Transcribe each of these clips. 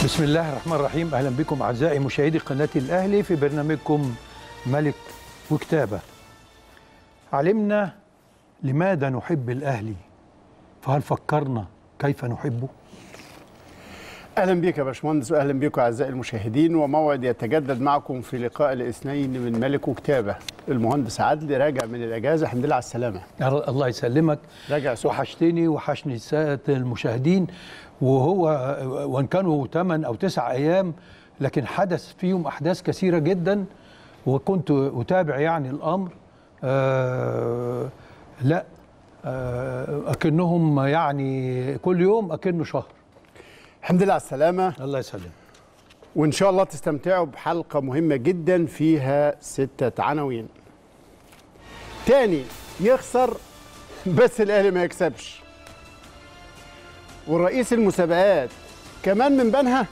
بسم الله الرحمن الرحيم اهلا بكم اعزائي مشاهدي قناه الاهلي في برنامجكم ملك وكتابه. علمنا لماذا نحب الاهلي فهل فكرنا كيف نحبه؟ اهلا بك يا باشمهندس واهلا بكم اعزائي المشاهدين وموعد يتجدد معكم في لقاء الاثنين من ملك وكتابه المهندس عدلي راجع من الاجازه الحمد لله على السلامه الله يسلمك راجع سخن وحشتني وحشني الساده المشاهدين وهو وان كانوا 8 او 9 ايام لكن حدث فيهم احداث كثيره جدا وكنت اتابع يعني الامر آه لا آه اكنهم يعني كل يوم اكنه شهر الحمد لله على السلامه الله يسلمك وان شاء الله تستمتعوا بحلقه مهمه جدا فيها سته عناوين تاني يخسر بس الاهلي ما يكسبش والرئيس المسابقات كمان من بنها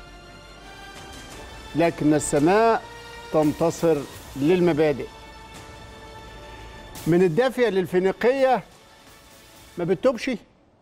لكن السماء تنتصر للمبادئ من الدافية للفينيقية ما بتتوبش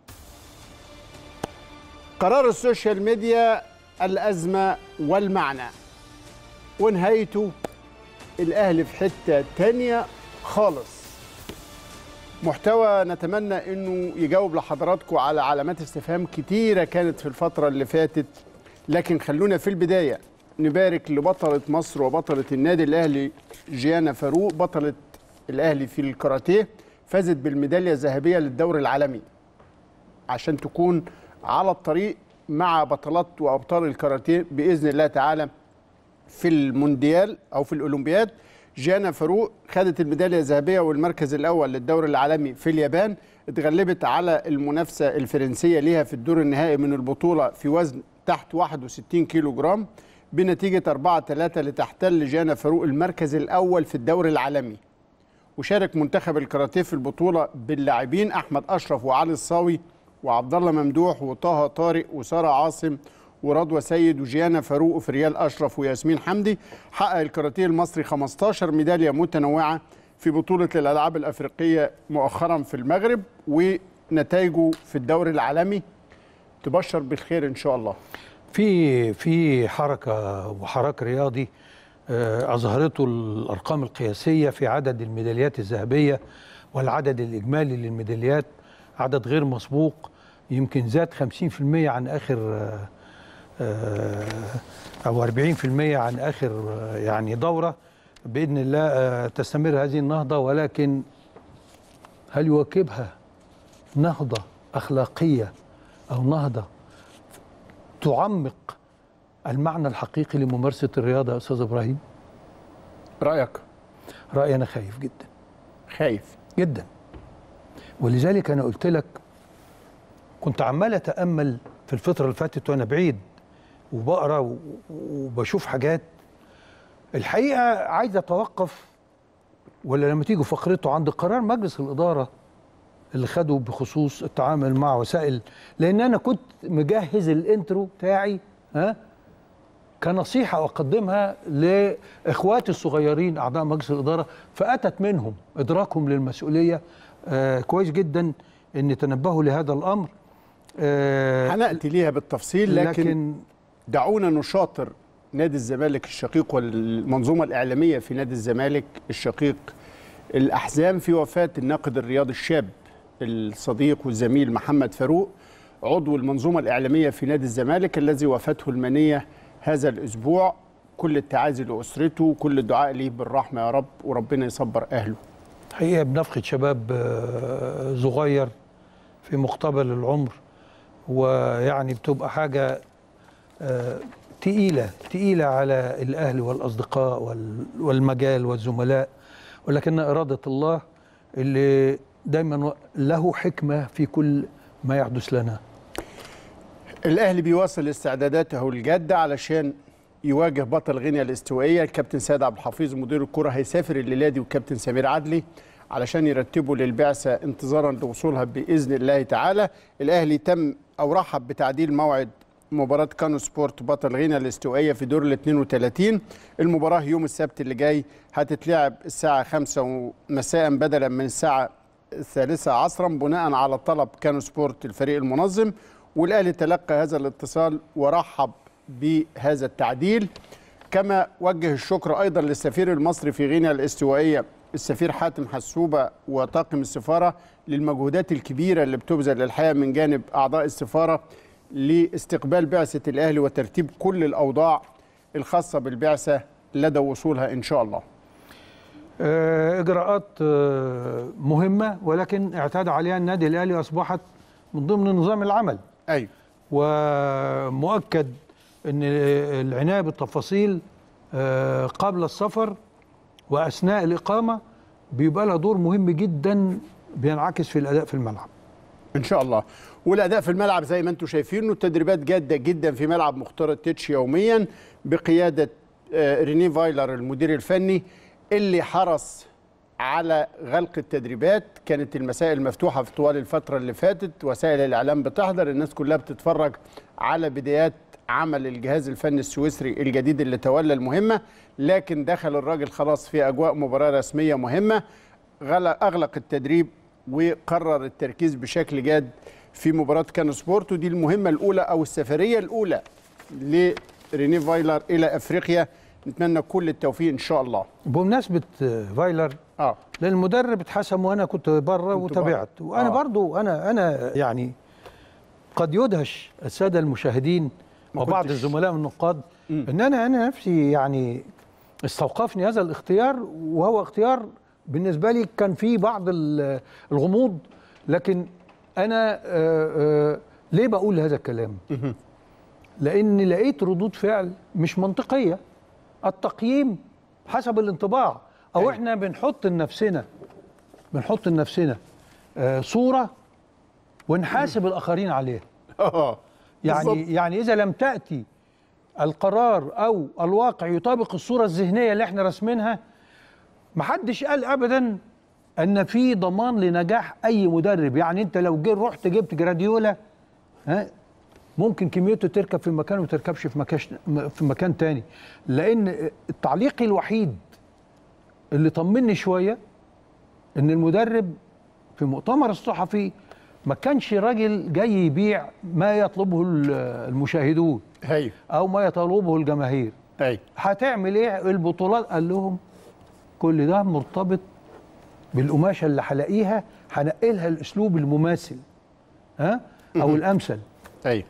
قرار السوشيال ميديا الأزمة والمعنى ونهايته الأهلي في حتة تانية خالص محتوى نتمنى انه يجاوب لحضراتكم على علامات استفهام كتيره كانت في الفتره اللي فاتت لكن خلونا في البدايه نبارك لبطله مصر وبطله النادي الاهلي جيانا فاروق بطله الاهلي في الكاراتيه فازت بالميداليه الذهبيه للدور العالمي عشان تكون على الطريق مع بطلات وابطال الكاراتيه باذن الله تعالى في المونديال او في الاولمبياد جانا فاروق خدت الميداليه الذهبيه والمركز الاول للدوري العالمي في اليابان اتغلبت على المنافسه الفرنسيه ليها في الدور النهائي من البطوله في وزن تحت 61 كيلو جرام بنتيجه 4 3 لتحتل جانا فاروق المركز الاول في الدوري العالمي وشارك منتخب الكاراتيه في البطوله باللاعبين احمد اشرف وعلي الصاوي وعبد الله ممدوح وطه طارق وساره عاصم ورضوى سيد وجيانا فاروق وفريال اشرف وياسمين حمدي حقق الكاراتيه المصري 15 ميداليه متنوعه في بطوله الالعاب الافريقيه مؤخرا في المغرب ونتائجه في الدوري العالمي تبشر بالخير ان شاء الله في في حركه وحراك رياضي آه، اظهرته الارقام القياسيه في عدد الميداليات الذهبيه والعدد الاجمالي للميداليات عدد غير مسبوق يمكن زاد 50% عن اخر آه، آه، او 40% عن اخر آه، يعني دوره باذن الله آه، تستمر هذه النهضه ولكن هل يواكبها نهضه اخلاقيه او نهضه تعمق المعنى الحقيقي لممارسه الرياضه يا استاذ ابراهيم؟ رايك رايي انا خايف جدا خايف جدا ولذلك انا قلت لك كنت عمال اتامل في الفتره اللي فاتت وانا بعيد وبقرا و- وبشوف حاجات الحقيقه عايز اتوقف ولا لما تيجوا فقرته عند قرار مجلس الاداره اللي خده بخصوص التعامل مع وسائل لان انا كنت مجهز الانترو بتاعي ها كنصيحه اقدمها لاخواتي الصغيرين اعضاء مجلس الاداره فاتت منهم ادراكهم للمسؤوليه آه كويس جدا ان تنبهوا لهذا الامر آه هناتي ليها بالتفصيل لكن, لكن لكن دعونا نشاطر نادي الزمالك الشقيق والمنظومه الاعلاميه في نادي الزمالك الشقيق الاحزان في وفاه الناقد الرياضي الشاب الصديق والزميل محمد فاروق عضو المنظومه الاعلاميه في نادي الزمالك الذي وفاته المنيه هذا الاسبوع كل التعازي لاسرته كل الدعاء ليه بالرحمه يا رب وربنا يصبر اهله حقيقه بنفقد شباب آه، صغير في مقتبل العمر ويعني بتبقى حاجه آه، تقيله تقيله على الاهل والاصدقاء وال- والمجال والزملاء ولكن اراده الله اللي دايما له حكمه في كل ما يحدث لنا الاهلي بيواصل استعداداته الجاده علشان يواجه بطل غينيا الاستوائيه الكابتن سيد عبد الحفيظ مدير الكره هيسافر الليله دي والكابتن سمير عدلي علشان يرتبوا للبعثه انتظارا لوصولها باذن الله تعالى الاهلي تم او رحب بتعديل موعد مباراة كانو سبورت بطل غينيا الاستوائية في دور ال 32 المباراة يوم السبت اللي جاي هتتلعب الساعة 5 مساء بدلا من الساعة الثالثة عصرا بناء على طلب كانو سبورت الفريق المنظم والاهلي تلقى هذا الاتصال ورحب بهذا التعديل كما وجه الشكر ايضا للسفير المصري في غينيا الاستوائيه السفير حاتم حسوبه وطاقم السفاره للمجهودات الكبيره اللي بتبذل الحقيقه من جانب اعضاء السفاره لاستقبال بعثه الاهلي وترتيب كل الاوضاع الخاصه بالبعثه لدى وصولها ان شاء الله. آه، اجراءات آه، مهمه ولكن اعتاد عليها النادي الاهلي اصبحت من ضمن نظام العمل ايوه ومؤكد ان العنايه بالتفاصيل آه، قبل السفر واثناء الاقامه بيبقى لها دور مهم جدا بينعكس في الاداء في الملعب ان شاء الله والاداء في الملعب زي ما انتم شايفين التدريبات جاده جدا في ملعب مختار التتش يوميا بقياده آه، ريني فايلر المدير الفني اللي حرص على غلق التدريبات كانت المسائل مفتوحه في طوال الفتره اللي فاتت وسائل الاعلام بتحضر الناس كلها بتتفرج على بدايات عمل الجهاز الفني السويسري الجديد اللي تولى المهمه لكن دخل الراجل خلاص في اجواء مباراه رسميه مهمه غلق اغلق التدريب وقرر التركيز بشكل جاد في مباراه كانو سبورت ودي المهمه الاولى او السفريه الاولى لريني فايلر الى افريقيا نتمنى كل التوفيق ان شاء الله بمناسبه آه، فايلر اه لان المدرب اتحسم وانا كنت بره كنت وتابعت بره. وانا آه. برضو انا انا يعني قد يدهش الساده المشاهدين ما وبعض كنتش- الزملاء من النقاد ان انا انا نفسي يعني استوقفني هذا الاختيار وهو اختيار بالنسبه لي كان فيه بعض ال- الغموض لكن انا آه، آه، ليه بقول هذا الكلام لان لقيت ردود فعل مش منطقيه التقييم حسب الانطباع او أيوة. احنا بنحط لنفسنا بنحط لنفسنا آه، صوره ونحاسب الاخرين عليها اه يعني بالظبط. يعني اذا لم تاتي القرار او الواقع يطابق الصوره الذهنيه اللي احنا راسمينها محدش قال ابدا ان في ضمان لنجاح اي مدرب يعني انت لو جيت رحت جبت جراديولا ها ممكن كميته تركب في مكان وما تركبش في مكان في مكان تاني لان التعليق الوحيد اللي طمني شويه ان المدرب في مؤتمر الصحفي ما كانش راجل جاي يبيع ما يطلبه ال- المشاهدون ايوه او ما يطلبه الجماهير ايوه هتعمل ايه البطولات قال لهم كل ده مرتبط بالقماشه اللي هلاقيها هنقلها الاسلوب المماثل ها او الامثل ايوه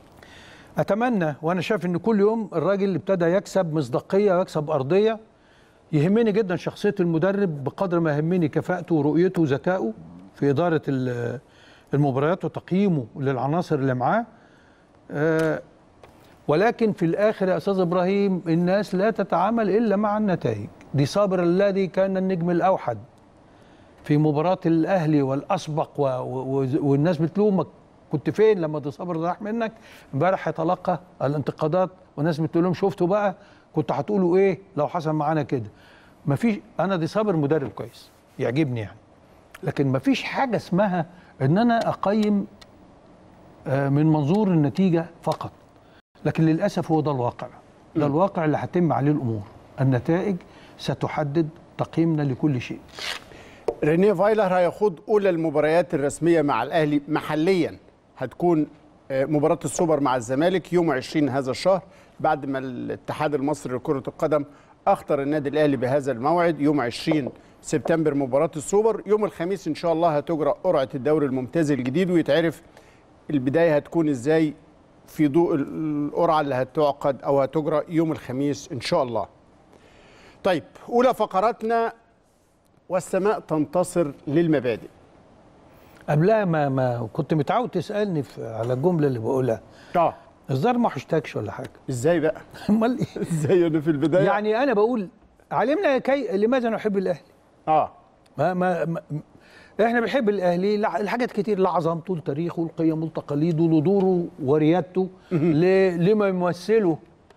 اتمنى وانا شايف ان كل يوم الراجل اللي ابتدى يكسب مصداقيه ويكسب ارضيه يهمني جدا شخصيه المدرب بقدر ما يهمني كفاءته ورؤيته وذكائه في اداره ال- المباريات وتقييمه للعناصر اللي معاه آه، ولكن في الاخر يا استاذ ابراهيم الناس لا تتعامل الا مع النتائج دي صابر الذي كان النجم الاوحد في مباراة الأهلي والأسبق و... و... والناس بتلومك كنت فين لما دي صابر راح منك امبارح يتلقى الانتقادات والناس بتقول لهم شفتوا بقى كنت هتقولوا ايه لو حصل معانا كده مفيش انا دي صابر مدرب كويس يعجبني يعني لكن مفيش حاجة اسمها ان انا اقيم آه، من منظور النتيجة فقط لكن للأسف هو ده الواقع ده الواقع اللي هتم عليه الأمور النتائج ستحدد تقييمنا لكل شيء رينيه فايلر هيخوض اولى المباريات الرسميه مع الاهلي محليا هتكون آه، مباراه السوبر مع الزمالك يوم 20 هذا الشهر بعد ما الاتحاد المصري لكره القدم اخطر النادي الاهلي بهذا الموعد يوم 20 سبتمبر مباراه السوبر يوم الخميس ان شاء الله هتجرى قرعه الدوري الممتاز الجديد ويتعرف البدايه هتكون ازاي في ضوء القرعه اللي هتعقد او هتجرى يوم الخميس ان شاء الله طيب اولى فقراتنا والسماء تنتصر للمبادئ قبلها ما ما كنت متعود تسالني في على الجمله اللي بقولها اه الظاهر ما حشتكش ولا حاجه ازاي بقى امال ايه ازاي انا في البدايه يعني انا بقول علمنا كي لماذا نحب الاهلي اه ما ما, ما احنا بنحب الاهلي لع- لحاجات كتير لعظمته لتاريخه لقيمه لتقاليده لدوره وريادته ل- لما يمثله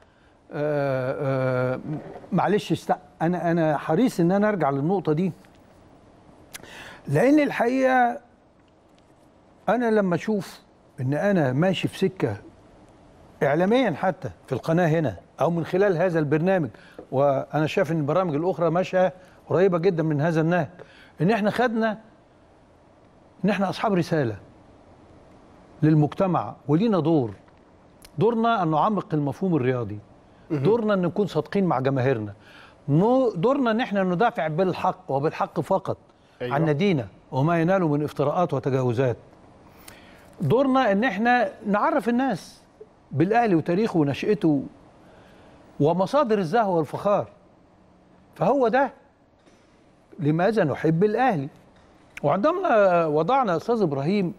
آه آه معلش است... انا انا حريص ان انا ارجع للنقطه دي لان الحقيقه انا لما اشوف ان انا ماشي في سكه اعلاميا حتى في القناه هنا او من خلال هذا البرنامج وانا شايف ان البرامج الاخرى ماشيه قريبه جدا من هذا النهج ان احنا خدنا ان احنا اصحاب رساله للمجتمع ولينا دور دورنا ان نعمق المفهوم الرياضي دورنا ان نكون صادقين مع جماهيرنا نو- دورنا ان احنا ندافع بالحق وبالحق فقط أيوة. عن نادينا وما يناله من افتراءات وتجاوزات دورنا ان احنا نعرف الناس بالاهلي وتاريخه ونشأته ومصادر الزهو والفخار فهو ده لماذا نحب الاهلي وعندما وضعنا استاذ ابراهيم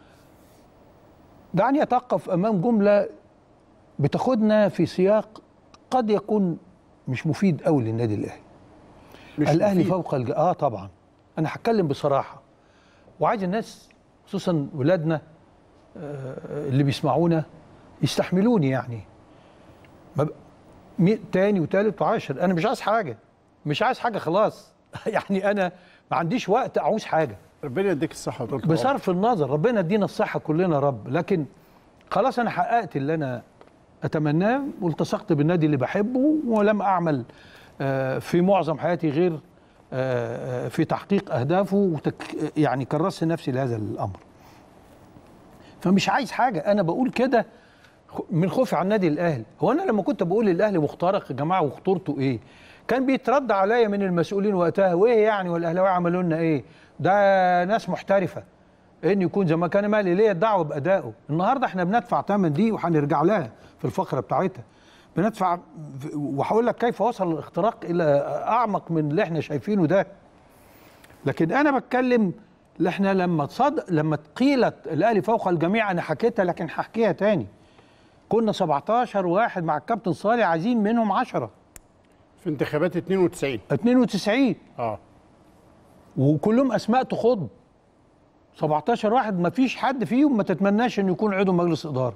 دعني اتوقف امام جمله بتاخدنا في سياق قد يكون مش مفيد قوي للنادي الاهلي مش الاهلي مفيد. فوق الج... اه طبعا انا هتكلم بصراحه وعايز الناس خصوصا ولادنا آه اللي بيسمعونا يستحملوني يعني ما ب... مي... تاني وتالت وعاشر انا مش عايز حاجه مش عايز حاجه خلاص يعني انا ما عنديش وقت اعوز حاجه ربنا يديك الصحه وطول العمر. بصرف النظر ربنا يدينا الصحه كلنا يا رب لكن خلاص انا حققت اللي انا اتمناه والتصقت بالنادي اللي بحبه ولم اعمل آه، في معظم حياتي غير آه، آه، في تحقيق اهدافه وتك يعني كرست نفسي لهذا الامر فمش عايز حاجه انا بقول كده خ- من خوفي على النادي الاهلي هو انا لما كنت بقول الاهلي مخترق يا جماعه وخطورته ايه كان بيترد عليا من المسؤولين وقتها وايه يعني والاهلاويه عملوا لنا ايه ده ناس محترفه ان يكون زي ما كان مالي ليه الدعوه بادائه النهارده احنا بندفع ثمن دي وهنرجع لها في الفقره بتاعتها بندفع وهقول لك كيف وصل الاختراق الى اعمق من اللي احنا شايفينه ده لكن انا بتكلم اللي احنا لما تصد لما قيلت الاهلي فوق الجميع انا حكيتها لكن هحكيها تاني كنا 17 واحد مع الكابتن صالح عايزين منهم 10 في انتخابات 92 92 اه وكلهم اسماء تخض 17 واحد ما فيش حد فيهم ما تتمناش انه يكون عضو مجلس اداره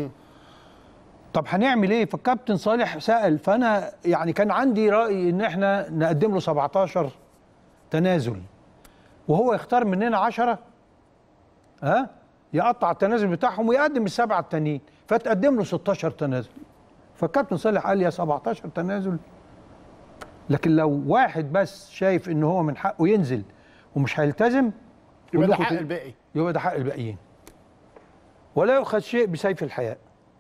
طب هنعمل ايه فالكابتن صالح سال فانا يعني كان عندي راي ان احنا نقدم له 17 تنازل وهو يختار مننا 10 ها يقطع التنازل بتاعهم ويقدم السبعه التانيين فتقدم له 16 تنازل فالكابتن صالح قال يا 17 تنازل لكن لو واحد بس شايف ان هو من حقه ينزل ومش هيلتزم يبقى ده كلكم حق ت- الباقي يبقى ده حق الباقيين ولا يؤخذ شيء بسيف الحياء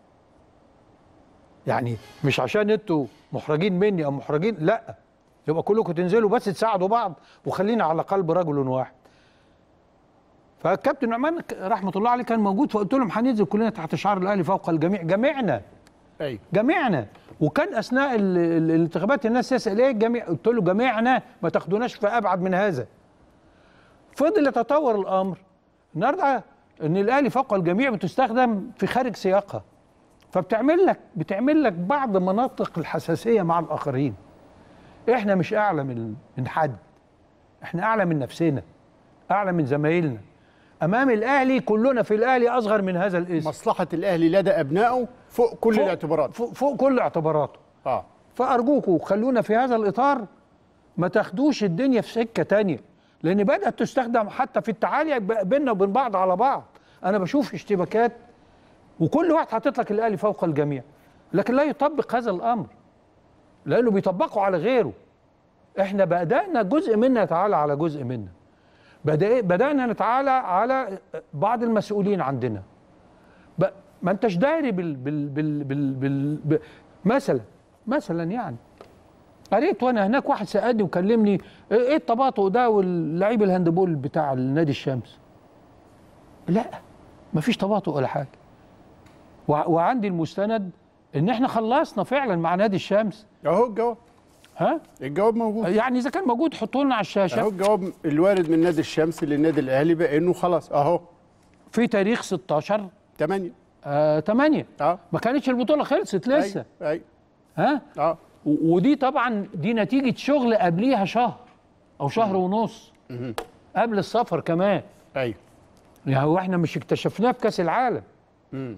يعني مش عشان انتوا محرجين مني او محرجين لا يبقى كلكم تنزلوا بس تساعدوا بعض وخلينا على قلب رجل واحد فالكابتن نعمان ك- رحمه الله عليه كان موجود فقلت لهم هننزل كلنا تحت شعار الاهلي فوق الجميع جميعنا ايوه جميعنا وكان اثناء ال- ال- الانتخابات الناس تسال ايه الجميع قلت له جميعنا ما تاخدوناش في ابعد من هذا فضل يتطور الامر النهارده ان الاهلي فوق الجميع بتستخدم في خارج سياقها فبتعمل لك بتعمل لك بعض مناطق الحساسيه مع الاخرين احنا مش اعلى من من حد احنا اعلى من نفسنا اعلى من زمايلنا امام الاهلي كلنا في الاهلي اصغر من هذا الاسم مصلحه الاهلي لدى ابنائه فوق كل فوق- الاعتبارات فوق, فوق كل اعتباراته اه فأرجوكوا خلونا في هذا الإطار ما تاخدوش الدنيا في سكة تانية لأن بدأت تستخدم حتى في التعالي ب- بيننا وبين بعض على بعض أنا بشوف اشتباكات وكل واحد حاطط لك الأهلي فوق الجميع لكن لا يطبق هذا الأمر لأنه بيطبقه على غيره احنا بدأنا جزء منا يتعالى على جزء منا بدأ بدأنا نتعالى على بعض المسؤولين عندنا ب- ما انتش داري بال بال بال بال, بال ب- مثلا مثلا يعني قريت وانا هناك واحد سالني وكلمني ايه إيه التباطؤ ده واللعيب الهاندبول بتاع النادي الشمس لا مفيش تباطؤ ولا حاجه وع- وعندي المستند ان احنا خلصنا فعلا مع نادي الشمس اهو الجواب ها الجواب موجود يعني اذا كان موجود حطوا لنا على اهو الشاشه الجواب الوارد من نادي الشمس للنادي الاهلي بانه خلاص اهو في تاريخ 16 8 آه 8 اه ما كانتش البطوله خلصت لسه ايوه ايوه ها اه و- ودي طبعا دي نتيجه شغل قبليها شهر او شهر ونص قبل السفر كمان ايوه يعني هو احنا مش اكتشفناه في كاس العالم مم.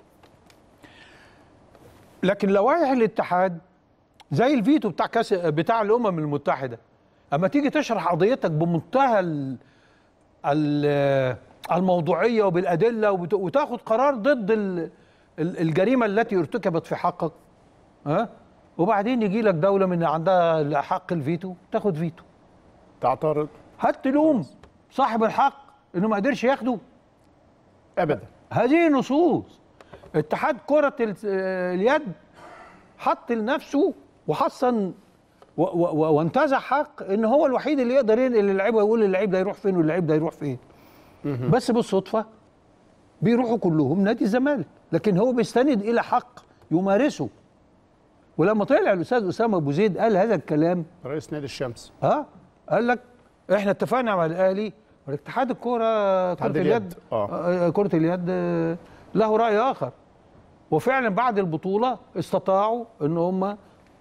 لكن لوائح الاتحاد زي الفيتو بتاع كاس بتاع الامم المتحده اما تيجي تشرح قضيتك بمنتهى ال ال الموضوعيه وبالادله وبت- وتاخد قرار ضد ال ال- الجريمه التي ارتكبت في حقك ها وبعدين يجي لك دوله من عندها حق الفيتو تاخد فيتو تعترض هات تلوم صاحب الحق انه ما قدرش ياخده ابدا هذه نصوص اتحاد كره ال- آه، اليد حط لنفسه وحصن و- و- و- وانتزع حق ان هو الوحيد اللي يقدر ينقل اللعيبه ويقول اللعيب ده يروح فين واللعيب ده يروح فين بس بالصدفه بيروحوا كلهم نادي الزمالك لكن هو بيستند الى حق يمارسه ولما طلع الاستاذ اسامه ابو زيد قال هذا الكلام رئيس نادي الشمس ها قال لك احنا اتفقنا مع الاهلي والاتحاد الكوره اتحاد كره اليد، اليد آه. آه، كره اليد آه، له راي اخر وفعلا بعد البطوله استطاعوا ان هم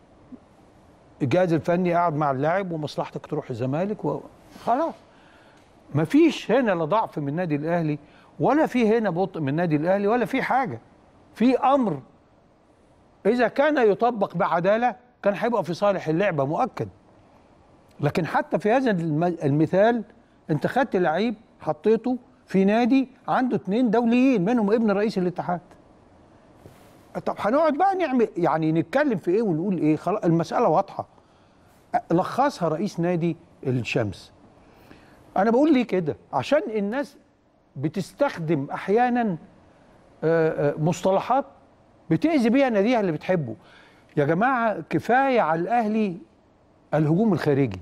الجهاز الفني قعد مع اللاعب ومصلحتك تروح الزمالك وخلاص مفيش هنا لا ضعف من النادي الاهلي ولا في هنا بطء من النادي الاهلي ولا في حاجه في امر اذا كان يطبق بعداله كان هيبقى في صالح اللعبه مؤكد لكن حتى في هذا الم- المثال انت خدت لعيب حطيته في نادي عنده اتنين دوليين منهم ابن رئيس الاتحاد طب هنقعد بقى نعمل يعني نتكلم في ايه ونقول ايه خلاص المساله واضحه لخصها رئيس نادي الشمس انا بقول ليه كده عشان الناس بتستخدم احيانا آه، آه، مصطلحات بتأذي بيها ناديها اللي بتحبه يا جماعه كفايه على الاهلي الهجوم الخارجي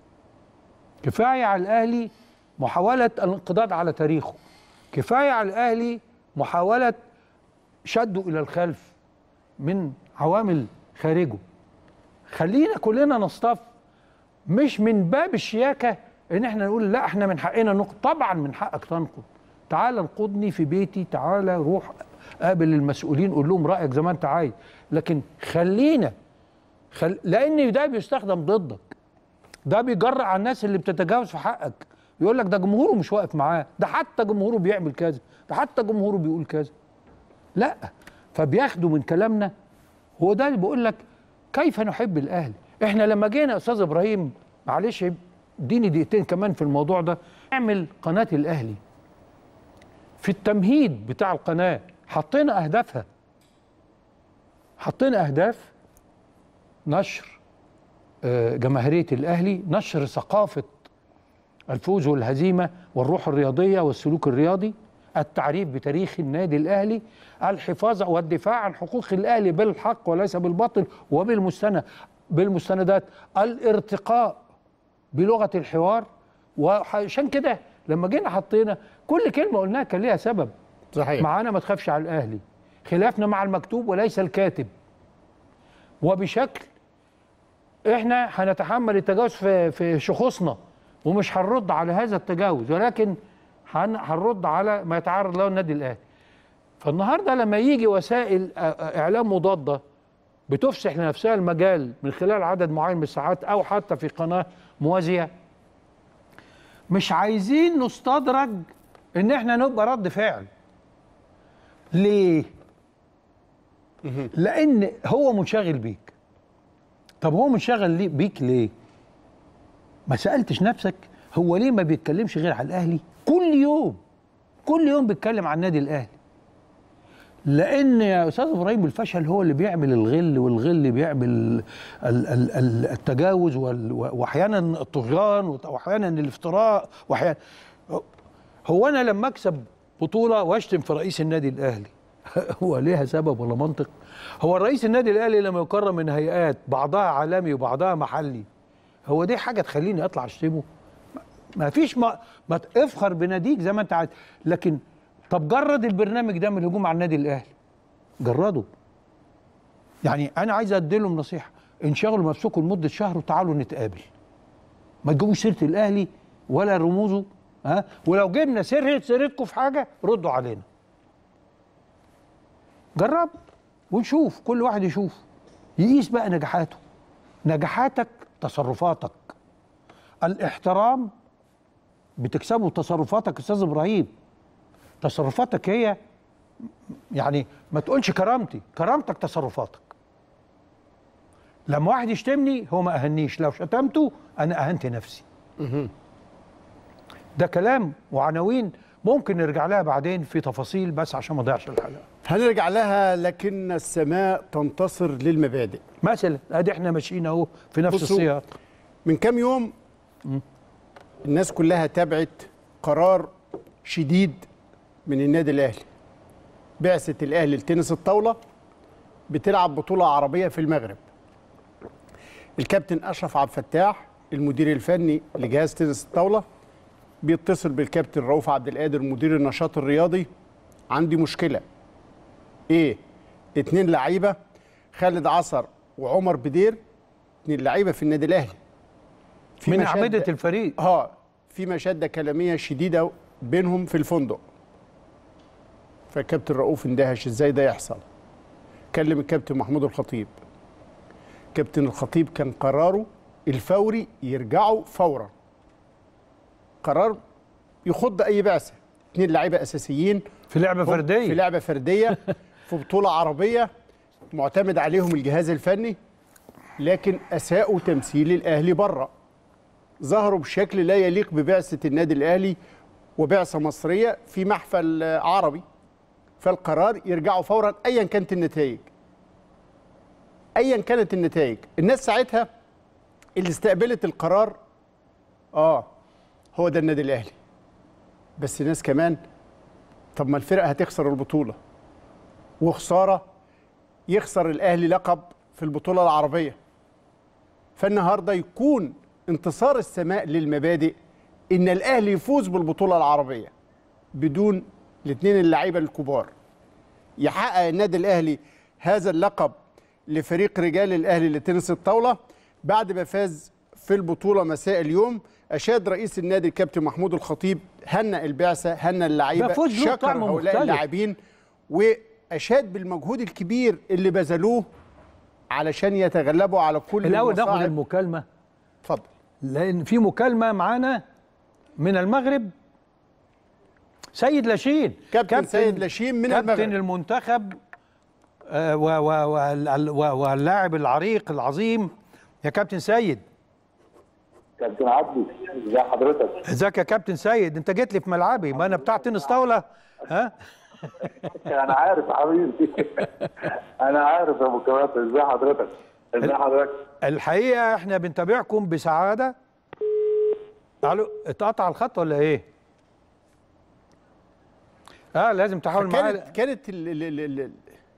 كفايه على الاهلي محاوله الانقضاض على تاريخه كفايه على الاهلي محاوله شده الى الخلف من عوامل خارجه خلينا كلنا نصطف مش من باب الشياكه ان احنا نقول لا احنا من حقنا نقد طبعا من حقك تنقد تعال انقضني في بيتي تعال روح قابل المسؤولين قول لهم رايك زي ما انت عايز لكن خلينا خل... لان ده بيستخدم ضدك ده بيجرأ على الناس اللي بتتجاوز في حقك يقول لك ده جمهوره مش واقف معاه ده حتى جمهوره بيعمل كذا ده حتى جمهوره بيقول كذا لا فبياخدوا من كلامنا هو ده اللي بيقول لك كيف نحب الاهلي احنا لما جينا يا استاذ ابراهيم معلش اديني دقيقتين كمان في الموضوع ده اعمل قناه الاهلي في التمهيد بتاع القناه حطينا اهدافها حطينا اهداف نشر آه، جماهيريه الاهلي نشر ثقافه الفوز والهزيمه والروح الرياضيه والسلوك الرياضي التعريف بتاريخ النادي الاهلي الحفاظ والدفاع عن حقوق الاهلي بالحق وليس بالباطل وبالمستند بالمستندات الارتقاء بلغه الحوار وعشان كده لما جينا حطينا كل كلمه قلناها كان ليها سبب صحيح معانا ما تخافش على الاهلي خلافنا مع المكتوب وليس الكاتب وبشكل احنا هنتحمل التجاوز في في شخوصنا ومش هنرد على هذا التجاوز ولكن هن- هنرد على ما يتعرض له النادي الاهلي فالنهارده لما يجي وسائل آه، آه، اعلام مضاده بتفسح لنفسها المجال من خلال عدد معين من الساعات او حتى في قناه موازيه مش عايزين نستدرج ان احنا نبقى رد فعل ليه لان هو منشغل بيك طب هو منشغل ليه بيك ليه ما سالتش نفسك هو ليه ما بيتكلمش غير على الاهلي كل يوم كل يوم بيتكلم عن النادي الاهلي لان يا استاذ ابراهيم الفشل هو اللي بيعمل الغل والغل بيعمل ال- ال- ال- التجاوز وال- واحيانا الطغيان واحيانا الافتراء واحيانا هو انا لما اكسب بطوله واشتم في رئيس النادي الاهلي هو ليها سبب ولا منطق هو رئيس النادي الاهلي لما يكرم من هيئات بعضها عالمي وبعضها محلي هو دي حاجه تخليني اطلع اشتمه ما فيش ما, ما ت- افخر بناديك زي ما انت عايز لكن طب جرد البرنامج ده من الهجوم على النادي الاهلي جرده يعني انا عايز ادي لهم نصيحه انشغلوا نفسكم لمده شهر وتعالوا نتقابل ما تجيبوش سيره الاهلي ولا رموزه ها ولو جبنا سيره سيرتكم في حاجه ردوا علينا جرب ونشوف كل واحد يشوف يقيس بقى نجاحاته نجاحاتك تصرفاتك الاحترام بتكسبه تصرفاتك استاذ ابراهيم تصرفاتك هي يعني ما تقولش كرامتي كرامتك تصرفاتك لما واحد يشتمني هو ما اهنيش لو شتمته انا اهنت نفسي ده كلام وعناوين ممكن نرجع لها بعدين في تفاصيل بس عشان ما اضيعش الحلقه هنرجع لها لكن السماء تنتصر للمبادئ مثلا ادي احنا ماشيين اهو في نفس بصوا، السياق من كام يوم الناس كلها تابعت قرار شديد من النادي الاهلي بعثه الاهلي لتنس الطاوله بتلعب بطوله عربيه في المغرب الكابتن اشرف عبد الفتاح المدير الفني لجهاز تنس الطاوله بيتصل بالكابتن رؤوف عبد القادر مدير النشاط الرياضي عندي مشكله ايه اتنين لعيبه خالد عصر وعمر بدير اتنين لعيبه في النادي الاهلي في من مشادة- اعمده الفريق اه في مشاده كلاميه شديده بينهم في الفندق فالكابتن رؤوف اندهش ازاي ده يحصل كلم الكابتن محمود الخطيب كابتن الخطيب كان قراره الفوري يرجعوا فورا قرار يخض اي بعثه اثنين لعيبه اساسيين في لعبه في فرديه لعبه فرديه في بطوله عربيه معتمد عليهم الجهاز الفني لكن اساءوا تمثيل الاهلي بره ظهروا بشكل لا يليق ببعثه النادي الاهلي وبعثه مصريه في محفل آه، عربي فالقرار يرجعوا فورا ايا كانت النتائج ايا كانت النتائج الناس ساعتها اللي استقبلت القرار اه هو ده النادي الاهلي بس ناس كمان طب ما الفرقه هتخسر البطوله وخساره يخسر الاهلي لقب في البطوله العربيه فالنهارده يكون انتصار السماء للمبادئ ان الاهلي يفوز بالبطوله العربيه بدون الاثنين اللعيبه الكبار يحقق النادي الاهلي هذا اللقب لفريق رجال الاهلي لتنس الطاوله بعد ما فاز في البطوله مساء اليوم اشاد رئيس النادي الكابتن محمود الخطيب هنأ البعثه هنأ اللعيبه ده فوز له شكر طعم هؤلاء مختلف. اللاعبين واشاد بالمجهود الكبير اللي بذلوه علشان يتغلبوا على كل الاول ناخد المصاعب المكالمه اتفضل لان في مكالمه معانا من المغرب سيد لاشين كابتن سيد لاشين من كابتن المغرب. المنتخب آه، و- و- وال- و- واللاعب العريق العظيم يا كابتن سيد كابتن عبدي ازي حضرتك ازيك يا كابتن سيد انت جيت لي في ملعبي ما انا بتاع تنس طاوله ها انا عارف حبيبي انا عارف يا ابو كباتن ازي حضرتك ازي حضرتك الحقيقه احنا بنتابعكم بسعاده الو اتقطع الخط ولا ايه اه لازم تحاول معايا كانت كانت ال ال ال ال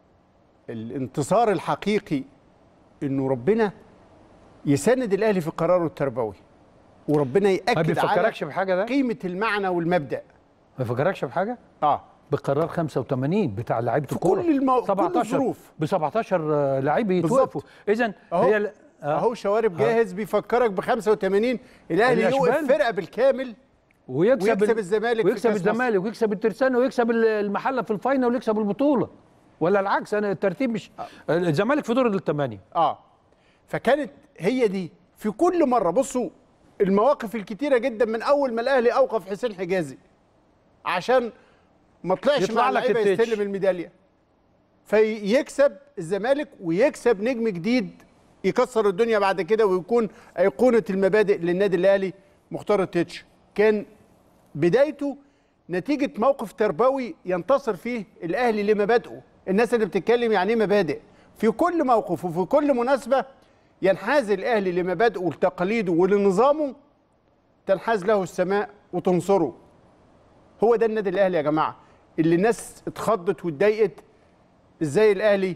الانتصار الحقيقي انه ربنا يساند الاهلي في قراره التربوي وربنا ما ياكد على بيفكركش بحاجه ده قيمه المعنى والمبدا ما بيفكركش بحاجه اه بقرار 85 بتاع لعيبه في الكوره كل المو- كل الظروف. ب 17 لعيب بالظبط. يتوقفوا اذا اهو هي ال- آه. اهو شوارب جاهز بيفكرك ب 85 الاهلي يوقف الأشبال. فرقه بالكامل ويكسب ويكسب ال- الزمالك في ويكسب كأس مصر. الزمالك ويكسب الترسانة ويكسب ال- المحله في الفاينل ويكسب البطوله ولا العكس انا الترتيب مش الزمالك في دور الثمانيه اه فكانت هي دي في كل مره بصوا المواقف الكتيره جدا من اول ما الاهلي اوقف حسين حجازي عشان ما طلعش يطلع مع لك اللعيبه التتش. يستلم الميداليه فيكسب الزمالك ويكسب نجم جديد يكسر الدنيا بعد كده ويكون ايقونه المبادئ للنادي الاهلي مختار التتش كان بدايته نتيجه موقف تربوي ينتصر فيه الاهلي لمبادئه الناس اللي بتتكلم يعني ايه مبادئ في كل موقف وفي كل مناسبه ينحاز الاهلي لمبادئه ولتقاليده ولنظامه تنحاز له السماء وتنصره هو ده النادي الاهلي يا جماعه اللي الناس اتخضت واتضايقت ازاي الاهلي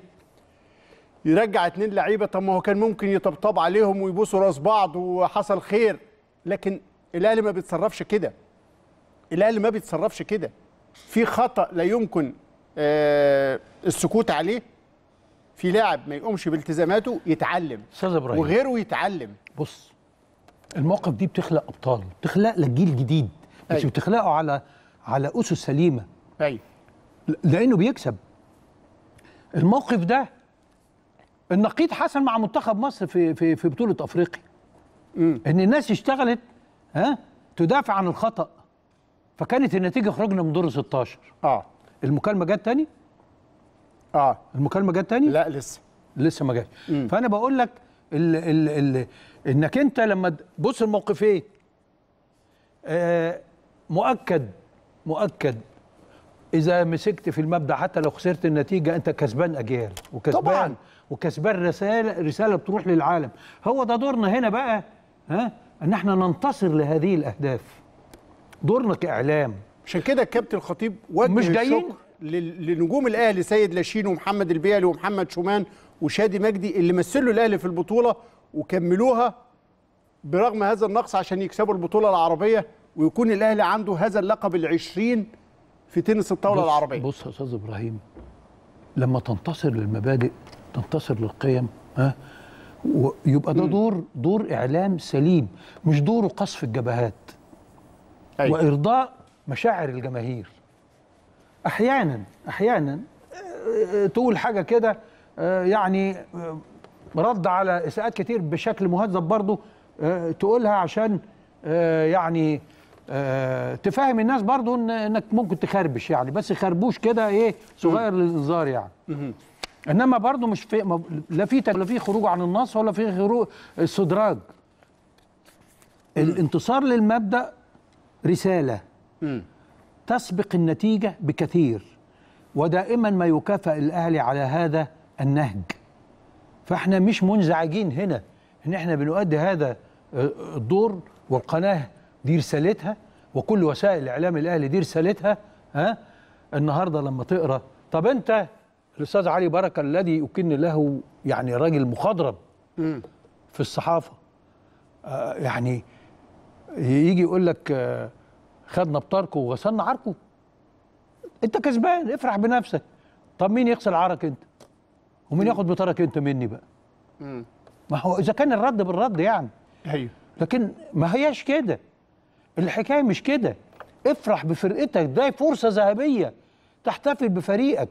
يرجع اتنين لعيبه طب ما هو كان ممكن يطبطب عليهم ويبوسوا راس بعض وحصل خير لكن الاهلي ما بيتصرفش كده الاهلي ما بيتصرفش كده في خطا لا يمكن آه السكوت عليه في لاعب ما يقومش بالتزاماته يتعلم استاذ ابراهيم وغيره يتعلم بص المواقف دي بتخلق ابطال بتخلق لك جيل جديد بس أيوة. بتخلقه على على اسس سليمه ايوه ل- لانه بيكسب الموقف ده النقيض حصل مع منتخب مصر في في في بطوله افريقيا ان الناس اشتغلت ها تدافع عن الخطا فكانت النتيجه خرجنا من دور 16 اه المكالمه جت تاني اه المكالمه جت تاني لا لسه لسه ما جاش فانا بقول لك ال ال ال انك انت لما د- بص الموقف ايه آه مؤكد مؤكد اذا مسكت في المبدا حتى لو خسرت النتيجه انت كسبان اجيال وكسبان طبعاً. وكسبان رساله رساله بتروح للعالم هو ده دورنا هنا بقى ها ان احنا ننتصر لهذه الاهداف دورنا كاعلام عشان كده الكابتن الخطيب وجه مش جايين الشكر لل- لنجوم الاهلي سيد لاشين ومحمد البيالي ومحمد شومان وشادي مجدي اللي مثلوا الاهلي في البطوله وكملوها برغم هذا النقص عشان يكسبوا البطوله العربيه ويكون الاهلي عنده هذا اللقب العشرين في تنس الطاوله بص- العربيه بص يا استاذ ابراهيم لما تنتصر للمبادئ تنتصر للقيم ها ويبقى ده دور دور اعلام سليم مش دوره قصف الجبهات أيوة. وارضاء مشاعر الجماهير احيانا احيانا آه، تقول حاجه كده آه، يعني آه، رد على اساءات كتير بشكل مهذب برضه آه، تقولها عشان آه، يعني آه، تفهم الناس برضه إن انك ممكن تخربش يعني بس خربوش كده ايه صغير للانذار يعني انما برضه مش في ما- لا في لا في خروج عن النص ولا في خروج استدراج الانتصار للمبدا رساله تسبق النتيجه بكثير ودائما ما يكافئ الاهلي على هذا النهج فاحنا مش منزعجين هنا ان احنا بنؤدي هذا آه، الدور والقناه دي رسالتها وكل وسائل الاعلام الاهلي دي رسالتها ها النهارده لما تقرا طب انت الاستاذ علي بركه الذي يكن له يعني راجل مخضرم في الصحافه آه يعني يجي يقول لك آه خدنا بطاركم وغسلنا عركم انت كسبان افرح بنفسك طب مين يغسل عرك انت ومين ياخد بطارك انت مني بقى ما هو اذا كان الرد بالرد يعني ايوه لكن ما هياش كده الحكايه مش كده افرح بفرقتك ده فرصه ذهبيه تحتفل بفريقك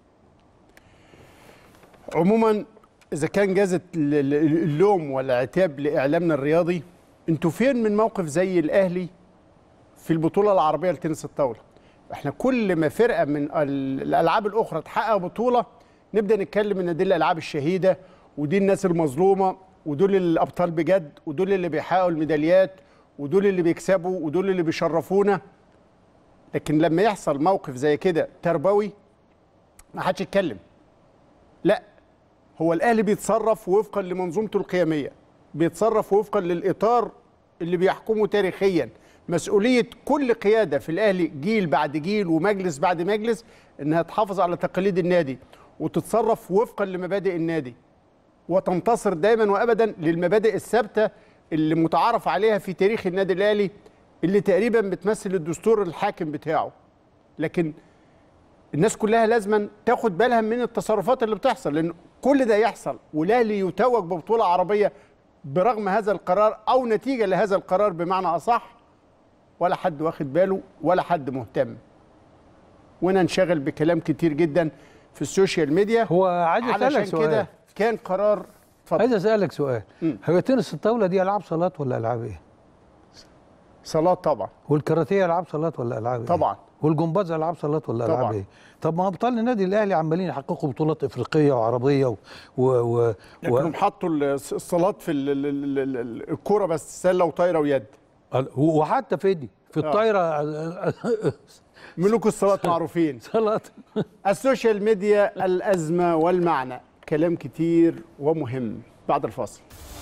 عموما اذا كان جازت ال- ال- اللوم والعتاب لاعلامنا الرياضي انتوا فين من موقف زي الاهلي في البطوله العربيه لتنس الطاوله احنا كل ما فرقه من ال- الالعاب الاخرى تحقق بطوله نبدا نتكلم ان دي الالعاب الشهيده ودي الناس المظلومه ودول الابطال بجد ودول اللي بيحققوا الميداليات ودول اللي بيكسبوا ودول اللي بيشرفونا لكن لما يحصل موقف زي كده تربوي ما حدش يتكلم لا هو الاهلي بيتصرف وفقا لمنظومته القيميه بيتصرف وفقا للاطار اللي بيحكمه تاريخيا مسؤوليه كل قياده في الاهلي جيل بعد جيل ومجلس بعد مجلس انها تحافظ على تقاليد النادي وتتصرف وفقا لمبادئ النادي وتنتصر دايما وابدا للمبادئ الثابته اللي متعارف عليها في تاريخ النادي الاهلي اللي تقريبا بتمثل الدستور الحاكم بتاعه لكن الناس كلها لازما تاخد بالها من التصرفات اللي بتحصل لان كل ده يحصل والاهلي يتوج ببطوله عربيه برغم هذا القرار او نتيجه لهذا القرار بمعنى اصح ولا حد واخد باله ولا حد مهتم وننشغل بكلام كتير جدا في السوشيال ميديا هو عايز اسالك علشان سؤال كده كان قرار اتفضل عايز اسالك سؤال هو تنس الطاوله دي العاب صالات ولا العاب ايه صلاه طبعا والكاراتيه العاب صالات ولا العاب ايه طبعا. والجمباز العاب صالات ولا العاب طبعا. ايه طب ما ابطال النادي الاهلي عمالين يحققوا بطولات افريقيه وعربيه و, و... و... لكنهم حطوا الص- الصلاه في ال- ال- ال- ال- ال- الكوره بس سله وطايره ويد وحتى في دي في الطايره ملوك الصلاه معروفين صالات السوشيال ميديا الأزمة والمعنى كلام كتير ومهم بعد الفاصل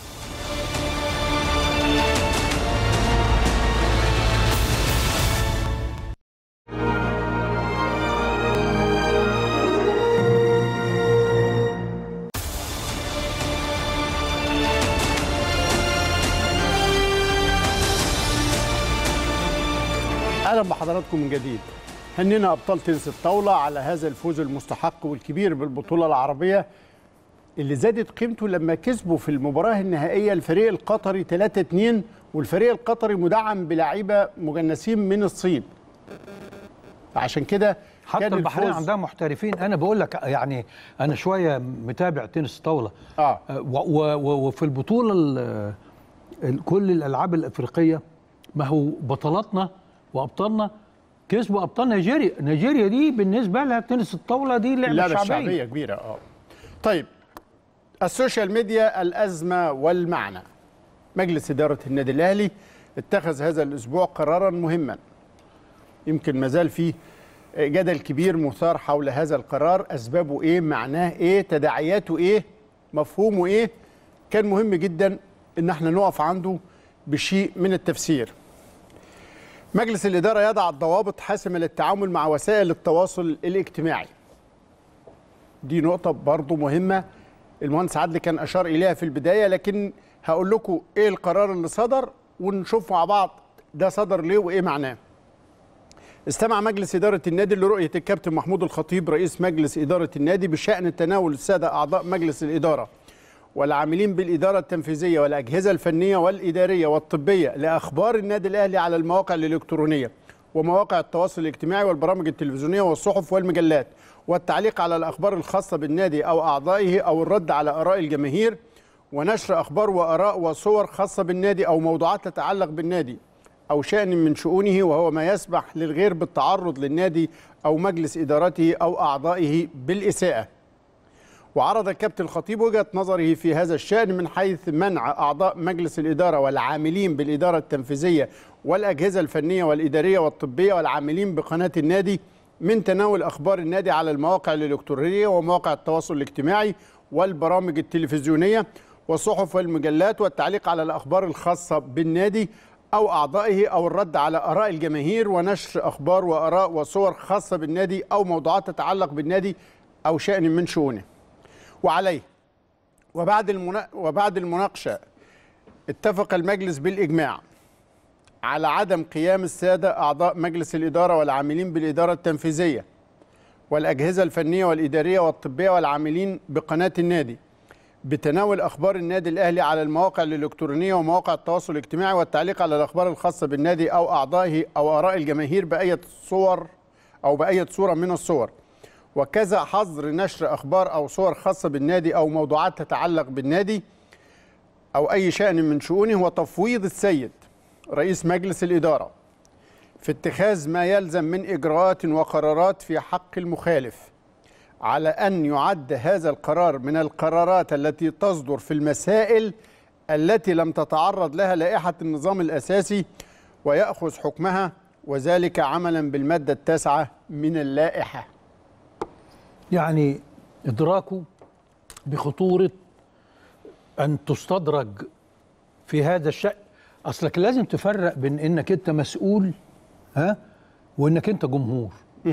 اهلا بحضراتكم من جديد هننا ابطال تنس الطاوله على هذا الفوز المستحق والكبير بالبطوله العربيه اللي زادت قيمته لما كسبوا في المباراه النهائيه الفريق القطري 3 2 والفريق القطري مدعم بلاعيبه مجنسين من الصين عشان كده حتى كان البحرين الفوز- عندها محترفين انا بقول لك يعني انا شويه متابع تنس طاوله اه و- و- و- وفي البطوله ال- ال- كل الالعاب الافريقيه ما هو بطلاتنا وابطالنا كسبوا ابطال نيجيريا نيجيريا دي بالنسبه لها تنس الطاوله دي لعبه اللعبه شعبيه, الشعبيه كبيره اه طيب السوشيال ميديا الازمه والمعنى مجلس اداره النادي الاهلي اتخذ هذا الاسبوع قرارا مهما يمكن ما زال فيه جدل كبير مثار حول هذا القرار اسبابه ايه معناه ايه تداعياته ايه مفهومه ايه كان مهم جدا ان احنا نقف عنده بشيء من التفسير مجلس الإدارة يضع الضوابط حاسمة للتعامل مع وسائل التواصل الاجتماعي دي نقطة برضو مهمة المهندس عدلي كان أشار إليها في البداية لكن هقول لكم إيه القرار اللي صدر ونشوف مع بعض ده صدر ليه وإيه معناه استمع مجلس إدارة النادي لرؤية الكابتن محمود الخطيب رئيس مجلس إدارة النادي بشأن تناول السادة أعضاء مجلس الإدارة والعاملين بالإدارة التنفيذية والأجهزة الفنية والإدارية والطبية لأخبار النادي الأهلي على المواقع الإلكترونية ومواقع التواصل الاجتماعي والبرامج التلفزيونية والصحف والمجلات والتعليق على الأخبار الخاصة بالنادي أو أعضائه أو الرد على آراء الجماهير ونشر أخبار وآراء وصور خاصة بالنادي أو موضوعات تتعلق بالنادي أو شأن من شؤونه وهو ما يسمح للغير بالتعرض للنادي أو مجلس إدارته أو أعضائه بالإساءة وعرض الكابتن الخطيب وجهة نظره في هذا الشأن من حيث منع أعضاء مجلس الإدارة والعاملين بالإدارة التنفيذية والأجهزة الفنية والإدارية والطبية والعاملين بقناة النادي من تناول أخبار النادي على المواقع الإلكترونية ومواقع التواصل الاجتماعي والبرامج التلفزيونية والصحف والمجلات والتعليق على الأخبار الخاصة بالنادي أو أعضائه أو الرد على آراء الجماهير ونشر أخبار وآراء وصور خاصة بالنادي أو موضوعات تتعلق بالنادي أو شأن من شؤونه وعليه وبعد المنا... وبعد المناقشه اتفق المجلس بالاجماع على عدم قيام الساده اعضاء مجلس الاداره والعاملين بالاداره التنفيذيه والاجهزه الفنيه والاداريه والطبيه والعاملين بقناه النادي بتناول اخبار النادي الاهلي على المواقع الالكترونيه ومواقع التواصل الاجتماعي والتعليق على الاخبار الخاصه بالنادي او اعضائه او اراء الجماهير باي صور او باي صوره من الصور وكذا حظر نشر اخبار او صور خاصه بالنادي او موضوعات تتعلق بالنادي او اي شان من شؤونه وتفويض السيد رئيس مجلس الاداره في اتخاذ ما يلزم من اجراءات وقرارات في حق المخالف على ان يعد هذا القرار من القرارات التي تصدر في المسائل التي لم تتعرض لها لائحه النظام الاساسي وياخذ حكمها وذلك عملا بالماده التاسعه من اللائحه يعني إدراكه بخطورة أن تستدرج في هذا الشأن أصلك لازم تفرق بين إنك أنت مسؤول ها وإنك أنت جمهور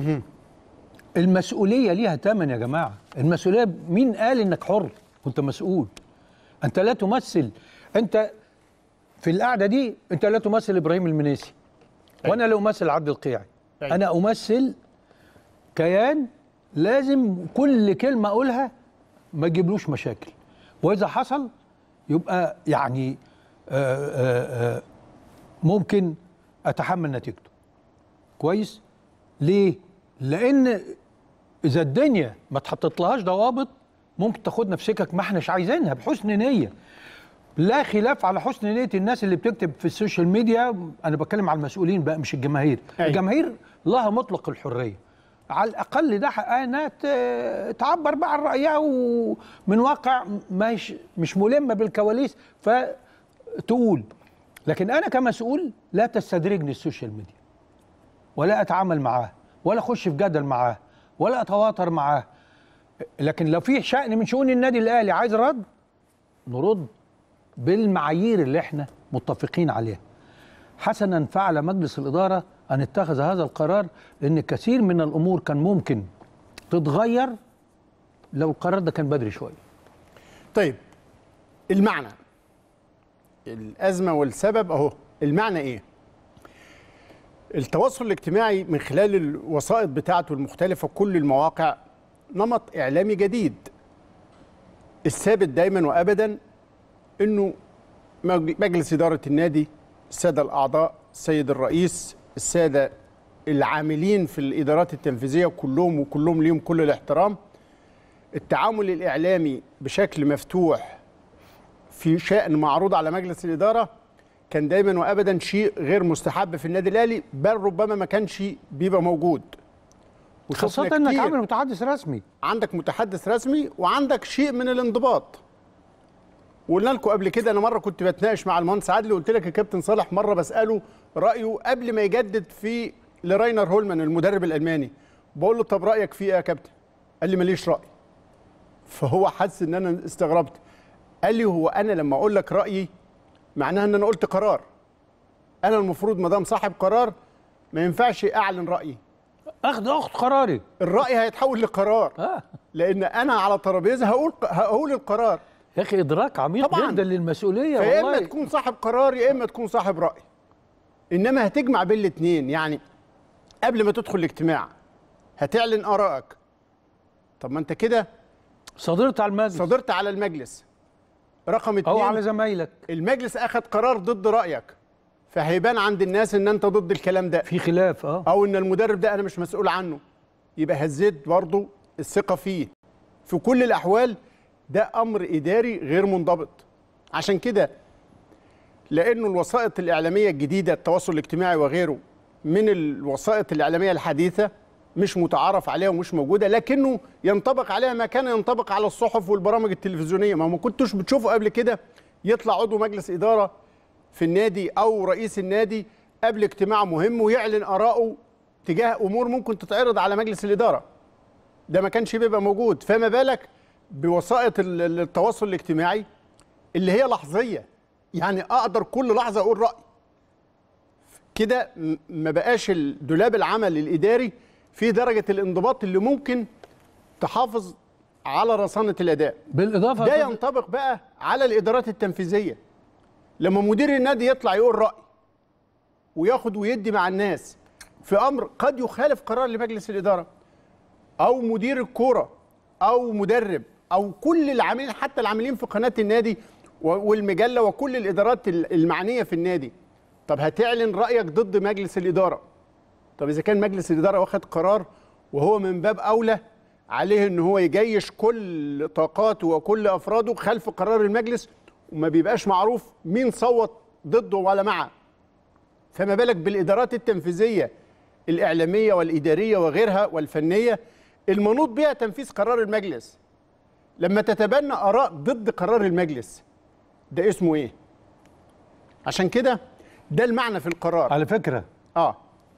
المسؤولية ليها ثمن يا جماعة المسؤولية مين قال إنك حر وأنت مسؤول أنت لا تمثل أنت في القعدة دي أنت لا تمثل إبراهيم المنيسي وأنا لا أمثل عبد القيعي أيوة. أنا أمثل كيان لازم كل كلمة أقولها ما تجيبلوش مشاكل وإذا حصل يبقى يعني آآ آآ ممكن أتحمل نتيجته كويس ليه لأن إذا الدنيا ما تحطتلهاش ضوابط ممكن تاخدنا في سكك ما احناش عايزينها بحسن نية لا خلاف على حسن نية الناس اللي بتكتب في السوشيال ميديا أنا بتكلم على المسؤولين بقى مش الجماهير أيوة. الجماهير لها مطلق الحرية على الاقل ده حقها انها ت- تعبر بقى عن رايها ومن واقع مش مش ملمه بالكواليس فتقول لكن انا كمسؤول لا تستدرجني السوشيال ميديا ولا اتعامل معاه ولا اخش في جدل معاه ولا اتواتر معاه لكن لو في شأن من شؤون النادي الاهلي عايز رد نرد بالمعايير اللي احنا متفقين عليها حسنا فعل مجلس الإدارة أن اتخذ هذا القرار لأن كثير من الأمور كان ممكن تتغير لو القرار ده كان بدري شوية طيب المعنى الأزمة والسبب أهو المعنى إيه؟ التواصل الاجتماعي من خلال الوسائط بتاعته المختلفة كل المواقع نمط إعلامي جديد الثابت دايما وأبدا أنه مج- مجلس إدارة النادي السادة الأعضاء السيد الرئيس السادة العاملين في الإدارات التنفيذية كلهم وكلهم ليهم كل الاحترام التعامل الإعلامي بشكل مفتوح في شأن معروض على مجلس الإدارة كان دايما وأبدا شيء غير مستحب في النادي الأهلي بل ربما ما كانش بيبقى موجود وشفنا خاصة انك كتير. عامل متحدث رسمي عندك متحدث رسمي وعندك شيء من الانضباط وقلنا لكم قبل كده انا مره كنت بتناقش مع المهندس عادل وقلت لك يا كابتن صالح مره بساله رايه قبل ما يجدد في لراينر هولمان المدرب الالماني بقول له طب رايك فيه ايه يا كابتن قال لي ماليش راي فهو حس ان انا استغربت قال لي هو انا لما اقول لك رايي معناها ان انا قلت قرار انا المفروض ما دام صاحب قرار ما ينفعش اعلن رايي اخد اخد قراري الراي هيتحول لقرار اه لان انا على ترابيزه هقول هقول القرار يا اخي ادراك عميق طبعاً. جدا للمسؤوليه فيا اما والله تكون صاحب قرار يا اما تكون صاحب راي انما هتجمع بين الاثنين يعني قبل ما تدخل الاجتماع هتعلن ارائك طب ما انت كده صدرت على المجلس صدرت على المجلس رقم او على اتنين زمايلك المجلس اخذ قرار ضد رايك فهيبان عند الناس ان انت ضد الكلام ده في خلاف اه او ان المدرب ده انا مش مسؤول عنه يبقى هزيت برضه الثقه فيه في كل الاحوال ده امر اداري غير منضبط عشان كده لانه الوسائط الاعلاميه الجديده التواصل الاجتماعي وغيره من الوسائط الاعلاميه الحديثه مش متعارف عليها ومش موجوده لكنه ينطبق عليها ما كان ينطبق على الصحف والبرامج التلفزيونيه ما ما كنتوش بتشوفوا قبل كده يطلع عضو مجلس اداره في النادي او رئيس النادي قبل اجتماع مهم ويعلن اراءه تجاه امور ممكن تتعرض على مجلس الاداره ده ما كانش بيبقى موجود فما بالك بوسائط ال- ال- التواصل الاجتماعي اللي هي لحظيه يعني اقدر كل لحظه اقول راي كده م- ما بقاش دولاب العمل الاداري في درجه الانضباط اللي ممكن تحافظ على رصانه الاداء بالاضافه ده ينطبق بقى على الادارات التنفيذيه لما مدير النادي يطلع يقول راي وياخد ويدي مع الناس في امر قد يخالف قرار لمجلس الاداره او مدير الكوره او مدرب او كل العاملين حتى العاملين في قناه النادي و- والمجله وكل الادارات ال- المعنيه في النادي طب هتعلن رايك ضد مجلس الاداره طب اذا كان مجلس الاداره واخد قرار وهو من باب اولى عليه ان هو يجيش كل طاقاته وكل افراده خلف قرار المجلس وما بيبقاش معروف مين صوت ضده ولا معه فما بالك بالادارات التنفيذيه الاعلاميه والاداريه وغيرها والفنيه المنوط بها تنفيذ قرار المجلس لما تتبنى اراء ضد قرار المجلس ده اسمه ايه عشان كده ده المعنى في القرار على فكره اه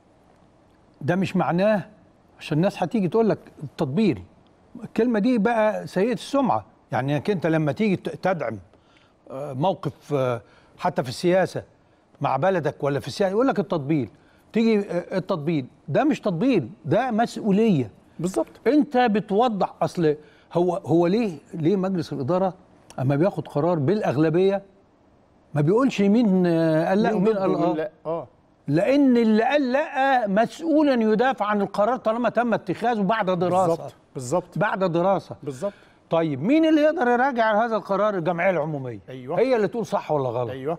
ده مش معناه عشان الناس هتيجي تقول لك التطبيل الكلمه دي بقى سيئه السمعه يعني انك انت لما تيجي ت- تدعم آه، موقف آه، حتى في السياسه مع بلدك ولا في السياسه يقول لك التطبيل تيجي آه، التطبيل ده مش تطبيل ده مسؤوليه بالظبط انت بتوضح اصل هو هو ليه ليه مجلس الاداره اما بياخد قرار بالاغلبيه ما بيقولش مين آه، قال لا مين ومين ضده قال ومين اه لا اه لان اللي قال لا مسؤولا يدافع عن القرار طالما تم اتخاذه بعد دراسه بالظبط بالظبط بعد دراسه بالظبط طيب مين اللي يقدر يراجع هذا القرار الجمعيه العموميه أيوة. هي اللي تقول صح ولا غلط ايوه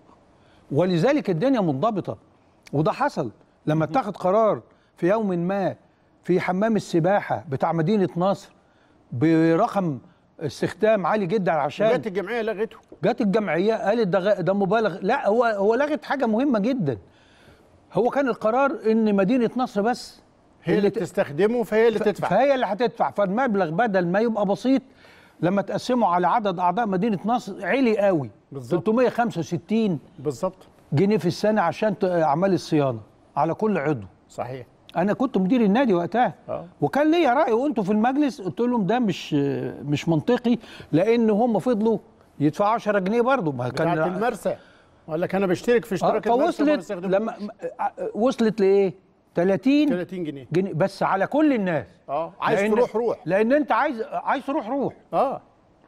ولذلك الدنيا منضبطه وده حصل لما اتخذ قرار في يوم ما في حمام السباحه بتاع مدينه نصر برقم استخدام عالي جدا عشان جت الجمعيه لغته جت الجمعيه قالت ده غ- ده مبالغ لا هو هو لغت حاجه مهمه جدا هو كان القرار ان مدينه نصر بس هي اللي ت- تستخدمه فهي اللي تدفع فهي اللي هتدفع فالمبلغ بدل ما يبقى بسيط لما تقسمه على عدد اعضاء مدينه نصر عالي قوي بالظبط. 365 بالظبط جنيه في السنه عشان ت- اعمال الصيانه على كل عضو صحيح انا كنت مدير النادي وقتها آه. وكان ليا راي وانتوا في المجلس قلت لهم ده مش مش منطقي لان هم فضلوا يدفعوا 10 جنيه برضه ما بتاعت كان المرسى ولا كان انا بشترك في آه، اشتراك المرسى ما فوصلت بستخدموش. لما آه، وصلت لايه 30 30 جنيه جنيه بس على كل الناس اه عايز لأن- تروح روح لان انت عايز عايز تروح روح اه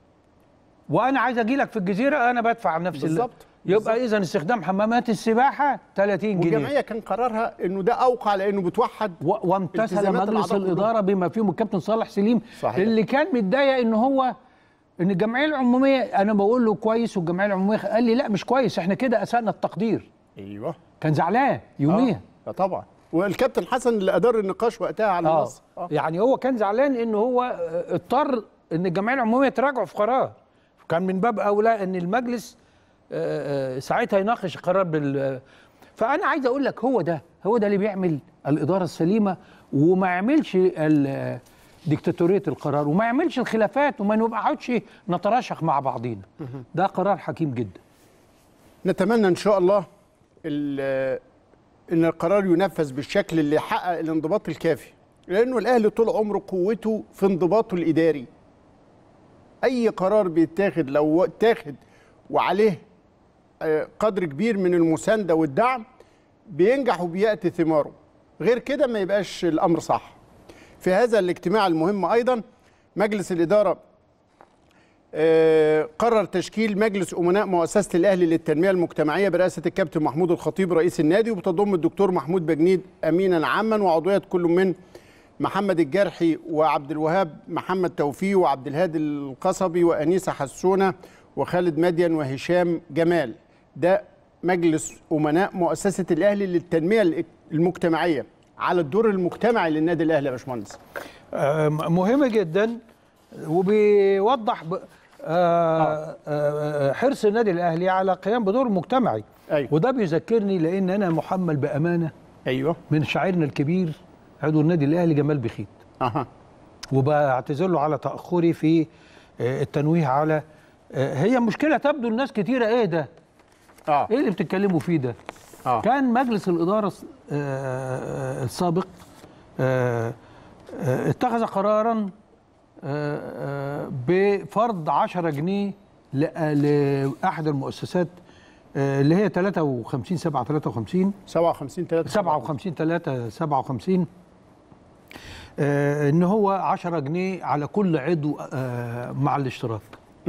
وانا عايز اجي لك في الجزيره انا بدفع نفس ال- بالظبط. يبقى اذا استخدام حمامات السباحه 30 جنيه والجمعيه كان قرارها انه ده اوقع لانه بتوحد و- وامتثل التزامات مجلس الأعضاء كلهم. الاداره بما فيهم الكابتن صالح سليم صحيح. اللي كان متضايق ان هو ان الجمعيه العموميه انا بقول له كويس والجمعيه العموميه قال لي لا مش كويس احنا كده اسأنا التقدير ايوه كان زعلان يوميها آه طبعا والكابتن حسن اللي ادار النقاش وقتها على اه النص آه. يعني هو كان زعلان ان هو آه، اضطر ان الجمعيه العموميه تراجعه في قرار كان من باب اولى ان المجلس آه، آه، ساعتها يناقش القرار بال فانا عايز اقول لك هو ده هو ده اللي بيعمل الاداره السليمه وما يعملش ال- ديكتاتوريه القرار وما يعملش الخلافات وما نقعدش نتراشق مع بعضينا ده قرار حكيم جدا نتمنى ان شاء الله ال- ان القرار ينفذ بالشكل اللي يحقق الانضباط الكافي لانه الاهلي طول عمره قوته في انضباطه الاداري اي قرار بيتاخد لو اتاخد وعليه آه، قدر كبير من المسانده والدعم بينجح وبياتي ثماره غير كده ما يبقاش الامر صح في هذا الاجتماع المهم ايضا مجلس الاداره آه، قرر تشكيل مجلس امناء مؤسسه الاهلي للتنميه المجتمعيه برئاسه الكابتن محمود الخطيب رئيس النادي وبتضم الدكتور محمود بجنيد امينا عاما وعضويه كل من محمد الجرحي وعبد الوهاب محمد توفيق وعبد الهادي القصبي وانيسه حسونه وخالد مدين وهشام جمال ده مجلس امناء مؤسسه الاهلي للتنميه المجتمعيه على الدور المجتمعي للنادي الاهلي يا باشمهندس آه، مهمة جدا وبيوضح ب- آه، آه، حرص النادي الاهلي على قيام بدور مجتمعي أيوة. وده بيذكرني لان انا محمل بامانه ايوه من شاعرنا الكبير عضو النادي الاهلي جمال بخيت اها وبعتذر له على تاخري في آه، التنويه على آه، هي مشكله تبدو الناس كتيره ايه ده اه ايه اللي بتتكلموا فيه ده اه كان مجلس الإدارة الس- آه، السابق آه، آه، اتخذ قرارا آه، آه، بفرض 10 جنيه ل- لأحد المؤسسات آه، اللي هي 53 7 53 57 3 57 3 57 آه، ان هو 10 جنيه على كل عضو آه، مع الاشتراك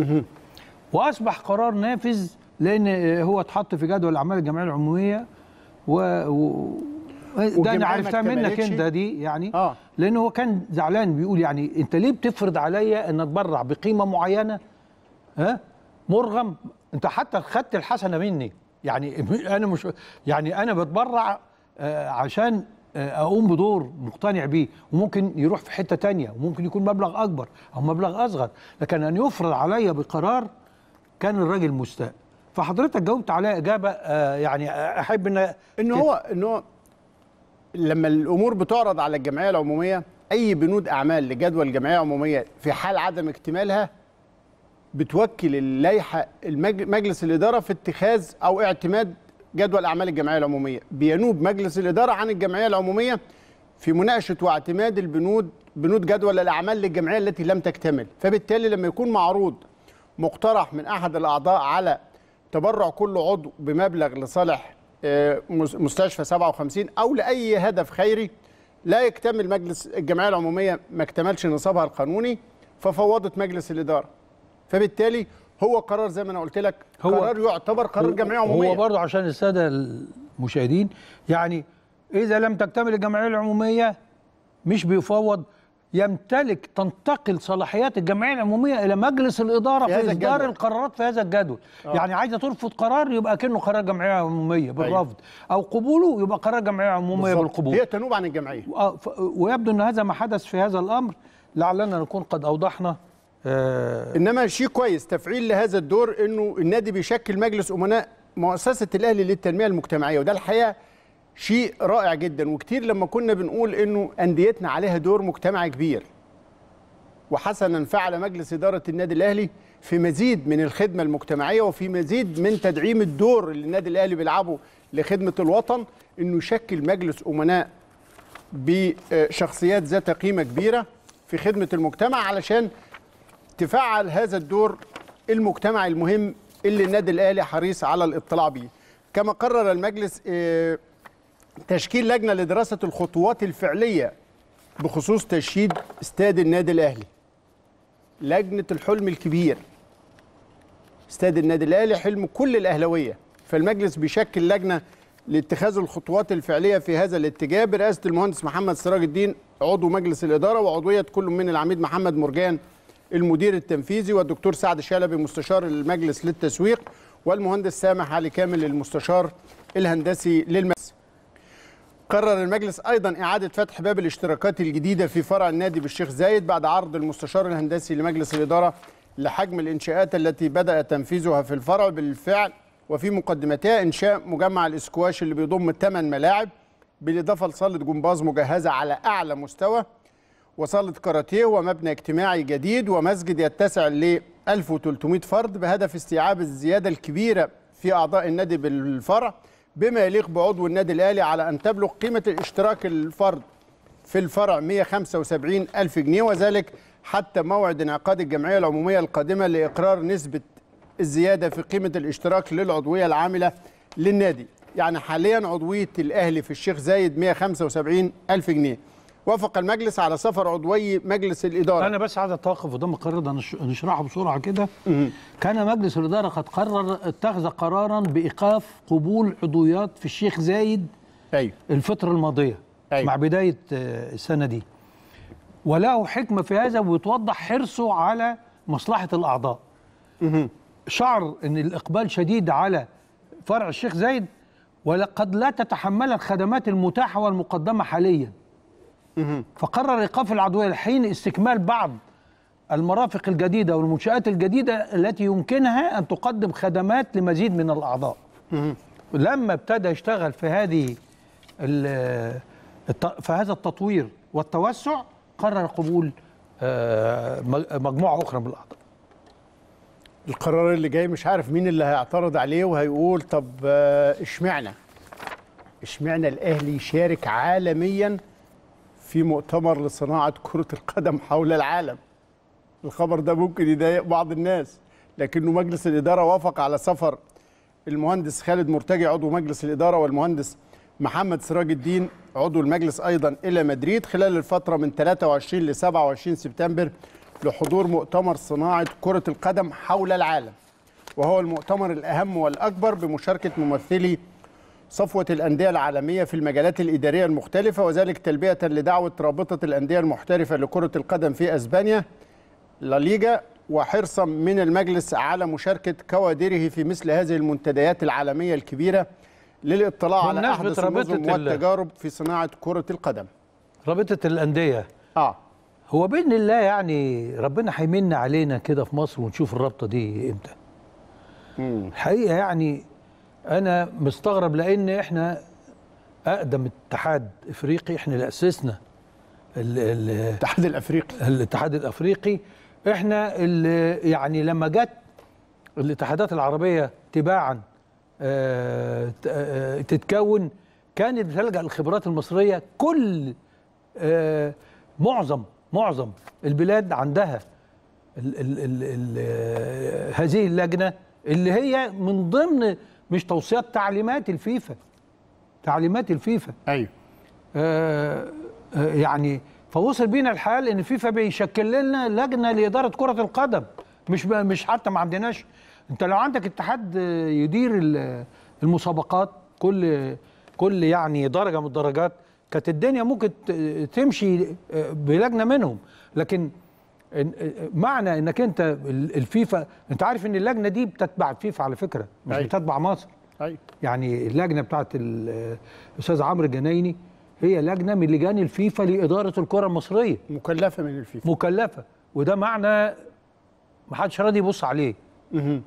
واصبح قرار نافذ لان آه، هو اتحط في جدول الاعمال الجمعيه العموميه و, و... ده والجمعية انا ما عرفتها منك اكتملتش. انت دي يعني آه. لان هو كان زعلان بيقول يعني انت ليه بتفرض عليا ان اتبرع بقيمه معينه ها مرغم انت حتى خدت الحسنه مني يعني انا مش يعني انا بتبرع آه، عشان آه، اقوم بدور مقتنع بيه وممكن يروح في حته تانية وممكن يكون مبلغ اكبر او مبلغ اصغر لكن ان يفرض عليا بقرار كان الراجل مستاء فحضرتك جاوبت عليها اجابه آه، يعني احب ان ان هو ان هو لما الامور بتعرض على الجمعيه العموميه اي بنود اعمال لجدول الجمعيه العموميه في حال عدم اكتمالها بتوكل اللائحه المج- مجلس الاداره في اتخاذ او اعتماد جدول اعمال الجمعيه العموميه بينوب مجلس الاداره عن الجمعيه العموميه في مناقشه واعتماد البنود بنود جدول الاعمال للجمعيه التي لم تكتمل فبالتالي لما يكون معروض مقترح من احد الاعضاء على تبرع كل عضو بمبلغ لصالح آه، مس- مستشفى 57 او لاي هدف خيري لا يكتمل مجلس الجمعيه العموميه ما اكتملش نصابها القانوني ففوضت مجلس الاداره فبالتالي هو قرار زي ما انا قلت لك هو- قرار يعتبر قرار جمعيه عموميه هو برضه عشان الساده المشاهدين يعني اذا لم تكتمل الجمعيه العموميه مش بيفوض يمتلك تنتقل صلاحيات الجمعيه العموميه الى مجلس الاداره في في, هذا اصدار الجدول. القرارات في هذا الجدول آه. يعني عايزه ترفض قرار يبقى كانه قرار جمعيه عموميه بالرفض او قبوله يبقى قرار جمعيه عموميه بالظبط. بالقبول هي تنوب عن الجمعيه آه، ف- ويبدو ان هذا ما حدث في هذا الامر لعلنا نكون قد اوضحنا آه انما شيء كويس تفعيل لهذا الدور انه النادي بيشكل مجلس امناء مؤسسه الاهلي للتنميه المجتمعيه وده الحقيقه شيء رائع جدا وكتير لما كنا بنقول انه انديتنا عليها دور مجتمعي كبير وحسنا فعل مجلس اداره النادي الاهلي في مزيد من الخدمه المجتمعيه وفي مزيد من تدعيم الدور اللي النادي الاهلي بيلعبه لخدمه الوطن انه يشكل مجلس امناء بشخصيات ذات قيمه كبيره في خدمه المجتمع علشان تفعل هذا الدور المجتمعي المهم اللي النادي الاهلي حريص على الاطلاع به كما قرر المجلس آه، تشكيل لجنه لدراسه الخطوات الفعليه بخصوص تشييد استاد النادي الاهلي لجنه الحلم الكبير استاد النادي الاهلي حلم كل الاهلاويه فالمجلس بيشكل لجنه لاتخاذ الخطوات الفعليه في هذا الاتجاه برئاسه المهندس محمد سراج الدين عضو مجلس الاداره وعضويه كل من العميد محمد مرجان المدير التنفيذي والدكتور سعد شلبي مستشار المجلس للتسويق والمهندس سامح علي كامل المستشار الهندسي للمجلس قرر المجلس ايضا اعاده فتح باب الاشتراكات الجديده في فرع النادي بالشيخ زايد بعد عرض المستشار الهندسي لمجلس الاداره لحجم الانشاءات التي بدا تنفيذها في الفرع بالفعل وفي مقدمتها انشاء مجمع الاسكواش اللي بيضم 8 ملاعب بالاضافه لصاله جمباز مجهزه على اعلى مستوى وصاله كاراتيه ومبنى اجتماعي جديد ومسجد يتسع ل 1300 فرد بهدف استيعاب الزياده الكبيره في اعضاء النادي بالفرع بما يليق بعضو النادي الاهلي على ان تبلغ قيمه الاشتراك الفرد في الفرع 175 ألف جنيه وذلك حتى موعد انعقاد الجمعية العمومية القادمة لإقرار نسبة الزيادة في قيمة الاشتراك للعضوية العاملة للنادي يعني حاليا عضويه الاهلي في الشيخ زايد 175 الف جنيه وافق المجلس على سفر عضوي مجلس الاداره انا بس عايز اتوقف قدام القرار ده نش- نشرحه بسرعه كده كان مجلس الاداره قد قرر اتخذ قرارا بايقاف قبول عضويات في الشيخ زايد ايوه الفتره الماضيه أيوة. مع بدايه آه، السنه دي وله حكمه في هذا وتوضح حرصه على مصلحه الاعضاء شعر ان الاقبال شديد على فرع الشيخ زايد ولقد لا تتحمل الخدمات المتاحه والمقدمه حاليا فقرر ايقاف العضويه لحين استكمال بعض المرافق الجديده والمنشات الجديده التي يمكنها ان تقدم خدمات لمزيد من الاعضاء لما ابتدى يشتغل في هذه ال- الت- في هذا التطوير والتوسع قرر قبول آه، مج- مجموعه اخرى من الاعضاء القرار اللي جاي مش عارف مين اللي هيعترض عليه وهيقول طب آه، اشمعنى اشمعنى الاهلي يشارك عالميا في مؤتمر لصناعه كره القدم حول العالم الخبر ده ممكن يضايق بعض الناس لكنه مجلس الاداره وافق على سفر المهندس خالد مرتجي عضو مجلس الاداره والمهندس محمد سراج الدين عضو المجلس ايضا الى مدريد خلال الفتره من 23 ل 27 سبتمبر لحضور مؤتمر صناعه كره القدم حول العالم وهو المؤتمر الاهم والاكبر بمشاركه ممثلي صفوة الأندية العالمية في المجالات الإدارية المختلفة وذلك تلبية لدعوة رابطة الأندية المحترفة لكرة القدم في أسبانيا لا ليجا وحرصا من المجلس على مشاركة كوادره في مثل هذه المنتديات العالمية الكبيرة للاطلاع على بمناسبة أحدث رابطة النظم ال- والتجارب في صناعة كرة القدم رابطه الانديه آه هو باذن الله يعني ربنا هيمن علينا كده في مصر ونشوف الرابطه دي امتى الحقيقه يعني انا مستغرب لان احنا اقدم اتحاد افريقي احنا اللي اسسنا ال- ال- الاتحاد الأفريقي الاتحاد الافريقي احنا اللي يعني لما جت الاتحادات العربيه تباعا آه، ت- آه، تتكون كانت بتلجا للخبرات المصريه كل آه، معظم معظم البلاد عندها ال ال ال ال آه، هذه اللجنه اللي هي من ضمن مش توصيات تعليمات الفيفا تعليمات الفيفا أيوه آه، آه، يعني فوصل بينا الحال ان فيفا بيشكل لنا لجنه لاداره كره القدم مش ب- مش حتى ما عندناش انت لو عندك اتحاد آه، يدير ال- المسابقات كل كل يعني درجه من الدرجات كانت الدنيا ممكن ت- تمشي آه، بلجنه منهم لكن إن- آه، معنى انك انت ال- الفيفا انت عارف ان اللجنه دي بتتبع الفيفا على فكره مش أيوة. بتتبع مصر أيوه يعني اللجنه بتاعت ال- الاستاذ عمرو الجنايني هي لجنه من لجان الفيفا لاداره الكره المصريه مكلفة من الفيفا مكلفه وده معنى ما حدش راضي يبص عليه مهم.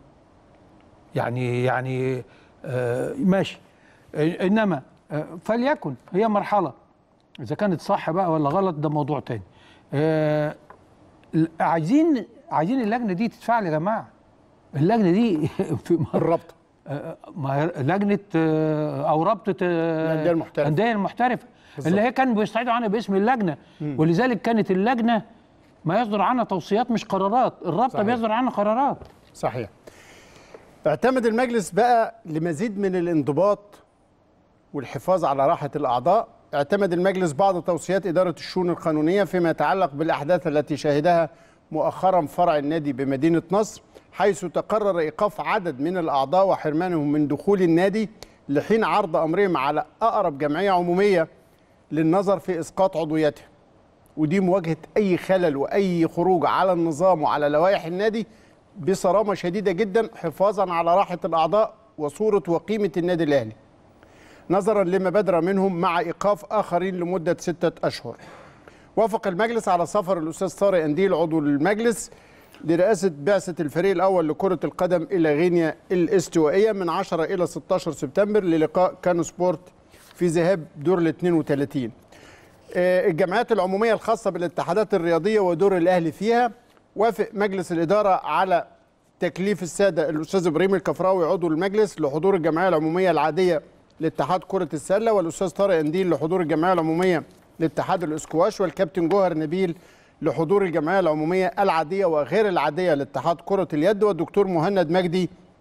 يعني يعني آه ماشي آه، انما آه فليكن هي مرحله اذا كانت صح بقى ولا غلط ده موضوع تاني آه ال- عايزين عايزين اللجنه دي تتفعل يا جماعه اللجنه دي في الرابطة آه، ما هي لجنه آه، او رابطه آه، الأندية المحترفة. الانديه المحترفه اللي هي كانوا بيستعيدوا عنها باسم اللجنه ولذلك كانت اللجنه ما يصدر عنها توصيات مش قرارات الرابطه صحيح. بيصدر عنها قرارات صحيح اعتمد المجلس بقى لمزيد من الانضباط والحفاظ على راحة الأعضاء اعتمد المجلس بعض توصيات إدارة الشؤون القانونية فيما يتعلق بالأحداث التي شهدها مؤخرا فرع النادي بمدينة نصر حيث تقرر إيقاف عدد من الأعضاء وحرمانهم من دخول النادي لحين عرض أمرهم على أقرب جمعية عمومية للنظر في إسقاط عضويتها ودي مواجهة أي خلل وأي خروج على النظام وعلى لوائح النادي بصرامة شديدة جدا حفاظا على راحة الأعضاء وصورة وقيمة النادي الأهلي نظرا لما بدر منهم مع إيقاف آخرين لمدة ستة أشهر وافق المجلس على سفر الأستاذ طارق أنديل عضو المجلس لرئاسة بعثة الفريق الأول لكرة القدم إلى غينيا الاستوائية من 10 إلى 16 سبتمبر للقاء كانو سبورت في ذهاب دور ال 32 آه، الجمعيات العمومية الخاصة بالاتحادات الرياضية ودور الأهلي فيها وافق مجلس الإدارة على تكليف السادة الأستاذ إبراهيم الكفراوي عضو المجلس لحضور الجمعية العمومية العادية لاتحاد كرة السلة والأستاذ طارق أنديل لحضور الجمعية العمومية لاتحاد الإسكواش والكابتن جوهر نبيل لحضور الجمعية العمومية العادية وغير العادية لاتحاد كرة اليد والدكتور مهند مجدي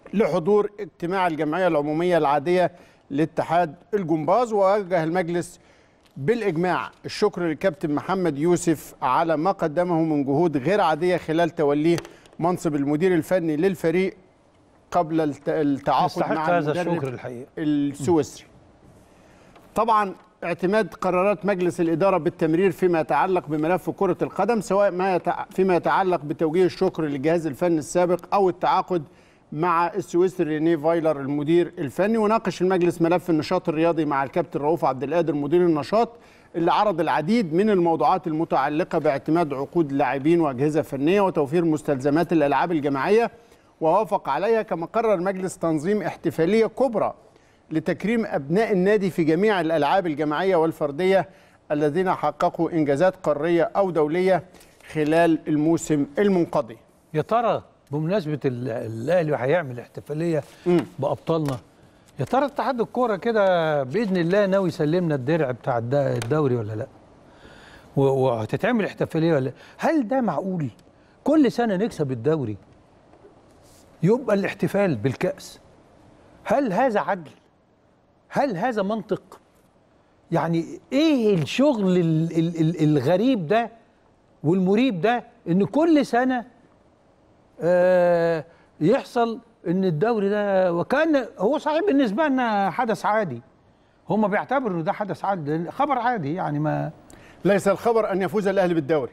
لحضور اجتماع الجمعيه العموميه العاديه لاتحاد الجمباز ووجه المجلس بالاجماع الشكر للكابتن محمد يوسف على ما قدمه من جهود غير عاديه خلال توليه منصب المدير الفني للفريق قبل الت- التعاقد يستحق مع هذا المدرب الشكر الحقيقه السويسري طبعا اعتماد قرارات مجلس الإدارة بالتمرير فيما يتعلق بملف كرة القدم سواء ما يتع... فيما يتعلق بتوجيه الشكر للجهاز الفني السابق أو التعاقد مع السويسري ريني فايلر المدير الفني وناقش المجلس ملف النشاط الرياضي مع الكابتن رؤوف عبد القادر مدير النشاط اللي عرض العديد من الموضوعات المتعلقة باعتماد عقود لاعبين وأجهزة فنية وتوفير مستلزمات الألعاب الجماعية ووافق عليها كما قرر مجلس تنظيم احتفالية كبرى لتكريم أبناء النادي في جميع الألعاب الجماعية والفردية الذين حققوا إنجازات قارية أو دولية خلال الموسم المنقضي يا ترى بمناسبه ال- الاهلي هيعمل احتفاليه بابطالنا يا ترى اتحاد الكوره كده باذن الله ناوي يسلمنا الدرع بتاع الد- الدوري ولا لا و- وهتتعمل احتفاليه ولا لا هل ده معقول كل سنه نكسب الدوري يبقى الاحتفال بالكاس هل هذا عدل هل هذا منطق يعني ايه الشغل ال- ال- ال- الغريب ده والمريب ده ان كل سنه آه، يحصل ان الدوري ده وكان هو صحيح بالنسبه لنا حدث عادي هم بيعتبروا ان ده حدث عادي لأن خبر عادي يعني ما ليس الخبر أن يفوز الأهلي بالدوري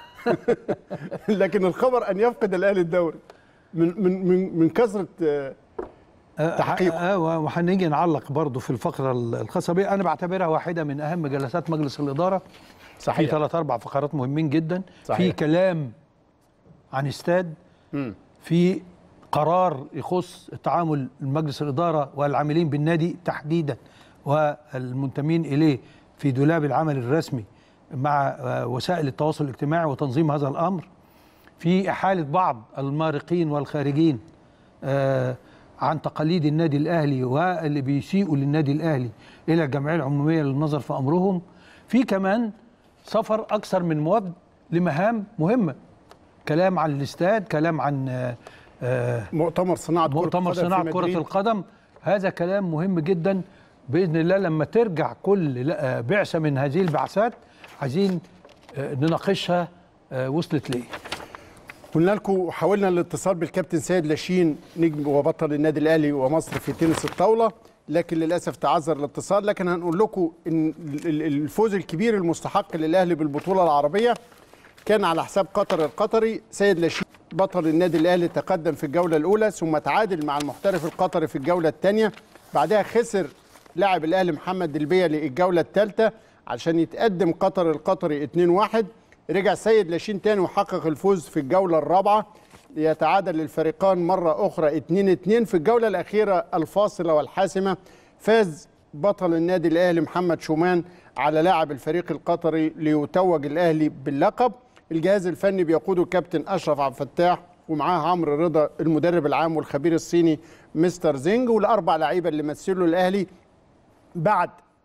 لكن الخبر أن يفقد الأهلي الدوري من من من من كثرة آه، آه، تحقيقه. آه، وهنيجي نعلق برضه في الفقره الخاصه بي انا بعتبرها واحده من اهم جلسات مجلس الاداره في صحيح ثلاث اربع فقرات مهمين جدا صحيح. في كلام عن استاد مم. في قرار يخص تعامل مجلس الإدارة والعاملين بالنادي تحديدا والمنتمين إليه في دولاب العمل الرسمي مع آه، وسائل التواصل الاجتماعي وتنظيم هذا الأمر في إحالة بعض المارقين والخارجين آه، عن تقاليد النادي الأهلي واللي بيسيئوا للنادي الأهلي إلى الجمعية العمومية للنظر في أمرهم في كمان سفر أكثر من مواد لمهام مهمة كلام عن الاستاد كلام عن آه، آه، مؤتمر صناعة كرة مؤتمر القدم في صناعة كرة مدريد. القدم هذا كلام مهم جدا بإذن الله لما ترجع كل لا- آه، بعثة من هذه البعثات عايزين آه، نناقشها آه، وصلت ليه قلنا لكم حاولنا الاتصال بالكابتن سيد لاشين نجم وبطل النادي الاهلي ومصر في تنس الطاوله لكن للاسف تعذر الاتصال لكن هنقول لكم ان ال- ال- الفوز الكبير المستحق للاهلي بالبطوله العربيه كان على حساب قطر القطري سيد لاشين بطل النادي الاهلي تقدم في الجوله الاولى ثم تعادل مع المحترف القطري في الجوله الثانيه بعدها خسر لاعب الاهلي محمد البيلي الجوله الثالثه عشان يتقدم قطر القطري 2-1 رجع سيد لاشين تاني وحقق الفوز في الجولة الرابعة ليتعادل الفريقان مرة أخرى 2-2 في الجولة الأخيرة الفاصلة والحاسمة فاز بطل النادي الأهلي محمد شومان على لاعب الفريق القطري ليتوج الأهلي باللقب الجهاز الفني بيقوده كابتن أشرف عبد الفتاح ومعاه عمرو رضا المدرب العام والخبير الصيني مستر زينج والأربع لعيبة اللي مثلوا الأهلي بعد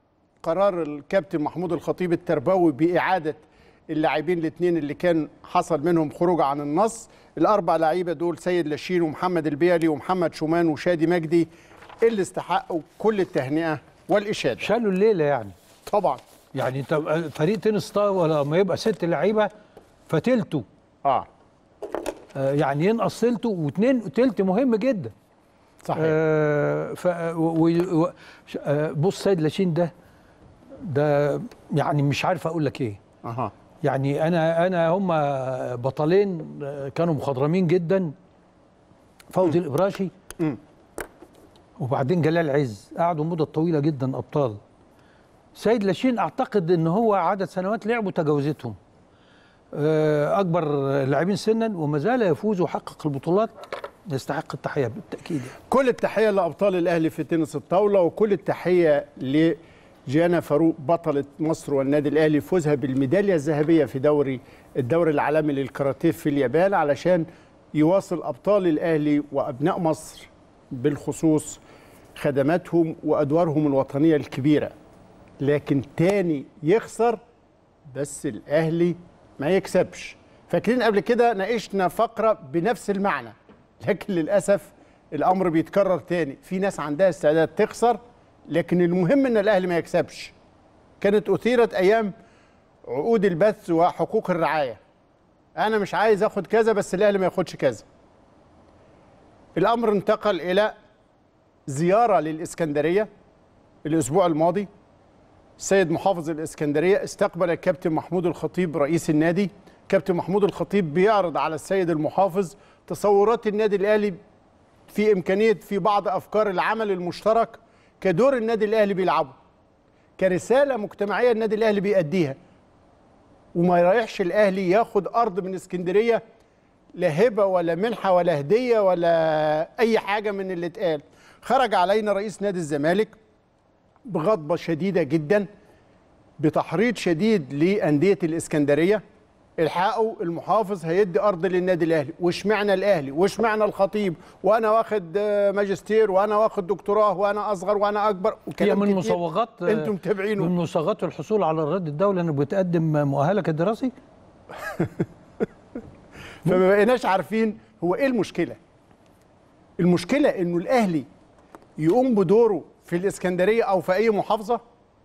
قرار الكابتن محمود الخطيب التربوي بإعادة اللاعبين الاثنين اللي كان حصل منهم خروج عن النص الأربع لعيبة دول سيد لاشين ومحمد البيلي ومحمد شومان وشادي مجدي اللي استحقوا كل التهنئة والإشادة شالوا الليلة يعني طبعا يعني انت فريق تنس طاولة لما يبقى ست لعيبة فتلته اه آه، يعني ينقص تلته واثنين تلت مهم جدا صحيح آه ف و و ش- آه بص سيد لاشين ده ده يعني مش عارف اقول لك ايه اها يعني انا انا هم بطلين آه، كانوا مخضرمين جدا فوزي الابراشي مم. وبعدين جلال عز قعدوا مده طويله جدا ابطال سيد لاشين اعتقد ان هو عدد سنوات لعبه تجاوزتهم آه، اكبر لاعبين سنا وما زال يفوز ويحقق البطولات يستحق التحيه بالتاكيد يعني. كل التحية لأبطال الأهلي في تنس الطاولة وكل التحية لجيانا فاروق بطلة مصر والنادي الأهلي فوزها بالميدالية الذهبية في دوري الدوري العالمي للكاراتيه في اليابان علشان يواصل أبطال الأهلي وأبناء مصر بالخصوص خدماتهم وأدوارهم الوطنية الكبيرة لكن تاني يخسر بس الأهلي ما يكسبش فاكرين قبل كده ناقشنا فقرة بنفس المعنى لكن للأسف الامر بيتكرر تاني في ناس عندها استعداد تخسر لكن المهم ان الاهلي ما يكسبش كانت اثيرت ايام عقود البث وحقوق الرعايه انا مش عايز اخد كذا بس الاهلي ما ياخدش كذا الامر انتقل الى زياره للاسكندريه الاسبوع الماضي السيد محافظ الاسكندريه استقبل الكابتن محمود الخطيب رئيس النادي كابتن محمود الخطيب بيعرض على السيد المحافظ تصورات النادي الاهلي في امكانيه في بعض افكار العمل المشترك كدور النادي الاهلي بيلعبه كرساله مجتمعيه النادي الاهلي بيأديها وما يريحش الاهلي ياخد ارض من اسكندريه لا هبه ولا منحه ولا هديه ولا اي حاجه من اللي اتقال خرج علينا رئيس نادي الزمالك بغضبه شديده جدا بتحريض شديد لانديه الاسكندريه الحقوا المحافظ هيدي ارض للنادي الاهلي واشمعنى الاهلي واشمعنى الخطيب وانا واخد آه، ماجستير وانا واخد دكتوراه وانا اصغر وانا اكبر هي وكلام من كتير. مصوغات انتم متابعينه من مصوغات الحصول على الرد الدولي انك بتقدم مؤهلك الدراسي فما بقيناش عارفين هو ايه المشكله المشكله انه الاهلي يقوم بدوره في الاسكندريه او في اي محافظه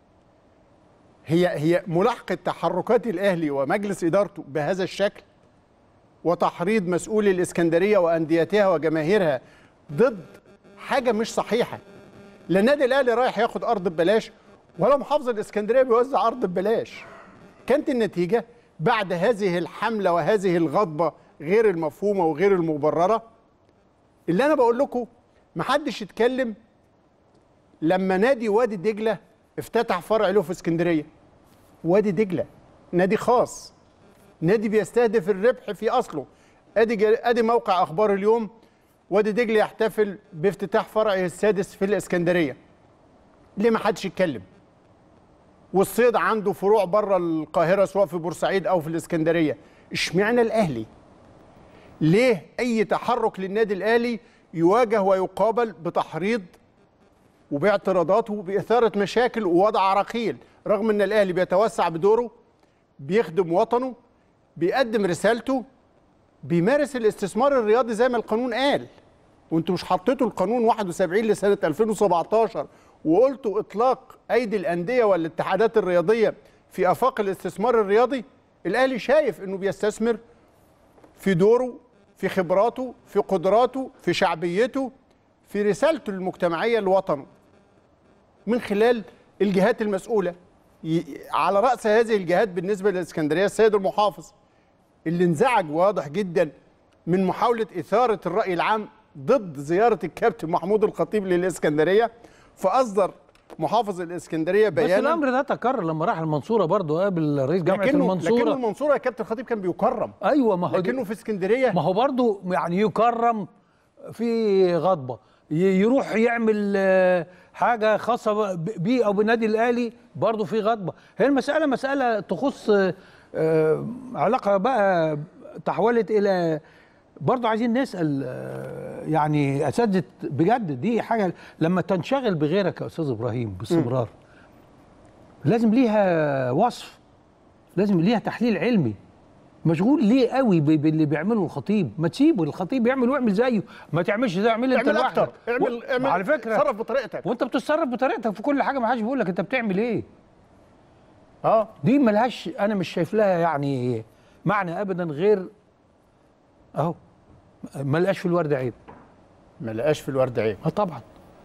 هي هي ملاحقه تحركات الاهلي ومجلس ادارته بهذا الشكل وتحريض مسؤولي الاسكندريه وانديتها وجماهيرها ضد حاجه مش صحيحه لا النادي الاهلي رايح ياخد ارض ببلاش ولا محافظ الاسكندريه بيوزع ارض ببلاش كانت النتيجه بعد هذه الحمله وهذه الغضبه غير المفهومه وغير المبرره اللي انا بقول لكم محدش يتكلم لما نادي وادي دجله افتتح فرع له في اسكندريه وادي دجله نادي خاص نادي بيستهدف الربح في اصله ادي جا- ادي موقع اخبار اليوم وادي دجله يحتفل بافتتاح فرعه السادس في الاسكندريه ليه ما حدش يتكلم والصيد عنده فروع بره القاهره سواء في بورسعيد او في الاسكندريه اشمعنى الاهلي ليه اي تحرك للنادي الاهلي يواجه ويقابل بتحريض وباعتراضات وباثاره مشاكل ووضع عراقيل رغم ان الاهلي بيتوسع بدوره بيخدم وطنه بيقدم رسالته بيمارس الاستثمار الرياضي زي ما القانون قال وانتوا مش حطيتوا القانون 71 لسنه 2017 وقلتوا اطلاق ايدي الانديه والاتحادات الرياضيه في افاق الاستثمار الرياضي الاهلي شايف انه بيستثمر في دوره في خبراته في قدراته في شعبيته في رسالته المجتمعيه لوطنه من خلال الجهات المسؤوله ي- على راس هذه الجهات بالنسبه للاسكندريه السيد المحافظ اللي انزعج واضح جدا من محاوله اثاره الراي العام ضد زياره الكابتن محمود الخطيب للاسكندريه فاصدر محافظ الاسكندريه بس بيانا الامر ده تكرر لما راح المنصوره برضه قابل رئيس جامعه لكنه المنصوره لكنه المنصوره يا كابتن الخطيب كان بيكرم ايوه ما هو دي- لكنه في اسكندريه ما هو برضه يعني يكرم في غضبه ي- يروح يعمل آه، حاجه خاصه ب- بيه او بالنادي الاهلي برضه في غضبه هي المساله مساله تخص آه، آه، علاقه بقى تحولت الى برضه عايزين نسال آه، يعني اساتذه بجد دي حاجه لما تنشغل بغيرك يا استاذ ابراهيم باستمرار لازم ليها وصف لازم ليها تحليل علمي مشغول ليه قوي ب- باللي بيعمله الخطيب ما تسيبه الخطيب يعمل واعمل زيه ما تعملش زي اعمل انت اعمل لوحدك اكتر اعمل و- اعمل على فكره تصرف بطريقتك وانت بتتصرف بطريقتك في كل حاجه ما حدش بيقول لك انت بتعمل ايه اه دي ملهاش انا مش شايف لها يعني معنى ابدا غير اهو ما لقاش في الورد عيب ما لقاش في الورد عيب اه طبعا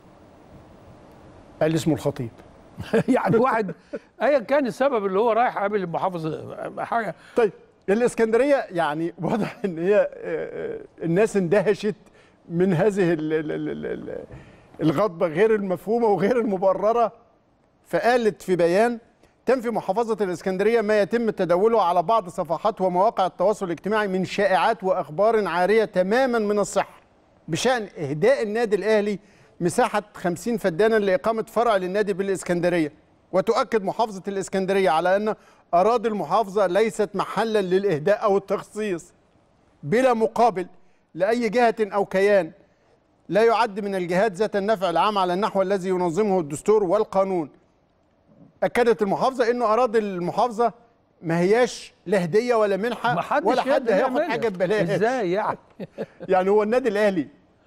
قال اسمه الخطيب يعني واحد ايا كان السبب اللي هو رايح قابل المحافظ حاجه طيب الاسكندريه يعني واضح ان هي آه، آه، الناس اندهشت من هذه ال- ال- ال- ال- الغضبه غير المفهومه وغير المبرره فقالت في بيان تنفي محافظة الإسكندرية ما يتم تداوله على بعض صفحات ومواقع التواصل الاجتماعي من شائعات وأخبار عارية تماما من الصحة بشأن إهداء النادي الأهلي مساحة 50 فدانا لإقامة فرع للنادي بالإسكندرية وتؤكد محافظة الإسكندرية على أن أراضي المحافظة ليست محلا للإهداء أو التخصيص بلا مقابل لأي جهة أو كيان لا يعد من الجهات ذات النفع العام على النحو الذي ينظمه الدستور والقانون اكدت المحافظه انه اراضي المحافظه ما هياش لا هديه ولا منحه ما حدش ولا حد يقدر هياخد يعملها. حاجه ببلاش ازاي يعني يعني هو النادي الاهلي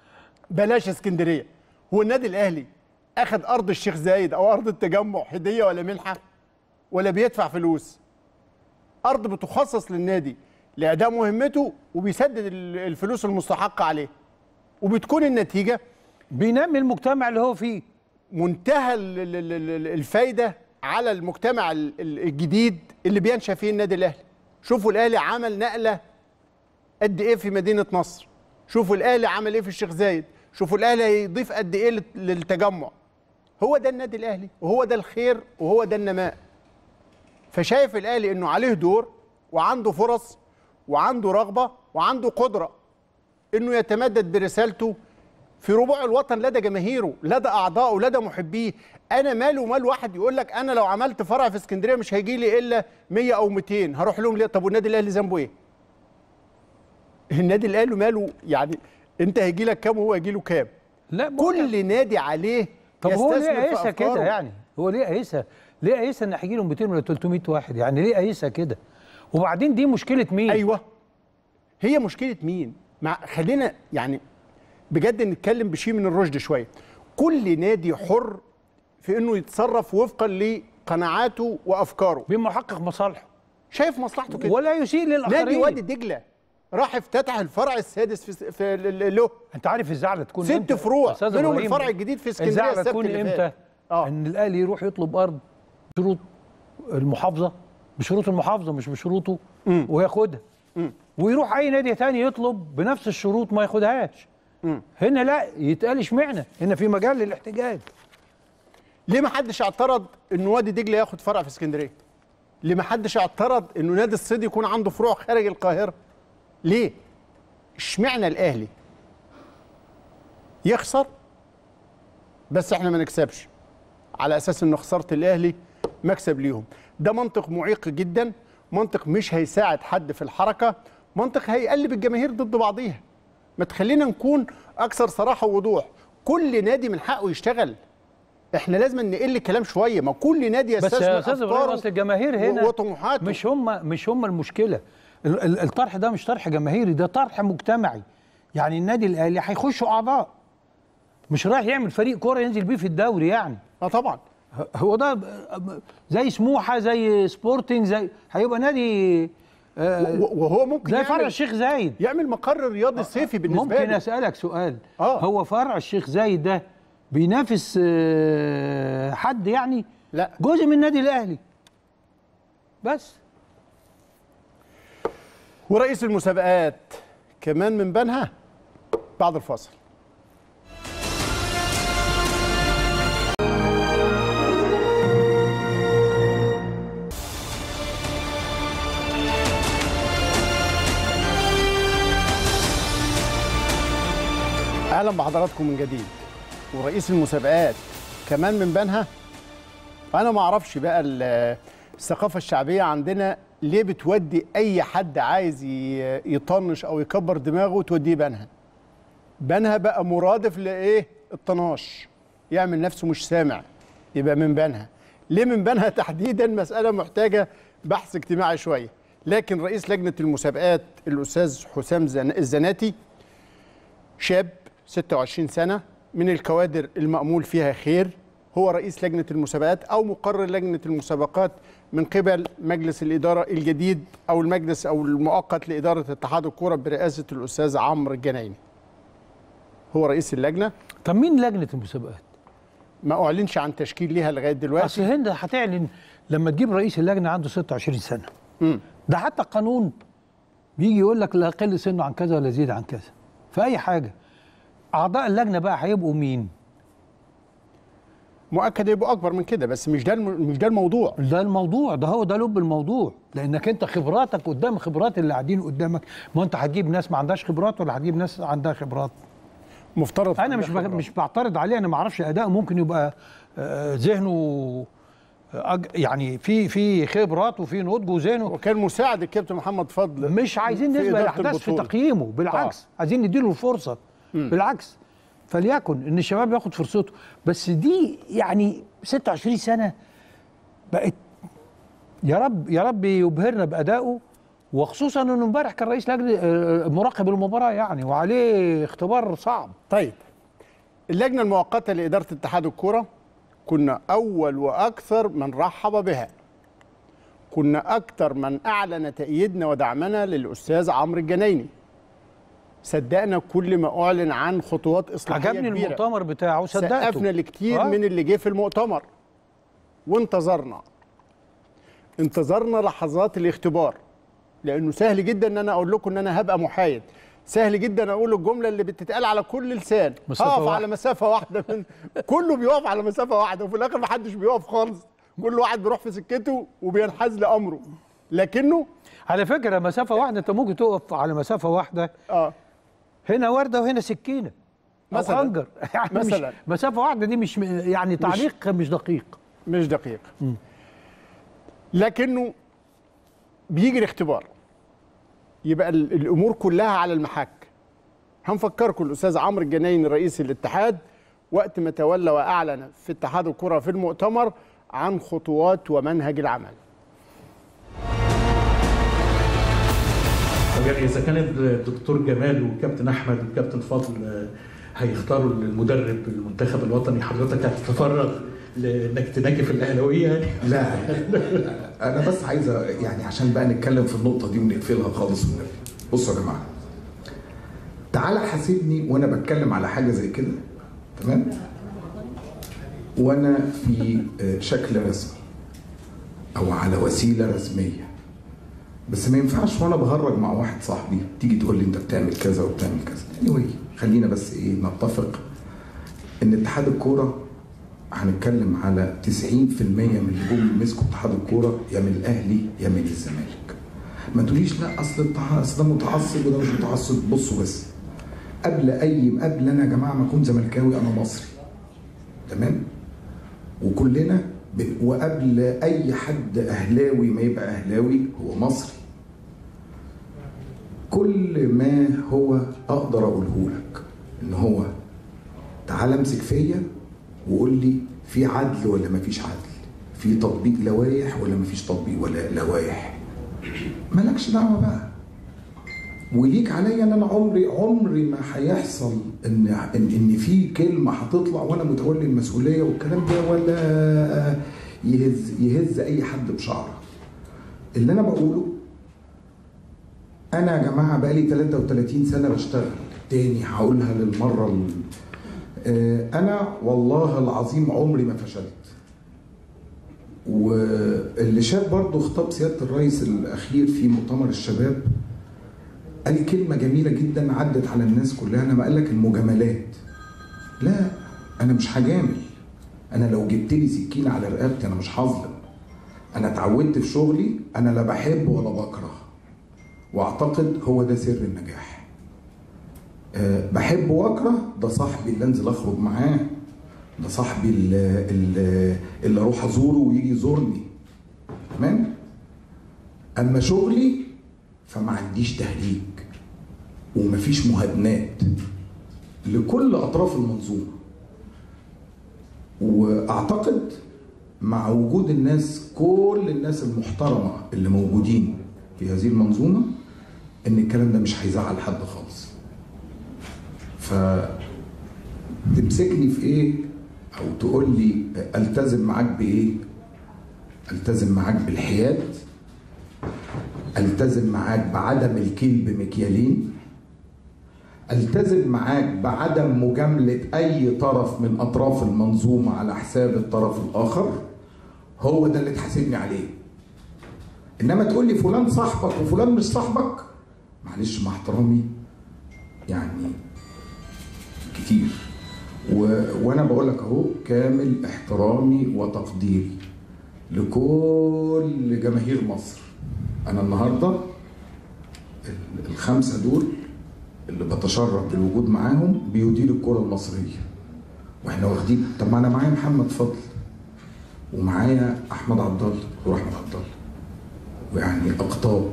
بلاش اسكندريه هو النادي الاهلي اخذ ارض الشيخ زايد او ارض التجمع هديه ولا منحه ولا بيدفع فلوس ارض بتخصص للنادي لاداء مهمته وبيسدد ال- الفلوس المستحقه عليه وبتكون النتيجه بينمي المجتمع اللي هو فيه منتهى ال- ال- ال- ال- الفايده على المجتمع ال- ال- الجديد اللي بينشا فيه النادي الاهلي شوفوا الاهلي عمل نقله قد ايه في مدينه نصر شوفوا الاهلي عمل ايه في الشيخ زايد شوفوا الاهلي هيضيف قد ايه لل- للتجمع هو ده النادي الاهلي وهو ده الخير وهو ده النماء فشايف الاهلي انه عليه دور وعنده فرص وعنده رغبه وعنده قدره انه يتمدد برسالته في ربوع الوطن لدى جماهيره لدى اعضائه لدى محبيه انا مالي ومال واحد يقول لك انا لو عملت فرع في اسكندريه مش هيجي لي الا 100 او 200 هروح لهم ليه طب والنادي الاهلي ذنبه ايه النادي الاهلي ماله يعني انت هيجي لك كام وهو هيجي له كام لا بقول لك- كل نادي عليه طب هو يستثمر ليه في قايسها كده أفكاره. يعني هو ليه قايسها ليه قايسها ان هيجي له 200 ولا 300 واحد يعني ليه قايسها كده وبعدين دي مشكله مين ايوه هي مشكله مين مع خلينا يعني بجد نتكلم بشيء من الرشد شويه كل نادي حر في انه يتصرف وفقا لقناعاته وافكاره بمحقق مصالحه شايف مصلحته كده ولا يسيء للاخرين نادي وادي دجله راح افتتح الفرع السادس في, في ل- له انت عارف الزعله تكون ست إمتى؟ فروع أستاذ منهم إبراهيم، الفرع الجديد في اسكندريه الزعله السبت تكون اللي امتى فات. اه ان الاهلي يروح يطلب ارض شروط المحافظه بشروط المحافظه مش بشروطه وياخدها ويروح اي نادي تاني يطلب بنفس الشروط ما ياخدهاش هنا لا يتقال اشمعنى هنا في مجال للاحتجاج ليه ما حدش اعترض ان وادي دجله ياخد فرع في اسكندريه ليه ما حدش اعترض انه نادي الصيد يكون عنده فروع خارج القاهره ليه اشمعنى الاهلي يخسر بس احنا ما نكسبش على اساس ان خساره الاهلي مكسب ليهم ده منطق معيق جدا منطق مش هيساعد حد في الحركه منطق هيقلب الجماهير ضد بعضيها ما تخلينا نكون اكثر صراحه ووضوح كل نادي من حقه يشتغل احنا لازم نقل الكلام شويه ما كل نادي بس يستثمر يا استاذ ابراهيم أفكاره اصل الجماهير هنا و- وطموحاته مش هم مش هم المشكله ال- ال- الطرح ده مش طرح جماهيري ده طرح مجتمعي يعني النادي الاهلي هيخشوا اعضاء مش رايح يعمل فريق كوره ينزل بيه في الدوري يعني اه طبعا ه- هو ده ب- زي سموحه زي سبورتنج زي هيبقى نادي آه، و- وهو ممكن زي فرع يعمل, الشيخ زايد يعمل مقر رياضي صيفي بالنسبه ممكن له اسالك سؤال آه. هو فرع الشيخ زايد ده بينافس آه، حد يعني لا. جزء من النادي الاهلي بس ورئيس المسابقات كمان من بنها بعد الفاصل اهلا بحضراتكم من جديد ورئيس المسابقات كمان من بنها انا ما اعرفش بقى ال- الثقافه الشعبيه عندنا ليه بتودي اي حد عايز ي- يطنش او يكبر دماغه توديه بنها بنها بقى مرادف لايه الطناش يعمل نفسه مش سامع يبقى من بنها ليه من بنها تحديدا مساله محتاجه بحث اجتماعي شويه لكن رئيس لجنه المسابقات الاستاذ حسام زن- الزناتي شاب 26 سنة من الكوادر المأمول فيها خير هو رئيس لجنة المسابقات أو مقرر لجنة المسابقات من قبل مجلس الإدارة الجديد أو المجلس أو المؤقت لإدارة اتحاد الكورة برئاسة الأستاذ عمرو الجنايني هو رئيس اللجنة طب مين لجنه المسابقات؟ ما أعلنش عن تشكيل ليها لغاية اصل دلوقتي هند هتعلن لما تجيب رئيس اللجنه عنده 26 سنه مم. ده حتى القانون بيجي يقول لك لا يقل سنه عن كذا ولا يزيد عن كذا في اي حاجه اعضاء اللجنه بقى هيبقوا مين؟ مؤكد يبقوا أكبر من كده بس مش ده الم- مش ده الموضوع ده الموضوع ده هو ده لب الموضوع لانك انت خبراتك قدام خبرات اللي قاعدين قدامك ما انت هتجيب ناس ما عندهاش خبرات ولا هتجيب ناس عندها خبرات مفترض انا مش بغ- مش بعترض عليه انا ما اعرفش اداء ممكن يبقى آه، ذهنه أج- يعني في في خبرات وفي نضج وذهنه وكان مساعد الكابتن محمد فضل مش عايزين في نسبة إدارة الاحداث في البطولة. تقييمه بالعكس عايزين نديله الفرصه بالعكس فليكن ان الشباب ياخد فرصته بس دي يعني 26 سنه بقت يا رب يا رب يبهرنا بادائه وخصوصا انه امبارح كان رئيس لجنه آه، مراقب المباراه يعني وعليه اختبار صعب طيب اللجنه المؤقته لاداره اتحاد الكره كنا اول واكثر من رحب بها كنا اكثر من اعلن تأييدنا ودعمنا للاستاذ عمرو الجنايني صدقنا كل ما اعلن عن خطوات اصلاحيه عجبني كبيرة. المؤتمر بتاعه صدقته سقفنا لكتير آه. من اللي جه في المؤتمر وانتظرنا انتظرنا لحظات الاختبار لانه سهل جدا ان انا اقول لكم ان انا هبقى محايد سهل جدا اقول الجمله اللي بتتقال على كل لسان مسافة هقف واحدة. على مسافه واحده من كله بيقف على مسافه واحده وفي الاخر محدش بيقف خالص كل واحد بيروح في سكته وبينحاز لامره لكنه على فكره مسافه واحده انت ممكن تقف على مسافه واحده اه هنا ورده وهنا سكينه أو مثلاً. خنجر يعني مش مثلاً. مسافه واحده دي مش يعني تعليق مش دقيق مش دقيق لكنه بيجي الاختبار يبقى ال- الامور كلها على المحك هنفكركم الاستاذ عمرو الجنايني رئيس الاتحاد وقت ما تولى واعلن في اتحاد الكره في المؤتمر عن خطوات ومنهج العمل طب يعني اذا كان الدكتور جمال والكابتن احمد والكابتن فاضل آه، هيختاروا المدرب المنتخب الوطني حضرتك هتتفرغ لانك تناكف الاهلاويه يعني لا انا بس عايز أ- يعني عشان بقى نتكلم في النقطه دي ونقفلها خالص ونرجع بصوا يا جماعه تعالى حاسبني وانا بتكلم على حاجه زي كده تمام وانا في آه، شكل رسمي او على وسيله رسميه بس ما ينفعش وانا بهرج مع واحد صاحبي تيجي تقول لي انت بتعمل كذا وبتعمل كذا anyway خلينا بس ايه نتفق ان اتحاد الكوره هنتكلم على 90% من اللي جم مسكوا اتحاد الكوره يا من الاهلي يا من الزمالك ما تقوليش لا اصل التع- اصل ده متعصب وده مش متعصب بصوا بس قبل اي قبل انا يا جماعه ما اكون زملكاوي انا مصري تمام وكلنا ب... وقبل اي حد اهلاوي ما يبقى اهلاوي هو مصري كل ما هو اقدر اقوله لك ان هو تعال امسك فيا وقول لي في عدل ولا ما فيش عدل في تطبيق لوائح ولا ما فيش تطبيق ولا لوائح مالكش دعوه بقى وليك عليا ان انا عمري عمري ما هيحصل ان ان ان في كلمه هتطلع وانا متولي المسؤوليه والكلام ده ولا يهز يهز اي حد بشعره اللي انا بقوله انا يا جماعه بقالي 33 سنه بشتغل تاني هقولها للمره ال- آه، انا والله العظيم عمري ما فشلت واللي شاف برضه خطاب سياده الرئيس الاخير في مؤتمر الشباب قال لي كلمه جميله جدا عدت على الناس كلها لما قال لك المجاملات لا انا مش هجامل انا لو جبت لي سكينه على رقبتي انا مش هظلم انا اتعودت في شغلي انا لا بحب ولا بكره واعتقد هو ده سر النجاح أه بحب واكره ده صاحبي اللي انزل اخرج معاه ده صاحبي اللي, اللي, اللي اروح ازوره ويجي يزورني تمام اما شغلي فما عنديش تهريج ومفيش مهادنات لكل اطراف المنظومه واعتقد مع وجود الناس كل الناس المحترمه اللي موجودين في هذه المنظومه ان الكلام ده مش هيزعل حد خالص ف تمسكني في ايه او تقول لي التزم معاك بايه التزم معاك بالحياد التزم معاك بعدم الكيل بمكيالين التزم معاك بعدم مجاملة أي طرف من أطراف المنظومة على حساب الطرف الآخر هو ده اللي تحاسبني عليه إنما تقول لي فلان صاحبك وفلان مش صاحبك معلش مع احترامي يعني كتير و... وأنا بقول لك أهو كامل احترامي وتقديري لكل جماهير مصر أنا النهارده ال- الخمسة دول اللي بتشرف بالوجود معاهم بيدير الكرة المصرية واحنا واخدين طب ما انا معايا محمد فضل ومعايا احمد عبد الله دكتور احمد عبد الله ويعني اقطاب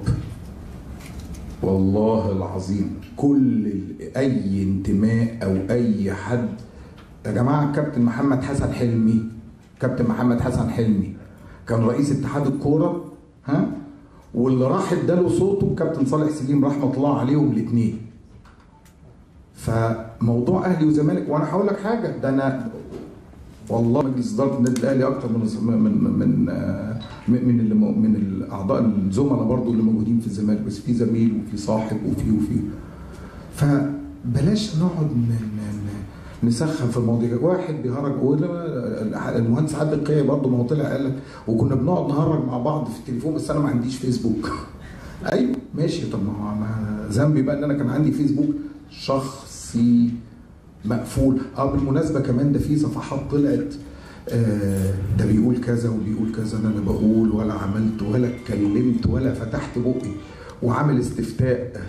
والله العظيم كل ال- اي انتماء او اي حد يا جماعه كابتن محمد حسن حلمي كابتن محمد حسن حلمي كان رئيس اتحاد الكوره ها واللي راح اداله صوته كابتن صالح سليم رحمه الله عليهم الاثنين فموضوع اهلي وزمالك وانا هقول لك حاجه ده انا والله مجلس اداره النادي الاهلي اكتر من من من آه، من من اللي مو- من الاعضاء الزملاء برضو اللي موجودين في الزمالك بس في زميل وفي صاحب وفي وفي فبلاش نقعد ن- ن- ن- نسخن في المواضيع واحد بيهرج ولا- المهندس عادل القيعي برضه ما هو طلع قال لك وكنا بنقعد نهرج مع بعض في التليفون بس انا ما عنديش فيسبوك ايوه ماشي طب ما هو ما ذنبي بقى ان انا كان عندي فيسبوك شخصي مقفول اه بالمناسبه كمان ده في صفحات طلعت آه ده بيقول كذا وبيقول كذا انا لا بقول ولا عملت ولا اتكلمت ولا فتحت بقي وعامل استفتاء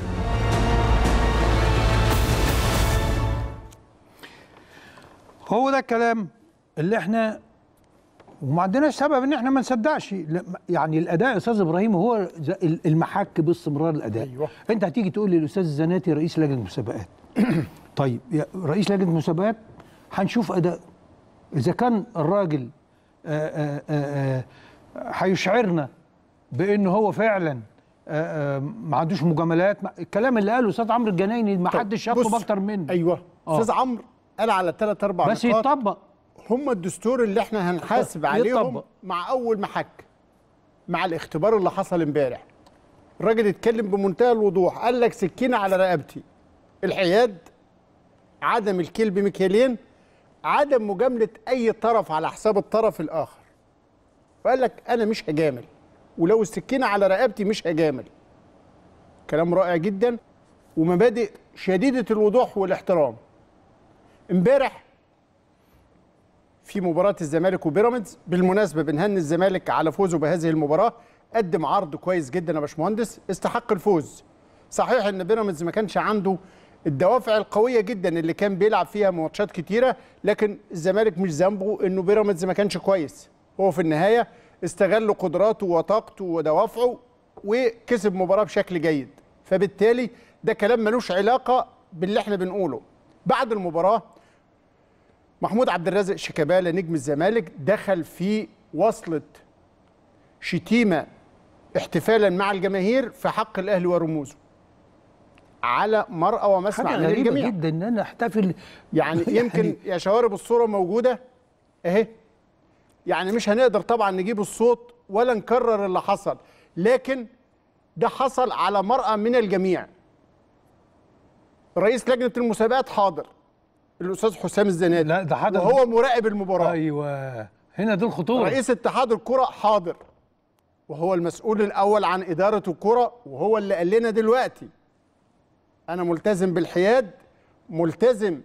هو ده الكلام اللي احنا وما عندناش سبب ان احنا ما نصدقش لا، يعني الاداء يا استاذ ابراهيم هو ز- المحك باستمرار الاداء أيوة. انت هتيجي تقول لي الاستاذ الزناتي رئيس لجنه المسابقات طيب يا رئيس لجنه المسابقات هنشوف اداء اذا كان الراجل آه، آه، آه، آه، هيشعرنا بان هو فعلا آه، آه، ما عندوش مجاملات ما- الكلام اللي قاله استاذ عمرو الجنايني ما طب حدش يطلب بص، اكتر منه ايوه آه. استاذ عمرو قال على ثلاث اربع بس نقاط يتطبق هم الدستور اللي احنا هنحاسب عليهم يطبق. مع اول محك مع الاختبار اللي حصل امبارح الراجل اتكلم بمنتهى الوضوح قال لك سكينه على رقبتي الحياد عدم الكيل بمكيالين عدم مجامله اي طرف على حساب الطرف الاخر وقال لك انا مش هجامل ولو السكينه على رقبتي مش هجامل كلام رائع جدا ومبادئ شديده الوضوح والاحترام امبارح في مباراة الزمالك وبيراميدز بالمناسبة بنهني الزمالك على فوزه بهذه المباراة قدم عرض كويس جدا يا باشمهندس استحق الفوز صحيح ان بيراميدز ما كانش عنده الدوافع القوية جدا اللي كان بيلعب فيها ماتشات كتيرة لكن الزمالك مش ذنبه انه بيراميدز ما كانش كويس هو في النهاية استغل قدراته وطاقته ودوافعه وكسب مباراة بشكل جيد فبالتالي ده كلام ملوش علاقة باللي احنا بنقوله بعد المباراة محمود عبد الرازق شيكابالا نجم الزمالك دخل في وصلة شتيمة احتفالا مع الجماهير في حق الاهلي ورموزه على مرأى ومسمع حاجه من غريبه الجميع جدا ان انا احتفل يعني يمكن يا شوارب الصورة موجودة اهي يعني مش هنقدر طبعا نجيب الصوت ولا نكرر اللي حصل لكن ده حصل على مرأى من الجميع رئيس لجنة المسابقات حاضر الأستاذ حسام الزنادي لا ده حضر وهو مراقب المباراة ايوه هنا دي الخطوره رئيس اتحاد الكرة حاضر وهو المسؤول الأول عن إدارة الكرة وهو اللي قال لنا دلوقتي أنا ملتزم بالحياد ملتزم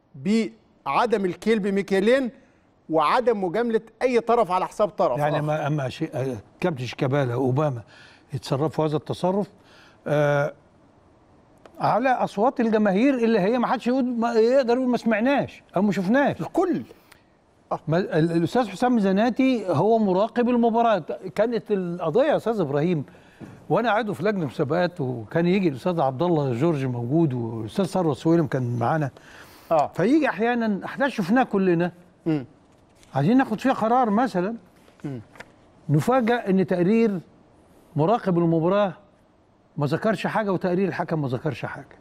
بعدم الكيل بمكيالين وعدم مجاملة أي طرف على حساب طرف يعني آخر. ما اما شيء آه، كابتن شيكابالا اوباما يتصرفوا هذا التصرف آه على اصوات الجماهير اللي هي ما حدش يقول ما يقدر يقول ما سمعناش او ما شفناش الكل ما ال- الاستاذ حسام زناتي هو مراقب المباراه كانت القضيه يا استاذ ابراهيم وانا عضو في لجنه مسابقات وكان يجي الاستاذ عبد الله جورج موجود والاستاذ ثروت سويلم كان معانا اه فيجي احيانا احداث شفناها كلنا مم. عايزين ناخد فيها قرار مثلا نفاجأ ان تقرير مراقب المباراه ما ذكرش حاجه وتقرير الحكم ما ذكرش حاجه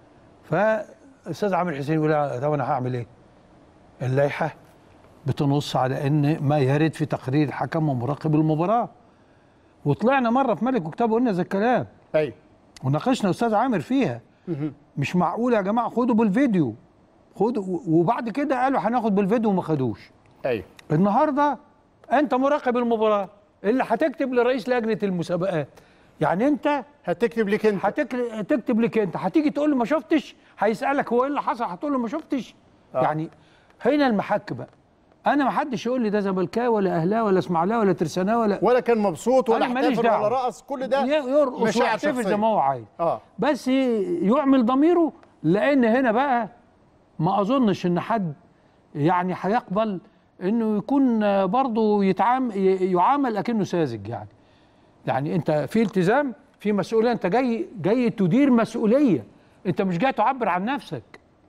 فالاستاذ عامر حسين يقول لا، طب انا هعمل ايه؟ اللائحه بتنص على ان ما يرد في تقرير الحكم ومراقب المباراه وطلعنا مره في ملك وكتاب وقلنا زي الكلام أيوه وناقشنا استاذ عامر فيها مش معقول يا جماعه خدوا بالفيديو خدوا وبعد كده قالوا هناخد بالفيديو وما خدوش أيوه النهارده انت مراقب المباراه اللي هتكتب لرئيس لجنه المسابقات يعني انت هتكتب لك أنت هتك- هتكتب لك انت هتيجي تقول له ما شفتش هيسالك هو ايه اللي حصل هتقول له ما شفتش آه. يعني هنا المحك بقى انا ما حدش يقول لي ده زملكاوي ولا اهلاوي ولا اسماعيلاوي ولا ترساناوي ولا ولا كان مبسوط ولا أنا ماليش احتفل ولا دعوة. رقص كل ده ي- يرقص مشاعر ويحتفل زي شخصية. ما هو عايز اه بس يعمل ضميره لان هنا بقى ما اظنش ان حد يعني هيقبل انه يكون برضه يتعامل يعامل اكنه ساذج يعني يعني انت في التزام في مسؤوليه انت جاي جاي تدير مسؤوليه انت مش جاي تعبر عن نفسك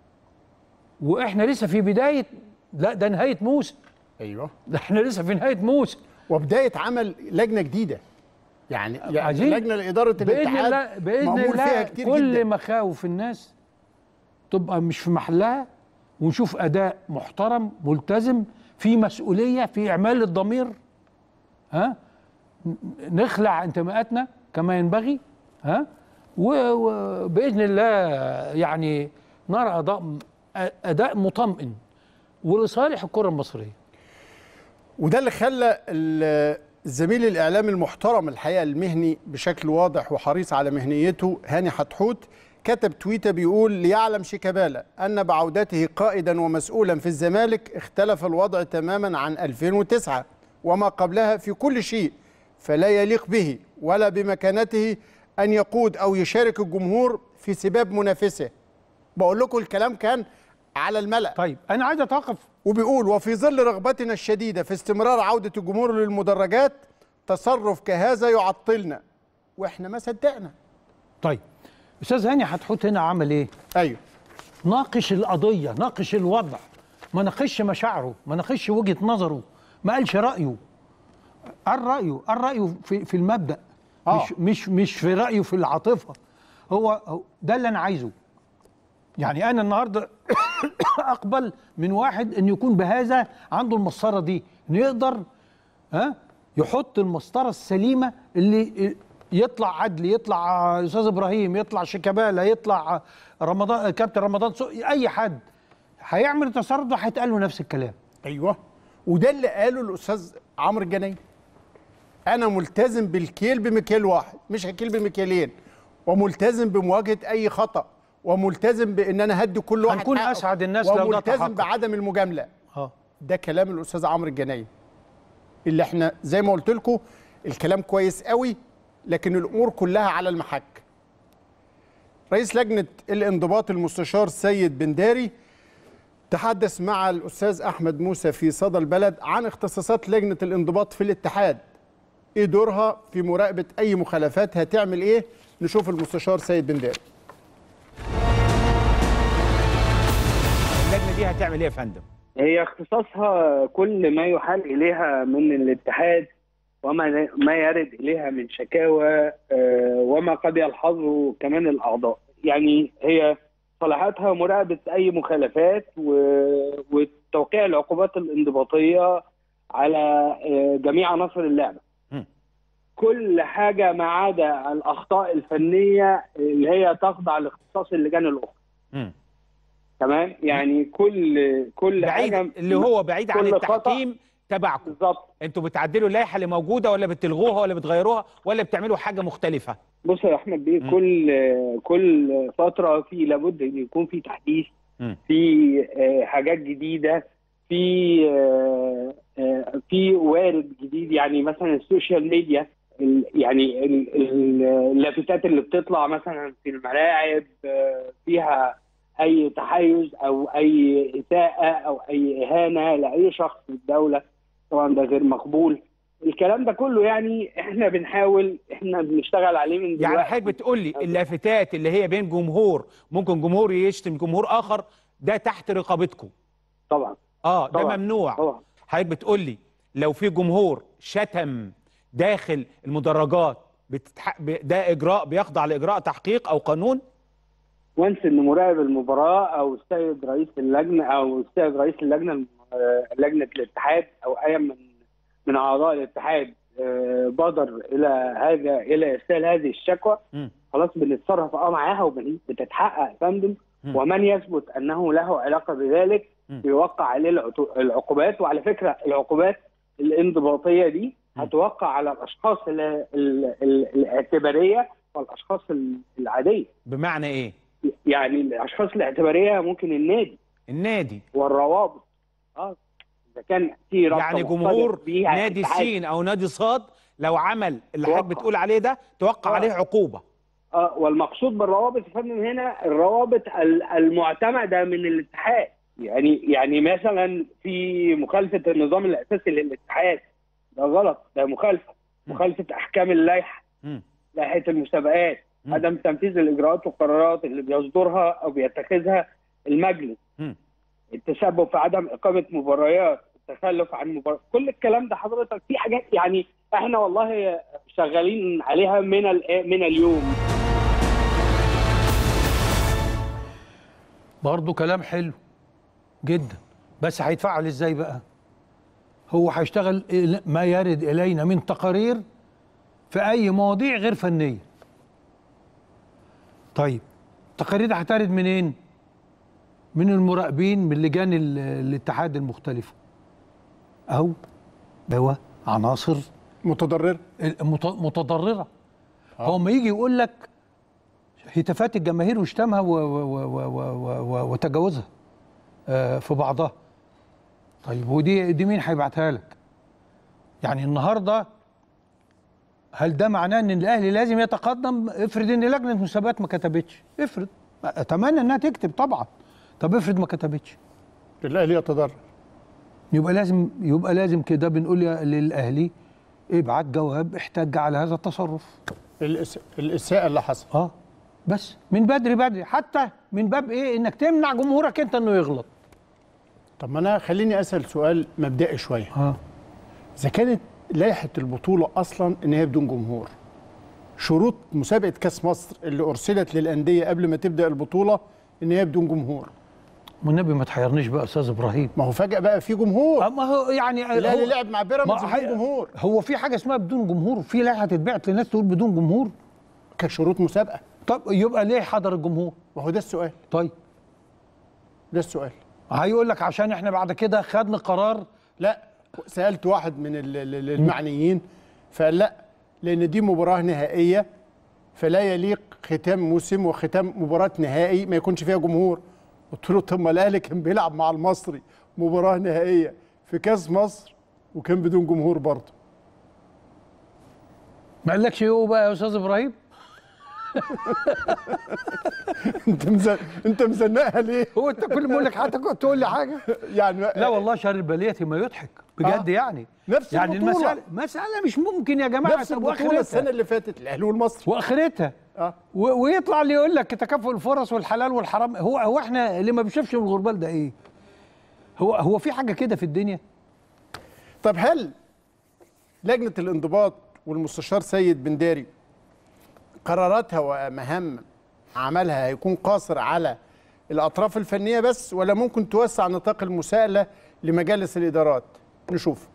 واحنا لسه في بدايه لا ده نهايه موسم ايوه ده احنا لسه في نهايه موسم وبدايه عمل لجنه جديده يعني, يعني عايزين لجنه لاداره باذن الاتحاد الله باذن معمول فيها الله كتير كل جدا مخاوف الناس تبقى مش في محلها ونشوف اداء محترم ملتزم في مسؤوليه في اعمال الضمير ها ن- نخلع انتماءاتنا كما ينبغي ها و- وباذن الله يعني نرى اداء اداء مطمئن ولصالح الكره المصريه وده اللي خلى ال- الزميل الاعلامي المحترم الحقيقه المهني بشكل واضح وحريص على مهنيته هاني حتحوت كتب تويته بيقول ليعلم شيكابالا ان بعودته قائدا ومسؤولا في الزمالك اختلف الوضع تماما عن 2009 وما قبلها في كل شيء فلا يليق به ولا بمكانته ان يقود او يشارك الجمهور في سباب منافسه بقول لكم الكلام كان على الملأ طيب انا عايز اتوقف وبيقول وفي ظل رغبتنا الشديدة في استمرار عودة الجمهور للمدرجات تصرف كهذا يعطلنا واحنا ما صدقنا طيب استاذ هاني حتحوت هنا عمل ايه ايوه ناقش القضيه ناقش الوضع ما ناقش مشاعره ما ناقش وجهه نظره ما قالش رايه قال رايه قال رايه في في المبدا آه. مش مش مش في رايه في العاطفه هو هو- ده اللي انا عايزه يعني انا النهارده اقبل من واحد ان يكون بهذا عنده المسطره دي انه يقدر ها يحط المسطره السليمه اللي يطلع عدلي يطلع استاذ ابراهيم يطلع شيكابالا يطلع رمضان كابتن رمضان سوقي اي حد هيعمل التصرف ده هيتقال له نفس الكلام ايوه وده اللي قاله الاستاذ عمرو الجنايني انا ملتزم بالكيل بمكيال واحد مش هكيل بمكيالين وملتزم بمواجهه اي خطا وملتزم بان انا هدي كل واحد هنكون حقه. أسعد الناس لو ده وملتزم تحقق. بعدم المجامله اه ده كلام الاستاذ عمرو الجنايني اللي احنا زي ما قلت لكم الكلام كويس قوي لكن الامور كلها على المحك رئيس لجنه الانضباط المستشار سيد بنداري تحدث مع الاستاذ احمد موسى في صدى البلد عن اختصاصات لجنه الانضباط في الاتحاد ايه دورها في مراقبه اي مخالفات هتعمل ايه نشوف المستشار سيد بنداري اللجنه دي هتعمل ايه يا فندم؟ هي اختصاصها كل ما يحال اليها من الاتحاد وما ما يرد اليها من شكاوى آه، وما قد يلحظه كمان الاعضاء يعني هي صلاحاتها مراقبه اي مخالفات و- وتوقيع العقوبات الانضباطيه على آه، جميع عناصر اللعبه مم. كل حاجه ما عدا الاخطاء الفنيه اللي هي تخضع لاختصاص اللجان الاخرى مم. تمام يعني كل كل بعيد حاجه اللي هو بعيد عن كل خطأ. التحكيم تبعكم بالظبط انتوا بتعدلوا اللائحه اللي موجوده ولا بتلغوها ولا بتغيروها ولا بتعملوا حاجه مختلفه؟ بص يا احمد بيه مم. كل كل فتره في لابد ان يكون في تحديث مم. في آه، حاجات جديده في آه، آه، في وارد جديد يعني مثلا السوشيال ميديا ال- يعني ال- ال- اللافتات اللي بتطلع مثلا في الملاعب آه، فيها اي تحيز او اي اساءه او اي اهانه لاي شخص في الدوله طبعا ده غير مقبول الكلام ده كله يعني احنا بنحاول احنا بنشتغل عليه من يعني دلوقتي حضرتك بتقول لي اللافتات اللي هي بين جمهور ممكن جمهور يشتم جمهور اخر ده تحت رقابتكم طبعا اه ده طبعا. ممنوع طبعا حضرتك بتقول لي لو في جمهور شتم داخل المدرجات بتتح... ب- ده اجراء بيخضع لاجراء تحقيق او قانون وانس ان مراقب المباراه او السيد رئيس اللجنه او السيد رئيس اللجنه آه، لجنه الاتحاد او اي من من اعضاء الاتحاد آه، بادر الى هذا الى ارسال هذه الشكوى مم. خلاص بنتصرف اه معاها وبتتحقق يا فندم مم. ومن يثبت انه له علاقه بذلك مم. بيوقع عليه العتو- العقوبات وعلى فكره العقوبات الانضباطيه دي مم. هتوقع على الاشخاص ال- ال- ال- الاعتباريه والاشخاص ال- العاديه بمعنى ايه يعني الاشخاص الاعتباريه ممكن النادي النادي والروابط اه اذا كان في رابطه يعني محترف جمهور بيها نادي اتحاد. سين او نادي صاد لو عمل اللي حضرتك توقع. بتقول عليه ده توقع آه. عليه عقوبه اه والمقصود بالروابط يا فندم هنا الروابط ال- المعتمده من الاتحاد يعني يعني مثلا في مخالفه النظام الاساسي للاتحاد ده غلط ده مخالفه مم. مخالفه احكام اللائحه مم. لائحه المسابقات مم. عدم تنفيذ الاجراءات والقرارات اللي بيصدرها او بيتخذها المجلس مم. التسبب في عدم اقامه مباريات التخلف عن مباريات كل الكلام ده حضرتك في حاجات يعني احنا والله شغالين عليها من ال- من اليوم برضه كلام حلو جدا بس هيتفعل ازاي بقى هو هيشتغل إلى- ما يرد الينا من تقارير في اي مواضيع غير فنيه طيب التقارير دي هترد منين من المراقبين من لجان ال- الاتحاد المختلفه او هو عناصر متضرر المت- متضرره هو ما يجي يقول لك هتافات الجماهير وشتمها و- و- و- و- و- و- وتجاوزها آه، في بعضها طيب ودي دي مين هيبعتها لك يعني النهارده هل ده معناه ان الاهلي لازم يتقدم افرض ان لجنه مسابقات ما كتبتش افرض اتمنى انها تكتب طبعا طب افرض ما كتبتش الاهلي يتضرر يبقى لازم يبقى لازم كده بنقول يا- للاهلي ابعت جواب احتج على هذا التصرف الإس... الاساءه اللي حصل اه بس من بدري بدري حتى من باب ايه انك تمنع جمهورك انت انه يغلط طب ما انا خليني اسال سؤال مبدئي شويه اه اذا كانت لائحه البطوله اصلا ان هي بدون جمهور شروط مسابقه كاس مصر اللي ارسلت للانديه قبل ما تبدا البطوله ان هي بدون جمهور والنبي ما تحيرنيش بقى استاذ ابراهيم ما هو فجاه بقى في جمهور آه، ما هو يعني الاهلي هو- لعب مع ما بيراميدز هي- بدون جمهور هو في حاجه اسمها بدون جمهور في لائحه تتبعت لناس تقول بدون جمهور كشروط مسابقه طب يبقى ليه حضر الجمهور ما هو ده السؤال طيب ده السؤال هيقول لك عشان احنا بعد كده خدنا قرار لا سالت واحد من ال- ال- المعنيين فقال لا لان دي مباراه نهائيه فلا يليق ختام موسم وختام مباراه نهائي ما يكونش فيها جمهور قلت له طب ما الاهلي كان بيلعب مع المصري مباراه نهائيه في كاس مصر وكان بدون جمهور برضه ما قالكش ايه بقى يا استاذ ابراهيم انت مزن... انت مزنقها ليه؟ هو انت كل ما اقول لك حتى كنت تقول لي حاجه يعني لا والله شر البليه ما يضحك بجد آه. يعني نفس يعني البطولة. المساله مساله مش ممكن يا جماعه نفس طب البطوله وآخرتها؟ السنه اللي فاتت الاهلي والمصري واخرتها اه و- ويطلع اللي يقول لك تكافؤ الفرص والحلال والحرام هو هو احنا اللي ما بيشوفش من الغربال ده ايه؟ هو هو في حاجه كده في الدنيا؟ طب هل لجنه الانضباط والمستشار سيد بن داري قراراتها ومهام عملها هيكون قاصر على الاطراف الفنيه بس ولا ممكن توسع نطاق المساءله لمجالس الادارات نشوف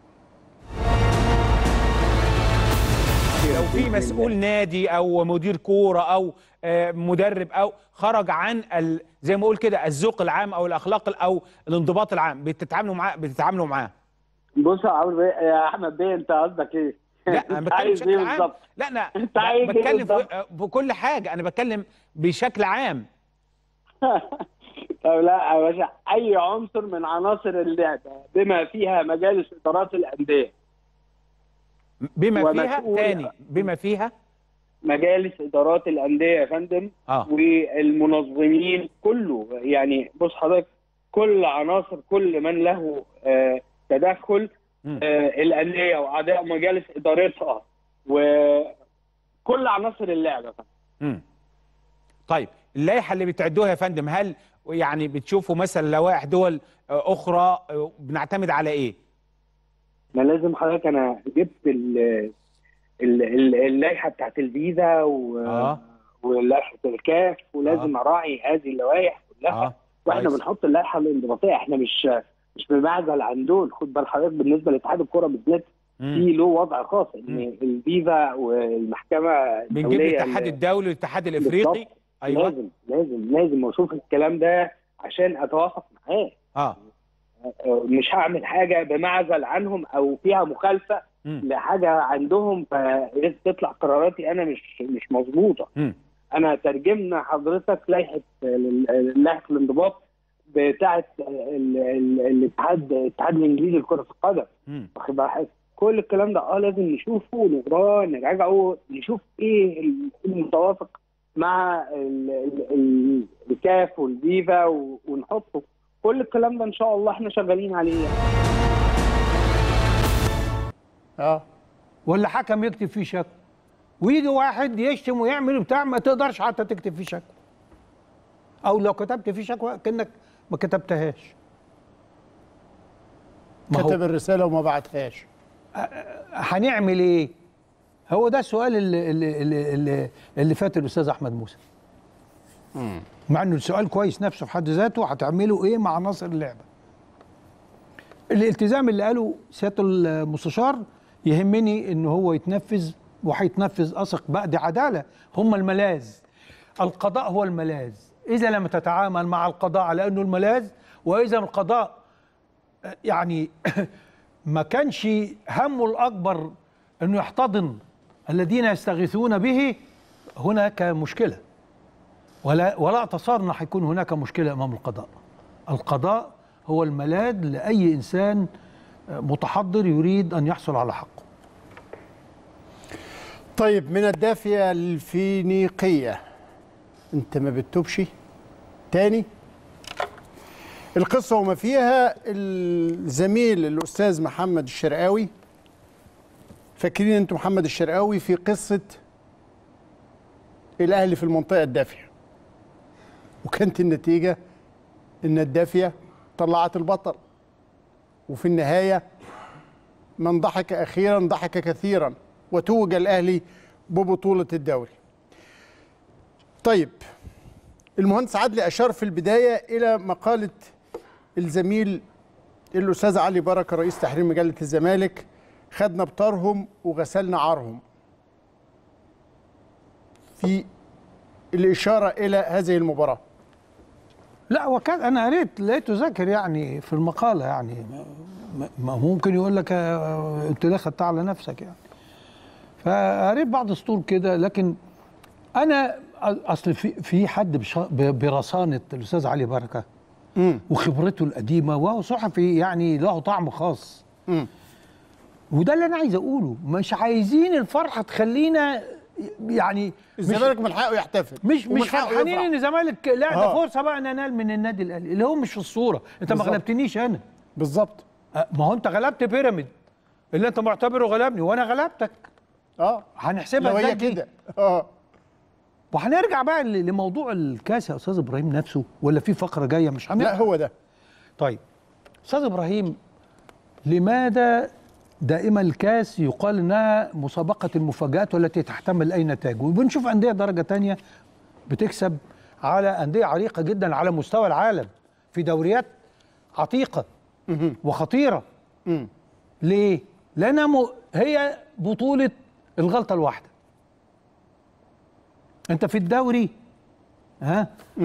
لو في مسؤول نادي او مدير كوره او آه، مدرب او خرج عن ال... زي ما اقول كده الذوق العام او الاخلاق او الانضباط العام بتتعاملوا معاه بتتعاملوا معاه بص يا عمرو بيه- يا احمد بيه انت قصدك ايه؟ لا انا انت بتكلم عايز بشكل ايه عام بالظبط؟ لا انا انت عايز ايه بتكلم في... بالظبط؟ بكل حاجه انا بتكلم بشكل عام طب لا يا باشا اي عنصر من عناصر اللعبه بما فيها مجالس ادارات الانديه بما فيها ومسؤول- تاني بما فيها مجالس ادارات الانديه يا فندم اه والمنظمين كله يعني بص حضرتك كل عناصر كل من له آه، تدخل مم. آه، الانديه واعضاء مجالس ادارتها وكل عناصر اللعبه مم. طيب اللائحه اللي بتعدوها يا فندم هل يعني بتشوفوا مثلا لوائح دول آه، اخرى آه، بنعتمد على ايه؟ ما لازم حضرتك انا جبت ال- ال- ال- اللائحه بتاعت الفيزا و... اه ولائحه الكاف ولازم اراعي هذه اللوائح كلها اه واحنا كويس. بنحط اللائحه الانضباطيه احنا مش مش بنعزل عن دول خد بال حضرتك بالنسبه لاتحاد الكره بالذات مم. في له وضع خاص ان مم. الفيفا والمحكمه بنجيب الدوليه الاتحاد ال- الدولي والاتحاد الافريقي بالظبط. ايوه لازم لازم لازم اشوف الكلام ده عشان اتوافق معاه اه مش هعمل حاجه بمعزل عنهم او فيها مخالفه مم. لحاجه عندهم فتطلع قراراتي انا مش مش مظبوطه مم. انا ترجمنا حضرتك لائحه لائحه الانضباط بتاعه ال- ال- الاتحاد الاتحاد الانجليزي لكره القدم مم. واخد بال حضرتك؟ كل الكلام ده اه لازم نشوفه نقراه نراجعه نشوف ايه ال- المتوافق مع ال- ال- ال- الكاف والفيفا و- ونحطه كل الكلام ده ان شاء الله احنا شغالين عليه اه ولا حكم يكتب فيه شكوى ويجي واحد يشتم ويعمل بتاع ما تقدرش حتى تكتب فيه شكوى او لو كتبت فيه شكوى كانك ما كتبتهاش ما هو كتب الرساله وما بعتهاش هنعمل ايه هو ده السؤال اللي اللي اللي, اللي, اللي فات الاستاذ احمد موسى مع انه السؤال كويس نفسه في حد ذاته هتعملوا ايه مع عناصر اللعبه الالتزام اللي قاله سياده المستشار يهمني ان هو يتنفذ وهيتنفذ اثق بقى دي عداله هم الملاذ القضاء هو الملاذ اذا لم تتعامل مع القضاء على انه الملاذ واذا القضاء يعني ما كانش همه الاكبر انه يحتضن الذين يستغيثون به هناك مشكله ولا ولا اتصار ان هيكون هناك مشكله امام القضاء القضاء هو الملاذ لاي انسان متحضر يريد ان يحصل على حقه طيب من الدافية الفينيقية انت ما بتتوبش تاني القصة وما فيها الزميل الأستاذ محمد الشرقاوي فاكرين انتوا محمد الشرقاوي في قصة الأهلي في المنطقة الدافية وكانت النتيجة إن الدافية طلعت البطل وفي النهاية من ضحك أخيرا ضحك كثيرا وتوج الأهلي ببطولة الدوري طيب المهندس عدلي أشار في البداية إلى مقالة الزميل الأستاذ علي بركة رئيس تحرير مجلة الزمالك خدنا بطارهم وغسلنا عارهم في الإشارة إلى هذه المباراة لا وكان انا قريت لقيته ذاكر يعني في المقاله يعني ما- ما ممكن يقول لك آه، انت ليه خدتها على نفسك يعني فقريت بعض السطور كده لكن انا اصل في في حد بش- ب- برصانه الاستاذ علي بركه مم. وخبرته القديمه وهو صحفي يعني له طعم خاص مم. وده اللي انا عايز اقوله مش عايزين الفرحه تخلينا يعني مش الزمالك من حقه يحتفل مش ومن مش حقه فرحانين يفرح. ان الزمالك لا ده آه. فرصه بقى ان انال من النادي الاهلي اللي هو مش في الصوره انت ما بالظبط. غلبتنيش انا بالظبط أه، ما هو انت غلبت بيراميد اللي انت معتبره غلبني وانا غلبتك اه هنحسبها لو ازاي هي دي؟ كده اه وهنرجع بقى ل- لموضوع الكاس يا استاذ ابراهيم نفسه ولا في فقره جايه مش هنرجع لا هو ده طيب استاذ ابراهيم لماذا دائما الكاس يقال انها مسابقه المفاجات والتي تحتمل اي نتائج وبنشوف انديه درجه تانية بتكسب على انديه عريقه جدا على مستوى العالم في دوريات عتيقه وخطيره مم. ليه لانها م... هي بطوله الغلطه الواحده انت في الدوري ها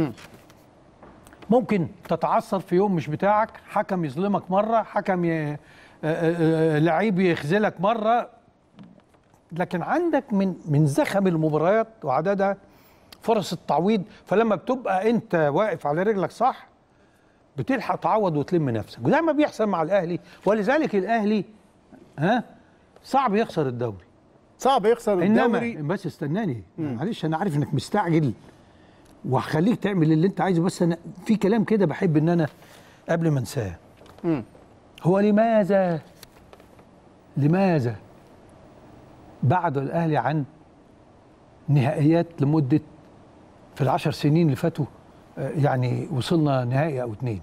ممكن تتعثر في يوم مش بتاعك حكم يظلمك مره حكم ي... آه، آه، آه، لعيب يخذلك مره لكن عندك من من زخم المباريات وعددها فرص التعويض فلما بتبقى انت واقف على رجلك صح بتلحق تعوض وتلم نفسك وده ما بيحصل مع الاهلي ولذلك الاهلي ها صعب يخسر الدوري صعب يخسر انما الدوري بس استناني معلش انا عارف انك مستعجل وهخليك تعمل اللي انت عايزه بس انا في كلام كده بحب ان انا قبل ما انساه مم. هو لماذا لماذا بعد الاهلي عن نهائيات لمده في العشر سنين اللي فاتوا آه، يعني وصلنا نهائي او اتنين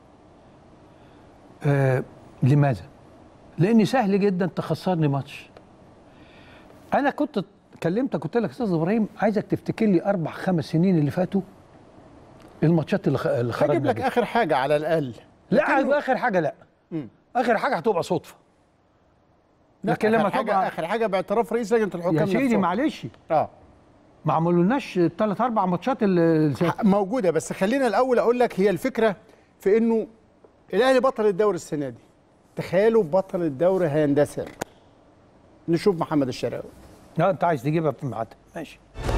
آه لماذا لان سهل جدا تخسرني ماتش انا كنت كلمتك قلت لك استاذ ابراهيم عايزك تفتكر لي اربع خمس سنين اللي فاتوا الماتشات اللي خ- اللي هجيب خرجنا لك بيها. اخر حاجه على الاقل لا يبقى اخر حاجه لا مم. اخر حاجه هتبقى صدفه لا، لكن لما آخر حاجه تبقى اخر حاجه باعتراف رئيس لجنه الحكام يا سيدي نفسهم. معلش اه ما عملولناش ثلاث اربع ماتشات ال- ال- موجوده بس خلينا الاول اقول لك هي الفكره في انه الاهلي بطل الدوري السنه دي تخيلوا بطل الدوري هيندثر نشوف محمد الشراوي لا انت عايز تجيبها في ميعادها ماشي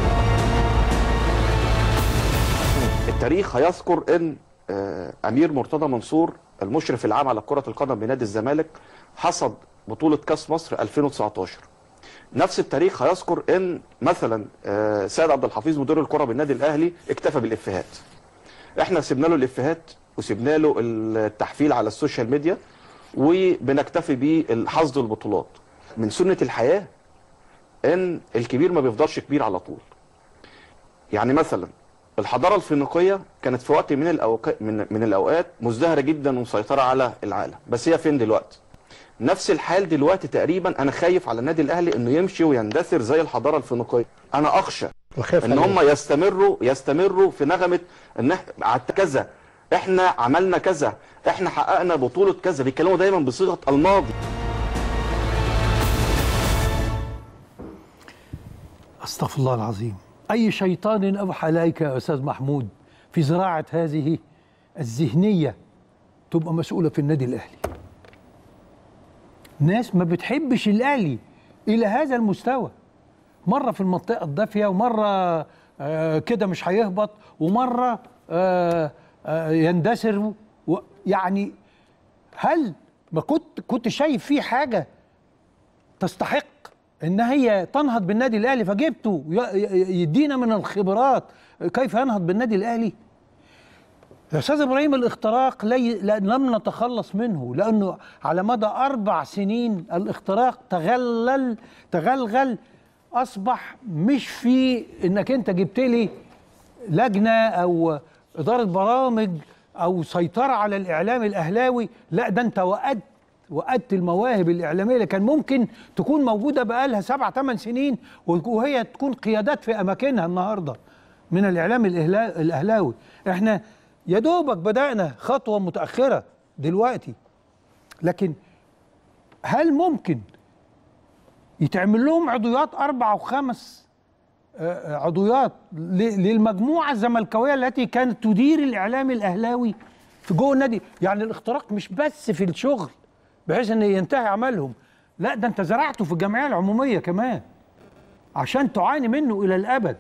التاريخ هيذكر ان آه، امير مرتضى منصور المشرف العام على كره القدم بنادي الزمالك حصد بطوله كاس مصر 2019 نفس التاريخ هيذكر ان مثلا آه، سيد عبد الحفيظ مدير الكره بالنادي الاهلي اكتفى بالافيهات احنا سيبنا له الافيهات وسيبنا له التحفيل على السوشيال ميديا وبنكتفي بحصد البطولات من سنه الحياه ان الكبير ما بيفضلش كبير على طول يعني مثلا الحضاره الفينيقيه كانت في وقت من الاوقات من, من الاوقات مزدهره جدا ومسيطره على العالم بس هي فين دلوقتي نفس الحال دلوقتي تقريبا انا خايف على النادي الاهلي انه يمشي ويندثر زي الحضاره الفينيقيه انا اخشى الخايف ان عليه. هم يستمروا يستمروا في نغمه ان إح- عت كذا احنا عملنا كذا احنا حققنا بطوله كذا بيتكلموا دايما بصيغه الماضي استغفر الله العظيم اي شيطان اوحى اليك يا استاذ محمود في زراعه هذه الذهنيه تبقى مسؤوله في النادي الاهلي ناس ما بتحبش الاهلي الى هذا المستوى مره في المنطقه الدافيه ومره آه كده مش هيهبط ومره آه آه يندثر و- يعني هل ما كنت كنت شايف فيه حاجه تستحق ان هي تنهض بالنادي الاهلي فجبته ي- ي- يدينا من الخبرات كيف ينهض بالنادي الاهلي يا استاذ ابراهيم الاختراق لي لا- لم نتخلص منه لانه على مدى اربع سنين الاختراق تغلل تغلغل اصبح مش في انك انت جبت لي لجنه او اداره برامج او سيطره على الاعلام الاهلاوي لا ده انت وقدت وقدت المواهب الاعلاميه اللي كان ممكن تكون موجوده بقالها سبع ثمان سنين وهي تكون قيادات في اماكنها النهارده من الاعلام الإهلا- الاهلاوي احنا يا دوبك بدانا خطوه متاخره دلوقتي لكن هل ممكن يتعمل لهم عضويات اربع وخمس آه، عضويات ل- للمجموعه الزملكاويه التي كانت تدير الاعلام الاهلاوي في جوه النادي يعني الاختراق مش بس في الشغل بحيث ان ينتهي عملهم لا ده انت زرعته في الجمعيه العموميه كمان عشان تعاني منه الى الابد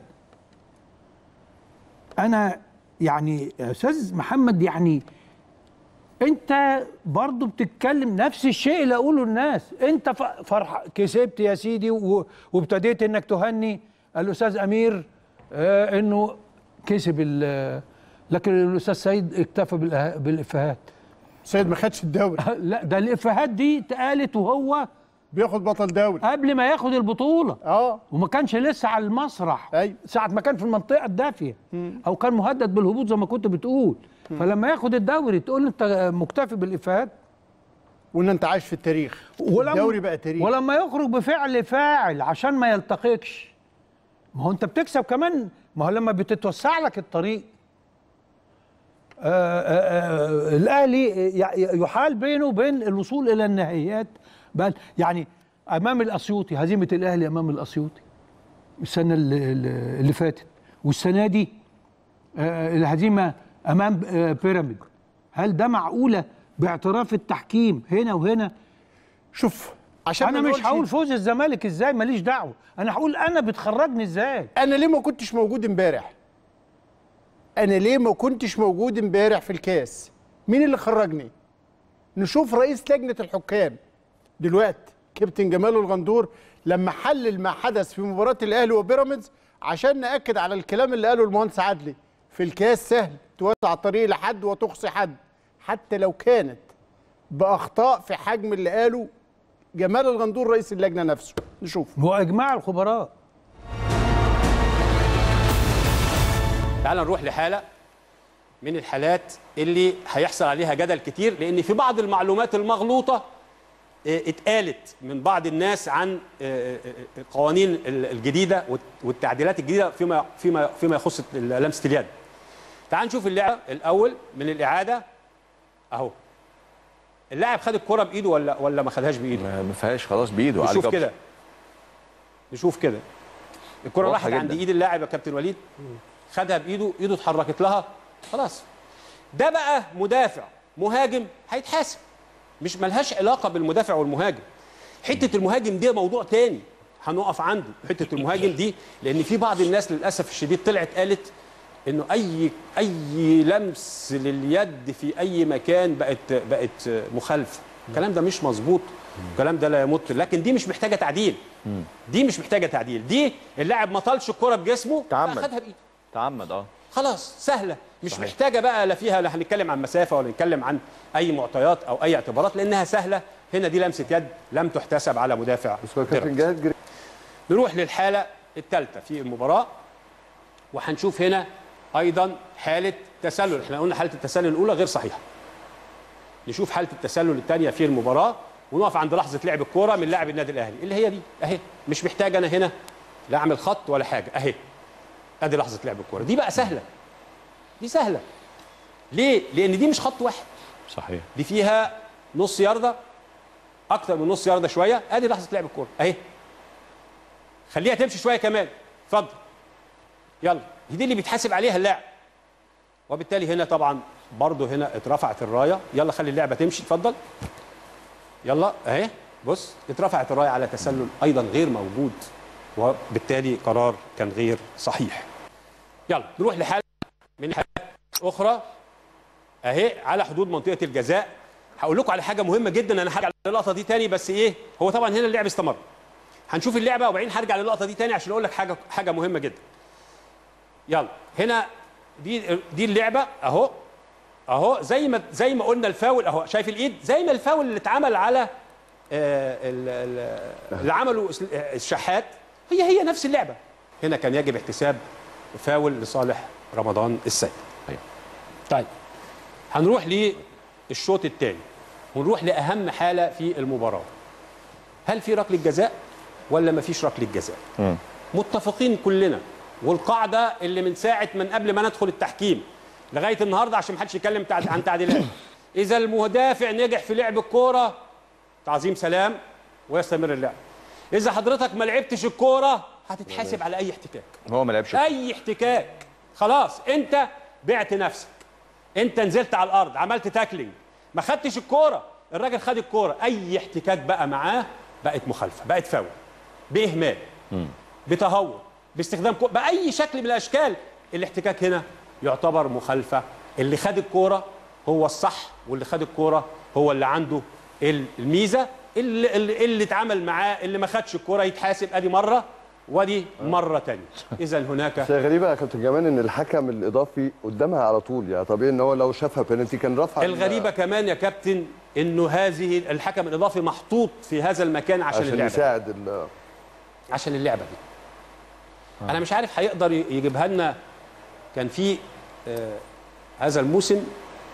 انا يعني يا استاذ محمد يعني انت برضو بتتكلم نفس الشيء اللي اقوله للناس انت ف- فرح كسبت يا سيدي و- وابتديت انك تهني الاستاذ امير آه انه كسب ال- لكن الاستاذ سيد اكتفى بالإه- بالافيهات سيد ما خدش الدوري لا ده الافيهات دي اتقالت وهو بياخد بطل دوري قبل ما ياخد البطوله اه وما كانش لسه على المسرح أيوة. ساعه ما كان في المنطقه الدافيه او كان مهدد بالهبوط زي ما كنت بتقول فلما ياخد الدوري تقول له انت مكتفي بالافيهات وان انت عايش في التاريخ ولما الدوري بقى تاريخ ولما يخرج بفعل فاعل عشان ما يلتقيكش ما هو انت بتكسب كمان ما هو لما بتتوسع لك الطريق آآ آآ الاهلي ي- يحال بينه وبين الوصول الى النهائيات بل يعني امام الاسيوطي هزيمه الاهلي امام الاسيوطي السنه اللي, اللي فاتت والسنه دي آه، الهزيمه امام آه، بيراميد هل ده معقوله باعتراف التحكيم هنا وهنا شوف عشان انا ما مش نقولش- هقول فوز الزمالك ازاي ماليش دعوه انا هقول انا بتخرجني ازاي انا ليه ما كنتش موجود امبارح انا ليه ما كنتش موجود امبارح في الكاس مين اللي خرجني نشوف رئيس لجنه الحكام دلوقتي كابتن جمال الغندور لما حلل ما حدث في مباراه الاهلي وبيراميدز عشان ناكد على الكلام اللي قاله المهندس عدلي في الكاس سهل توسع الطريق لحد وتقصي حد حتى لو كانت باخطاء في حجم اللي قاله جمال الغندور رئيس اللجنه نفسه نشوف واجماع الخبراء تعال نروح لحاله من الحالات اللي هيحصل عليها جدل كتير لان في بعض المعلومات المغلوطه آه، اتقالت من بعض الناس عن آه، آه، القوانين ال- الجديده والت- والتعديلات الجديده فيما فيما فيما يخص ال- لمسه اليد. تعال نشوف اللعبه الاول من الاعاده اهو. اللاعب خد الكره بايده ولا ولا ما خدهاش بايده؟ ما ما فيهاش خلاص بايده علي نشوف جبر. كده نشوف كده الكره واضحة راحت عند جداً. ايد اللاعب يا كابتن وليد خدها بايده ايده اتحركت لها خلاص ده بقى مدافع مهاجم هيتحاسب مش ملهاش علاقه بالمدافع والمهاجم حته المهاجم دي موضوع تاني هنقف عنده حته المهاجم دي لان في بعض الناس للاسف الشديد طلعت قالت انه اي اي لمس لليد في اي مكان بقت بقت مخالفه الكلام ده مش مظبوط الكلام ده لا يمت لكن دي مش محتاجه تعديل دي مش محتاجه تعديل دي اللاعب ما طالش الكره بجسمه تعمد. خدها بايده تعمد اه خلاص سهله مش صحيح. صحيح. محتاجه بقى لا فيها لا هنتكلم عن مسافه ولا نتكلم عن اي معطيات او اي اعتبارات لانها سهله هنا دي لمسه يد لم تحتسب على مدافع بيراميدز. نروح للحاله الثالثه في المباراه وهنشوف هنا ايضا حاله تسلل احنا قلنا حاله التسلل الاولى غير صحيحه نشوف حاله التسلل الثانيه في المباراه ونقف عند لحظه لعب الكوره من لاعب النادي الاهلي اللي هي دي اهي مش محتاج انا هنا لا اعمل خط ولا حاجه اهي ادي لحظه لعب الكوره دي بقى سهله دي سهله ليه لان دي مش خط واحد صحيح دي فيها نص يارده اكتر من نص يارده شويه ادي لحظه لعب الكوره اهي خليها تمشي شويه كمان اتفضل يلا هي دي اللي بيتحاسب عليها اللاعب وبالتالي هنا طبعا برضه هنا اترفعت الرايه يلا خلي اللعبه تمشي اتفضل يلا اهي بص اترفعت الرايه على تسلل ايضا غير موجود وبالتالي قرار كان غير صحيح يلا نروح لحاله من حالات اخرى اهي على حدود منطقه الجزاء هقول لكم على حاجه مهمه جدا انا هرجع للقطه دي تاني بس ايه هو طبعا هنا اللعب استمر هنشوف اللعبه وبعدين هرجع للقطه دي تاني عشان اقول لك حاجه حاجه مهمه جدا يلا هنا دي دي اللعبه اهو اهو زي ما زي ما قلنا الفاول اهو شايف الايد زي ما الفاول اللي اتعمل على آه، ال- ال- اللي عمله الس- آه، الشحات هي هي نفس اللعبه هنا كان يجب احتساب فاول لصالح رمضان السيد طيب هنروح للشوط الثاني ونروح لاهم حاله في المباراه هل في ركله جزاء ولا ما فيش ركله جزاء متفقين كلنا والقاعده اللي من ساعه من قبل ما ندخل التحكيم لغايه النهارده عشان ما حدش يتكلم تعد- عن تعديلات اذا المدافع نجح في لعب الكوره تعظيم سلام ويستمر اللعب اذا حضرتك ما لعبتش الكوره هتتحاسب على اي احتكاك هو ما لعبش اي احتكاك خلاص انت بعت نفسك انت نزلت على الارض عملت تاكلينج ما خدتش الكوره الراجل خد الكوره اي احتكاك بقى معاه بقت مخالفه بقت فاول باهمال بتهور باستخدام كو... باي شكل من الاشكال الاحتكاك هنا يعتبر مخالفه اللي خد الكوره هو الصح واللي خد الكوره هو اللي عنده الميزه اللي اللي, اللي اتعامل معاه اللي ما خدش الكوره يتحاسب ادي مره ودي مره ثانيه اذا هناك بس غريبه يا كابتن كمان ان الحكم الاضافي قدامها على طول يعني طبيعي ان هو لو شافها بينالتي كان رفع الغريبه كمان يا كابتن انه هذه الحكم الاضافي محطوط في هذا المكان عشان, عشان اللعبه يساعد ال- عشان اللعبه دي انا مش عارف هيقدر ي- يجيبها لنا كان في آه هذا الموسم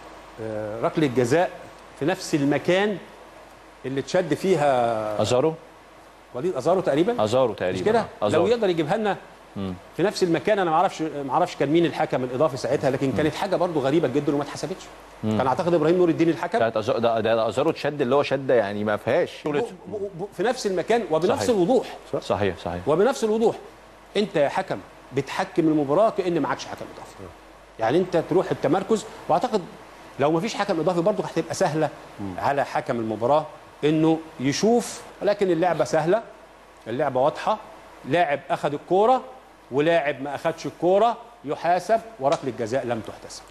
آه ركله جزاء في نفس المكان اللي اتشد فيها ازارو وليد ازارو تقريبا ازارو تقريبا مش كده آه، أزارو. لو يقدر يجيبها لنا مم. في نفس المكان انا ما اعرفش ما اعرفش كان مين الحكم الاضافي ساعتها لكن كانت حاجه برضو غريبه جدا وما اتحسبتش مم. كان اعتقد ابراهيم نور الدين الحكم بتاعت أزارو ده, ده, ده ازارو اتشد اللي هو شده يعني ما فيهاش ب- ب- في نفس المكان وبنفس صحيح. الوضوح صحيح صحيح وبنفس الوضوح انت يا حكم بتحكم المباراه كان معكش حكم اضافي يعني انت تروح التمركز واعتقد لو ما فيش حكم اضافي برضه هتبقى سهله على حكم المباراه انه يشوف ولكن اللعبه سهله اللعبه واضحه لاعب اخذ الكوره ولاعب ما اخذش الكوره يحاسب وركله جزاء لم تحتسب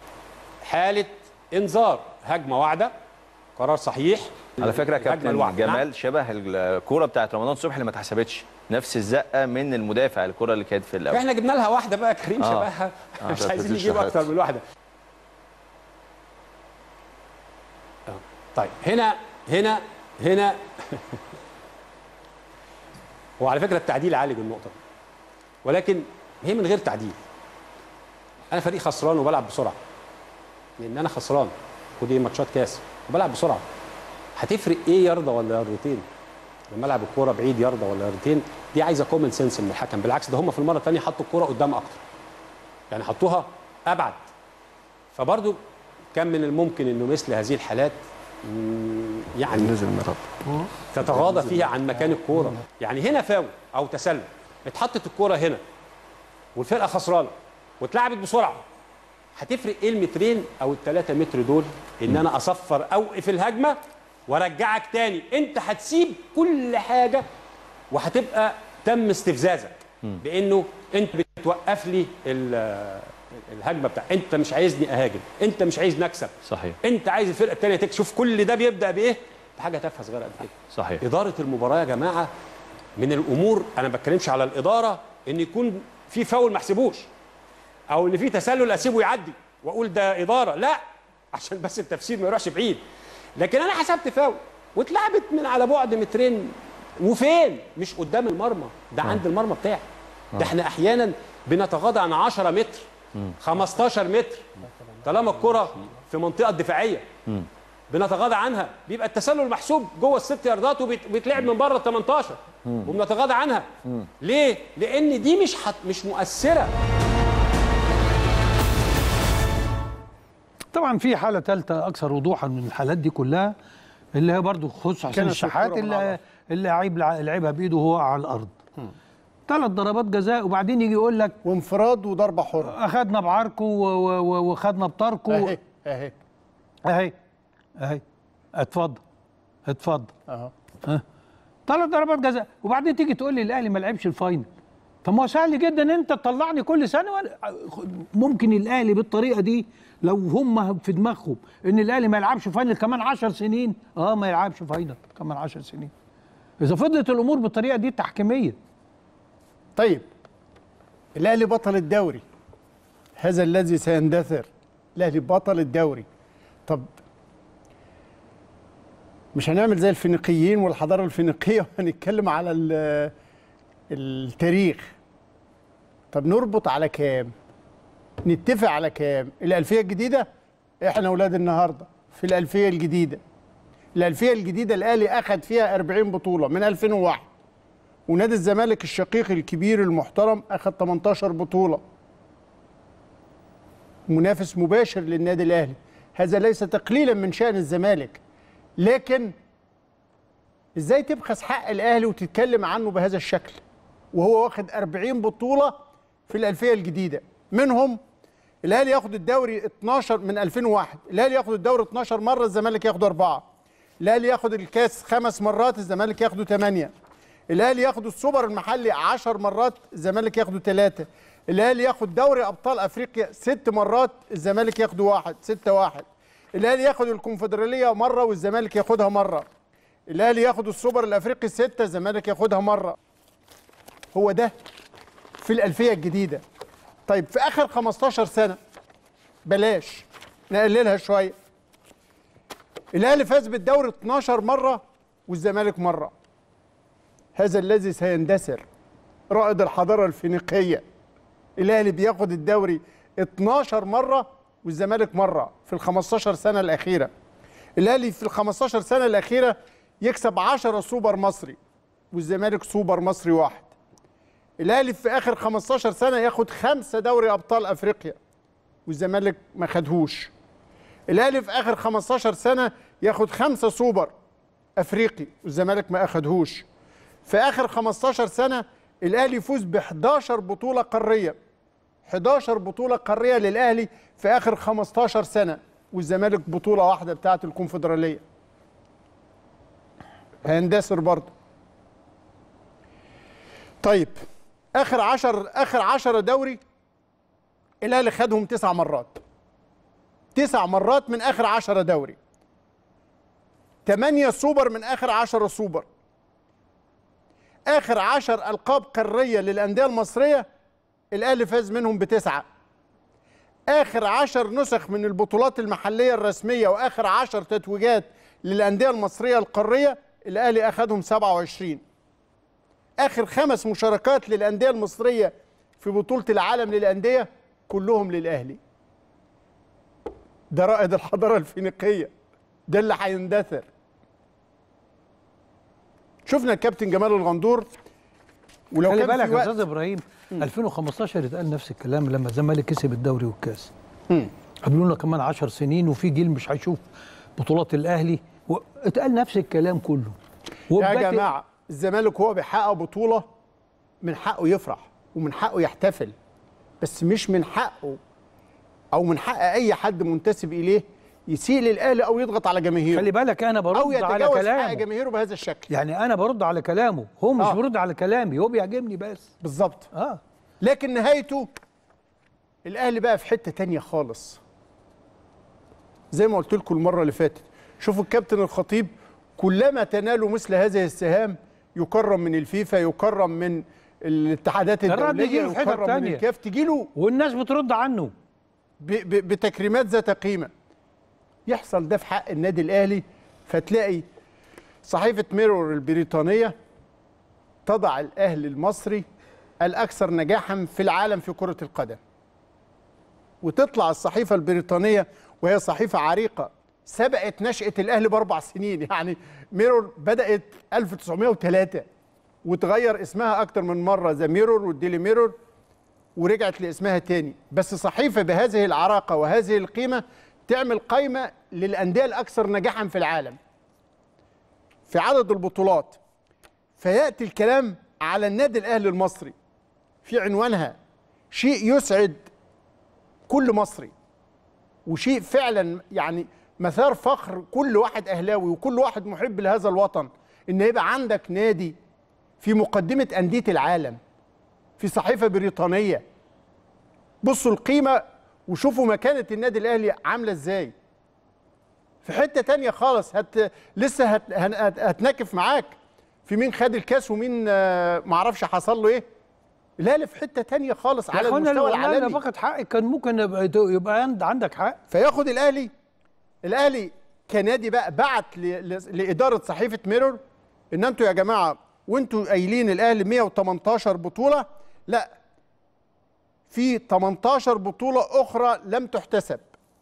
حاله انذار هجمه واعده قرار صحيح على فكره يا الهجمة كابتن الواعدة. نعم. جمال شبه الكوره بتاعت رمضان صبحي اللي ما اتحسبتش نفس الزقه من المدافع الكوره اللي كانت في الاول احنا جبنا لها واحده بقى كريم آه. شبهها آه. مش بتاعت عايزين الشحات. نجيب اكتر من واحده آه. طيب هنا هنا هنا وعلى فكره التعديل عالج النقطه دي ولكن هي من غير تعديل انا فريق خسران وبلعب بسرعه لان انا خسران ودي ماتشات كاس وبلعب بسرعه هتفرق ايه يارده ولا ياردتين لما العب الكوره بعيد يارده ولا ياردتين دي عايزه كومن سنس من الحكم بالعكس ده هم في المره الثانيه حطوا الكوره قدام اكتر يعني حطوها ابعد فبرضو كان من الممكن انه مثل هذه الحالات مم، يعني نزل الملعب تتغاضى فيها عن مكان الكوره يعني هنا فاول او تسلل اتحطت الكوره هنا والفرقه خسرانه واتلعبت بسرعه هتفرق ايه المترين او الثلاثة متر دول ان انا اصفر اوقف الهجمه وارجعك تاني انت هتسيب كل حاجه وهتبقى تم استفزازك بانه انت بتوقف لي ال- الهجمه بتاع انت مش عايزني اهاجم انت مش عايز نكسب صحيح انت عايز الفرقه الثانيه تكسب شوف كل ده بيبدا بايه بحاجه تافهه صغيره قد كده صحيح اداره المباراه يا جماعه من الامور انا ما بتكلمش على الاداره ان يكون في فاول ما احسبوش او ان في تسلل اسيبه يعدي واقول ده اداره لا عشان بس التفسير ما يروحش بعيد لكن انا حسبت فاول واتلعبت من على بعد مترين وفين مش قدام المرمى ده عند المرمى بتاعي ده احنا احيانا بنتغاضى عن 10 متر 15 متر طالما الكره في منطقه دفاعيه بنتغاضى عنها بيبقى التسلل محسوب جوه الست ياردات وبيتلعب من بره ال 18 وبنتغاضى عنها ليه؟ لان دي مش حت مش مؤثره طبعا في حاله ثالثه اكثر وضوحا من الحالات دي كلها اللي هي برضه خصوص حسين كانت الشحات الكرة من اللي العرض. اللي لعيب لعبها بايده وهو على الارض ثلاث ضربات جزاء وبعدين يجي يقول لك وانفراد وضربه حره اخذنا بعركو و- و- و- وخدنا بطاركو اهي اهي اهي اهي اتفضل اتفضل اهو ها ثلاث ضربات جزاء وبعدين تيجي تقول لي الاهلي ما لعبش الفاينل طب ما هو سهل جدا ان انت تطلعني كل سنه وأنا- ممكن الاهلي بالطريقه دي لو هم في دماغهم ان الاهلي ما يلعبش فاينل كمان 10 سنين اه ما يلعبش فاينل كمان 10 سنين اذا فضلت الامور بالطريقه دي تحكيميه طيب الاهلي بطل الدوري هذا الذي سيندثر الاهلي بطل الدوري طب مش هنعمل زي الفينيقيين والحضاره الفينيقيه وهنتكلم على ال- التاريخ طب نربط على كام نتفق على كام الالفيه الجديده احنا اولاد النهارده في الالفيه الجديده الالفيه الجديده الاهلي اخذ فيها 40 بطوله من 2001 ونادي الزمالك الشقيق الكبير المحترم اخذ 18 بطوله منافس مباشر للنادي الاهلي هذا ليس تقليلا من شان الزمالك لكن ازاي تبخس حق الاهلي وتتكلم عنه بهذا الشكل وهو واخد 40 بطوله في الالفيه الجديده منهم الاهلي ياخد الدوري 12 من 2001 الاهلي ياخد الدوري 12 مره الزمالك ياخده اربعه الاهلي ياخد الكاس خمس مرات الزمالك ياخده ثمانيه الاهلي ياخد السوبر المحلي 10 مرات الزمالك ياخده ثلاثه الاهلي ياخد دوري ابطال افريقيا ست مرات الزمالك ياخده واحد ستة واحد الاهلي ياخد الكونفدراليه مره والزمالك ياخدها مره الاهلي ياخد السوبر الافريقي ستة الزمالك ياخدها مره هو ده في الالفيه الجديده طيب في اخر 15 سنه بلاش نقللها شويه الاهلي فاز بالدوري 12 مره والزمالك مره هذا الذي سيندثر رائد الحضاره الفينيقيه الاهلي بياخد الدوري 12 مره والزمالك مره في ال 15 سنه الاخيره الاهلي في ال 15 سنه الاخيره يكسب 10 سوبر مصري والزمالك سوبر مصري واحد الاهلي في اخر 15 سنه ياخد خمسه دوري ابطال افريقيا والزمالك ما خدهوش الاهلي في اخر 15 سنه ياخد خمسه سوبر افريقي والزمالك ما اخدهوش في اخر 15 سنه الاهلي يفوز ب 11 بطوله قاريه 11 بطوله قاريه للاهلي في اخر 15 سنه والزمالك بطوله واحده بتاعه الكونفدراليه هيندثر برضه طيب اخر 10 اخر 10 دوري الاهلي خدهم تسع مرات تسع مرات من اخر 10 دوري 8 سوبر من اخر 10 سوبر اخر 10 القاب قاريه للانديه المصريه الاهلي فاز منهم بتسعه اخر 10 نسخ من البطولات المحليه الرسميه واخر 10 تتويجات للانديه المصريه القاريه الاهلي اخذهم 27 اخر خمس مشاركات للانديه المصريه في بطوله العالم للانديه كلهم للاهلي ده رائد الحضاره الفينيقيه ده اللي هيندثر شفنا الكابتن جمال الغندور ولو خلي كان بالك في يا وقت استاذ ابراهيم 2015 اتقال نفس الكلام لما الزمالك كسب الدوري والكاس قبلونا كمان 10 سنين وفي جيل مش هيشوف بطولات الاهلي و... اتقال نفس الكلام كله يا وبدأت- جماعه الزمالك هو بيحقق بطوله من حقه يفرح ومن حقه يحتفل بس مش من حقه او من حق اي حد منتسب اليه يسيء للاهلي او يضغط على جماهيره خلي بالك انا او برد على يتجاوز حق كلامه جماهيره بهذا الشكل يعني انا برد على كلامه هو مش آه. بيرد على كلامي هو بيعجبني بس بالظبط اه لكن نهايته الاهلي بقى في حته تانية خالص زي ما قلت لكم المره اللي فاتت شوفوا الكابتن الخطيب كلما تنالوا مثل هذه السهام يكرم من الفيفا يكرم من الاتحادات الرد الدوليه يجيله في حتة يكرم من تانية. الكاف تجيله والناس بترد عنه ب- ب- بتكريمات ذات قيمه يحصل ده في حق النادي الاهلي فتلاقي صحيفه ميرور البريطانيه تضع الاهلي المصري الاكثر نجاحا في العالم في كره القدم وتطلع الصحيفه البريطانيه وهي صحيفه عريقه سبقت نشأة الأهلي بأربع سنين يعني ميرور بدأت 1903 وتغير اسمها أكتر من مرة ذا ميرور والديلي ميرور ورجعت لاسمها تاني بس صحيفة بهذه العراقة وهذه القيمة تعمل قائمة للأندية الأكثر نجاحا في العالم في عدد البطولات فيأتي الكلام على النادي الأهلي المصري في عنوانها شيء يسعد كل مصري وشيء فعلا يعني مثار فخر كل واحد اهلاوي وكل واحد محب لهذا الوطن ان يبقى عندك نادي في مقدمه انديه العالم في صحيفه بريطانيه بصوا القيمه وشوفوا مكانه النادي الاهلي عامله ازاي في حته تانية خالص هت لسه هت... هت... هتنكف معاك في مين خد الكاس ومين آه، معرفش حصل له ايه الاهلي في حته تانية خالص على المستوى انا العالمي فقط حقي كان ممكن يبقى, يبقى عند- عندك حق فياخد الاهلي الاهلي كنادي بقى بعت ل- ل- لاداره صحيفه ميرور ان انتوا يا جماعه وانتوا قايلين الاهلي 118 بطوله لا في 18 بطوله اخرى لم تحتسب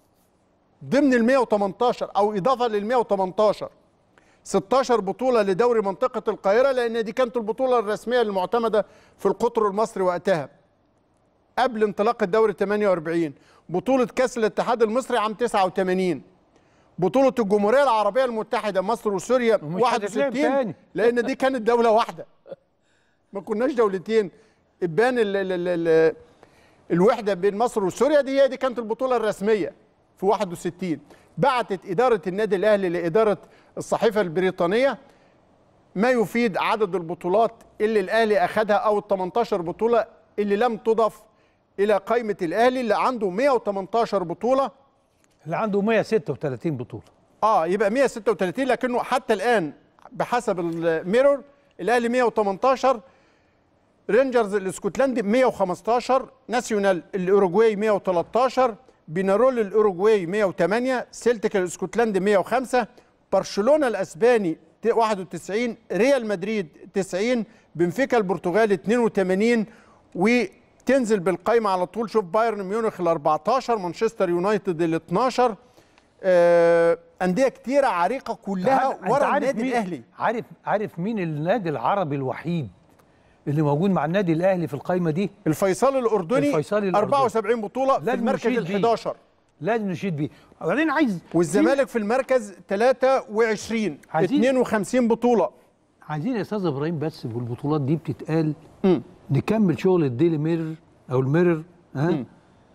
ضمن ال 118 او اضافه لل 118 16 بطوله لدوري منطقه القاهره لان دي كانت البطوله الرسميه المعتمده في القطر المصري وقتها قبل انطلاق الدوري 48 بطولة كأس الاتحاد المصري عام 89 بطولة الجمهورية العربية المتحدة مصر وسوريا ومش هتتلعب 61 تاني. لأن دي كانت دولة واحدة ما كناش دولتين إبان ال ال ال ال الوحدة بين مصر وسوريا دي هي دي كانت البطولة الرسمية في 61 بعتت إدارة النادي الأهلي لإدارة الصحيفة البريطانية ما يفيد عدد البطولات اللي الاهلي اخذها او ال 18 بطوله اللي لم تضف الى قائمه الاهلي اللي عنده 118 بطوله اللي عنده 136 بطوله اه يبقى 136 لكنه حتى الان بحسب الميرور الاهلي 118 رينجرز الاسكتلندي 115 ناسيونال الاوروجواي 113 بينارول الاوروجواي 108 سيلتيك الاسكتلندي 105 برشلونه الاسباني 91 ريال مدريد 90 بنفيكا البرتغالي 82 وتنزل بالقائمه على طول شوف بايرن ميونخ ال 14 مانشستر يونايتد ال 12 آه، انديه كتيره عريقه كلها أنت ورا عارف النادي مين- الاهلي عارف عارف مين النادي العربي الوحيد اللي موجود مع النادي الاهلي في القائمه دي الفيصلي الاردني الفيصلي الأردني. 74 بطوله في لازم المركز نشيد ال بيه. 11 لازم نشيد بيه وبعدين عايز والزمالك في المركز 23 عايزين- 52 بطوله عايزين يا استاذ ابراهيم بس والبطولات دي بتتقال نكمل شغل الديلي ميرور او الميرور ها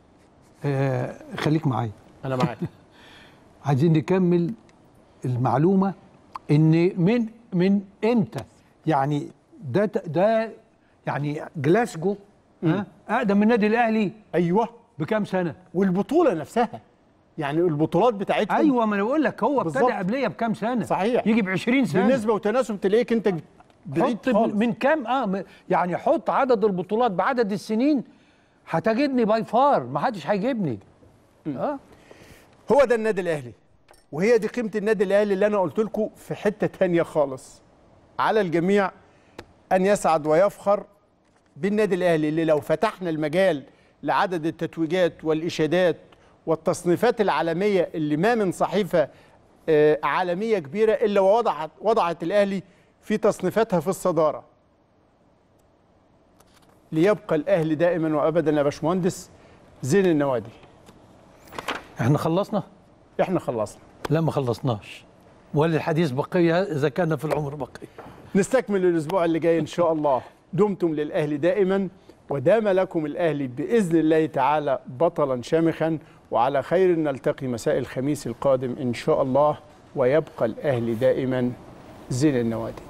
آه خليك معايا انا معاك عايزين نكمل المعلومه ان من من امتى يعني ده ده يعني جلاسجو ها اقدم من النادي الاهلي ايوه بكام سنه والبطوله نفسها يعني البطولات بتاعتهم ايوه ما انا بقول لك هو ابتدى بالظبط. قبليه بكام سنه صحيح يجي ب 20 سنه بالنسبه وتناسب تلاقيك انت بعيد حط خالص من كام اه م- يعني حط عدد البطولات بعدد السنين هتجدني باي فار ما حدش هيجيبني اه هو ده النادي الاهلي وهي دي قيمه النادي الاهلي اللي انا قلت لكم في حته تانية خالص على الجميع ان يسعد ويفخر بالنادي الاهلي اللي لو فتحنا المجال لعدد التتويجات والاشادات والتصنيفات العالميه اللي ما من صحيفه آه، عالميه كبيره الا ووضعت وضعت الاهلي في تصنيفاتها في الصداره ليبقى الاهلي دائما وابدا يا باشمهندس زين النوادي احنا خلصنا احنا خلصنا لا ما خلصناش وللحديث بقيه اذا كان في العمر بقيه نستكمل الاسبوع اللي جاي ان شاء الله دمتم للاهلي دائما ودام لكم الاهلي باذن الله تعالى بطلا شامخا وعلى خير نلتقي مساء الخميس القادم ان شاء الله ويبقى الاهلي دائما زين النوادي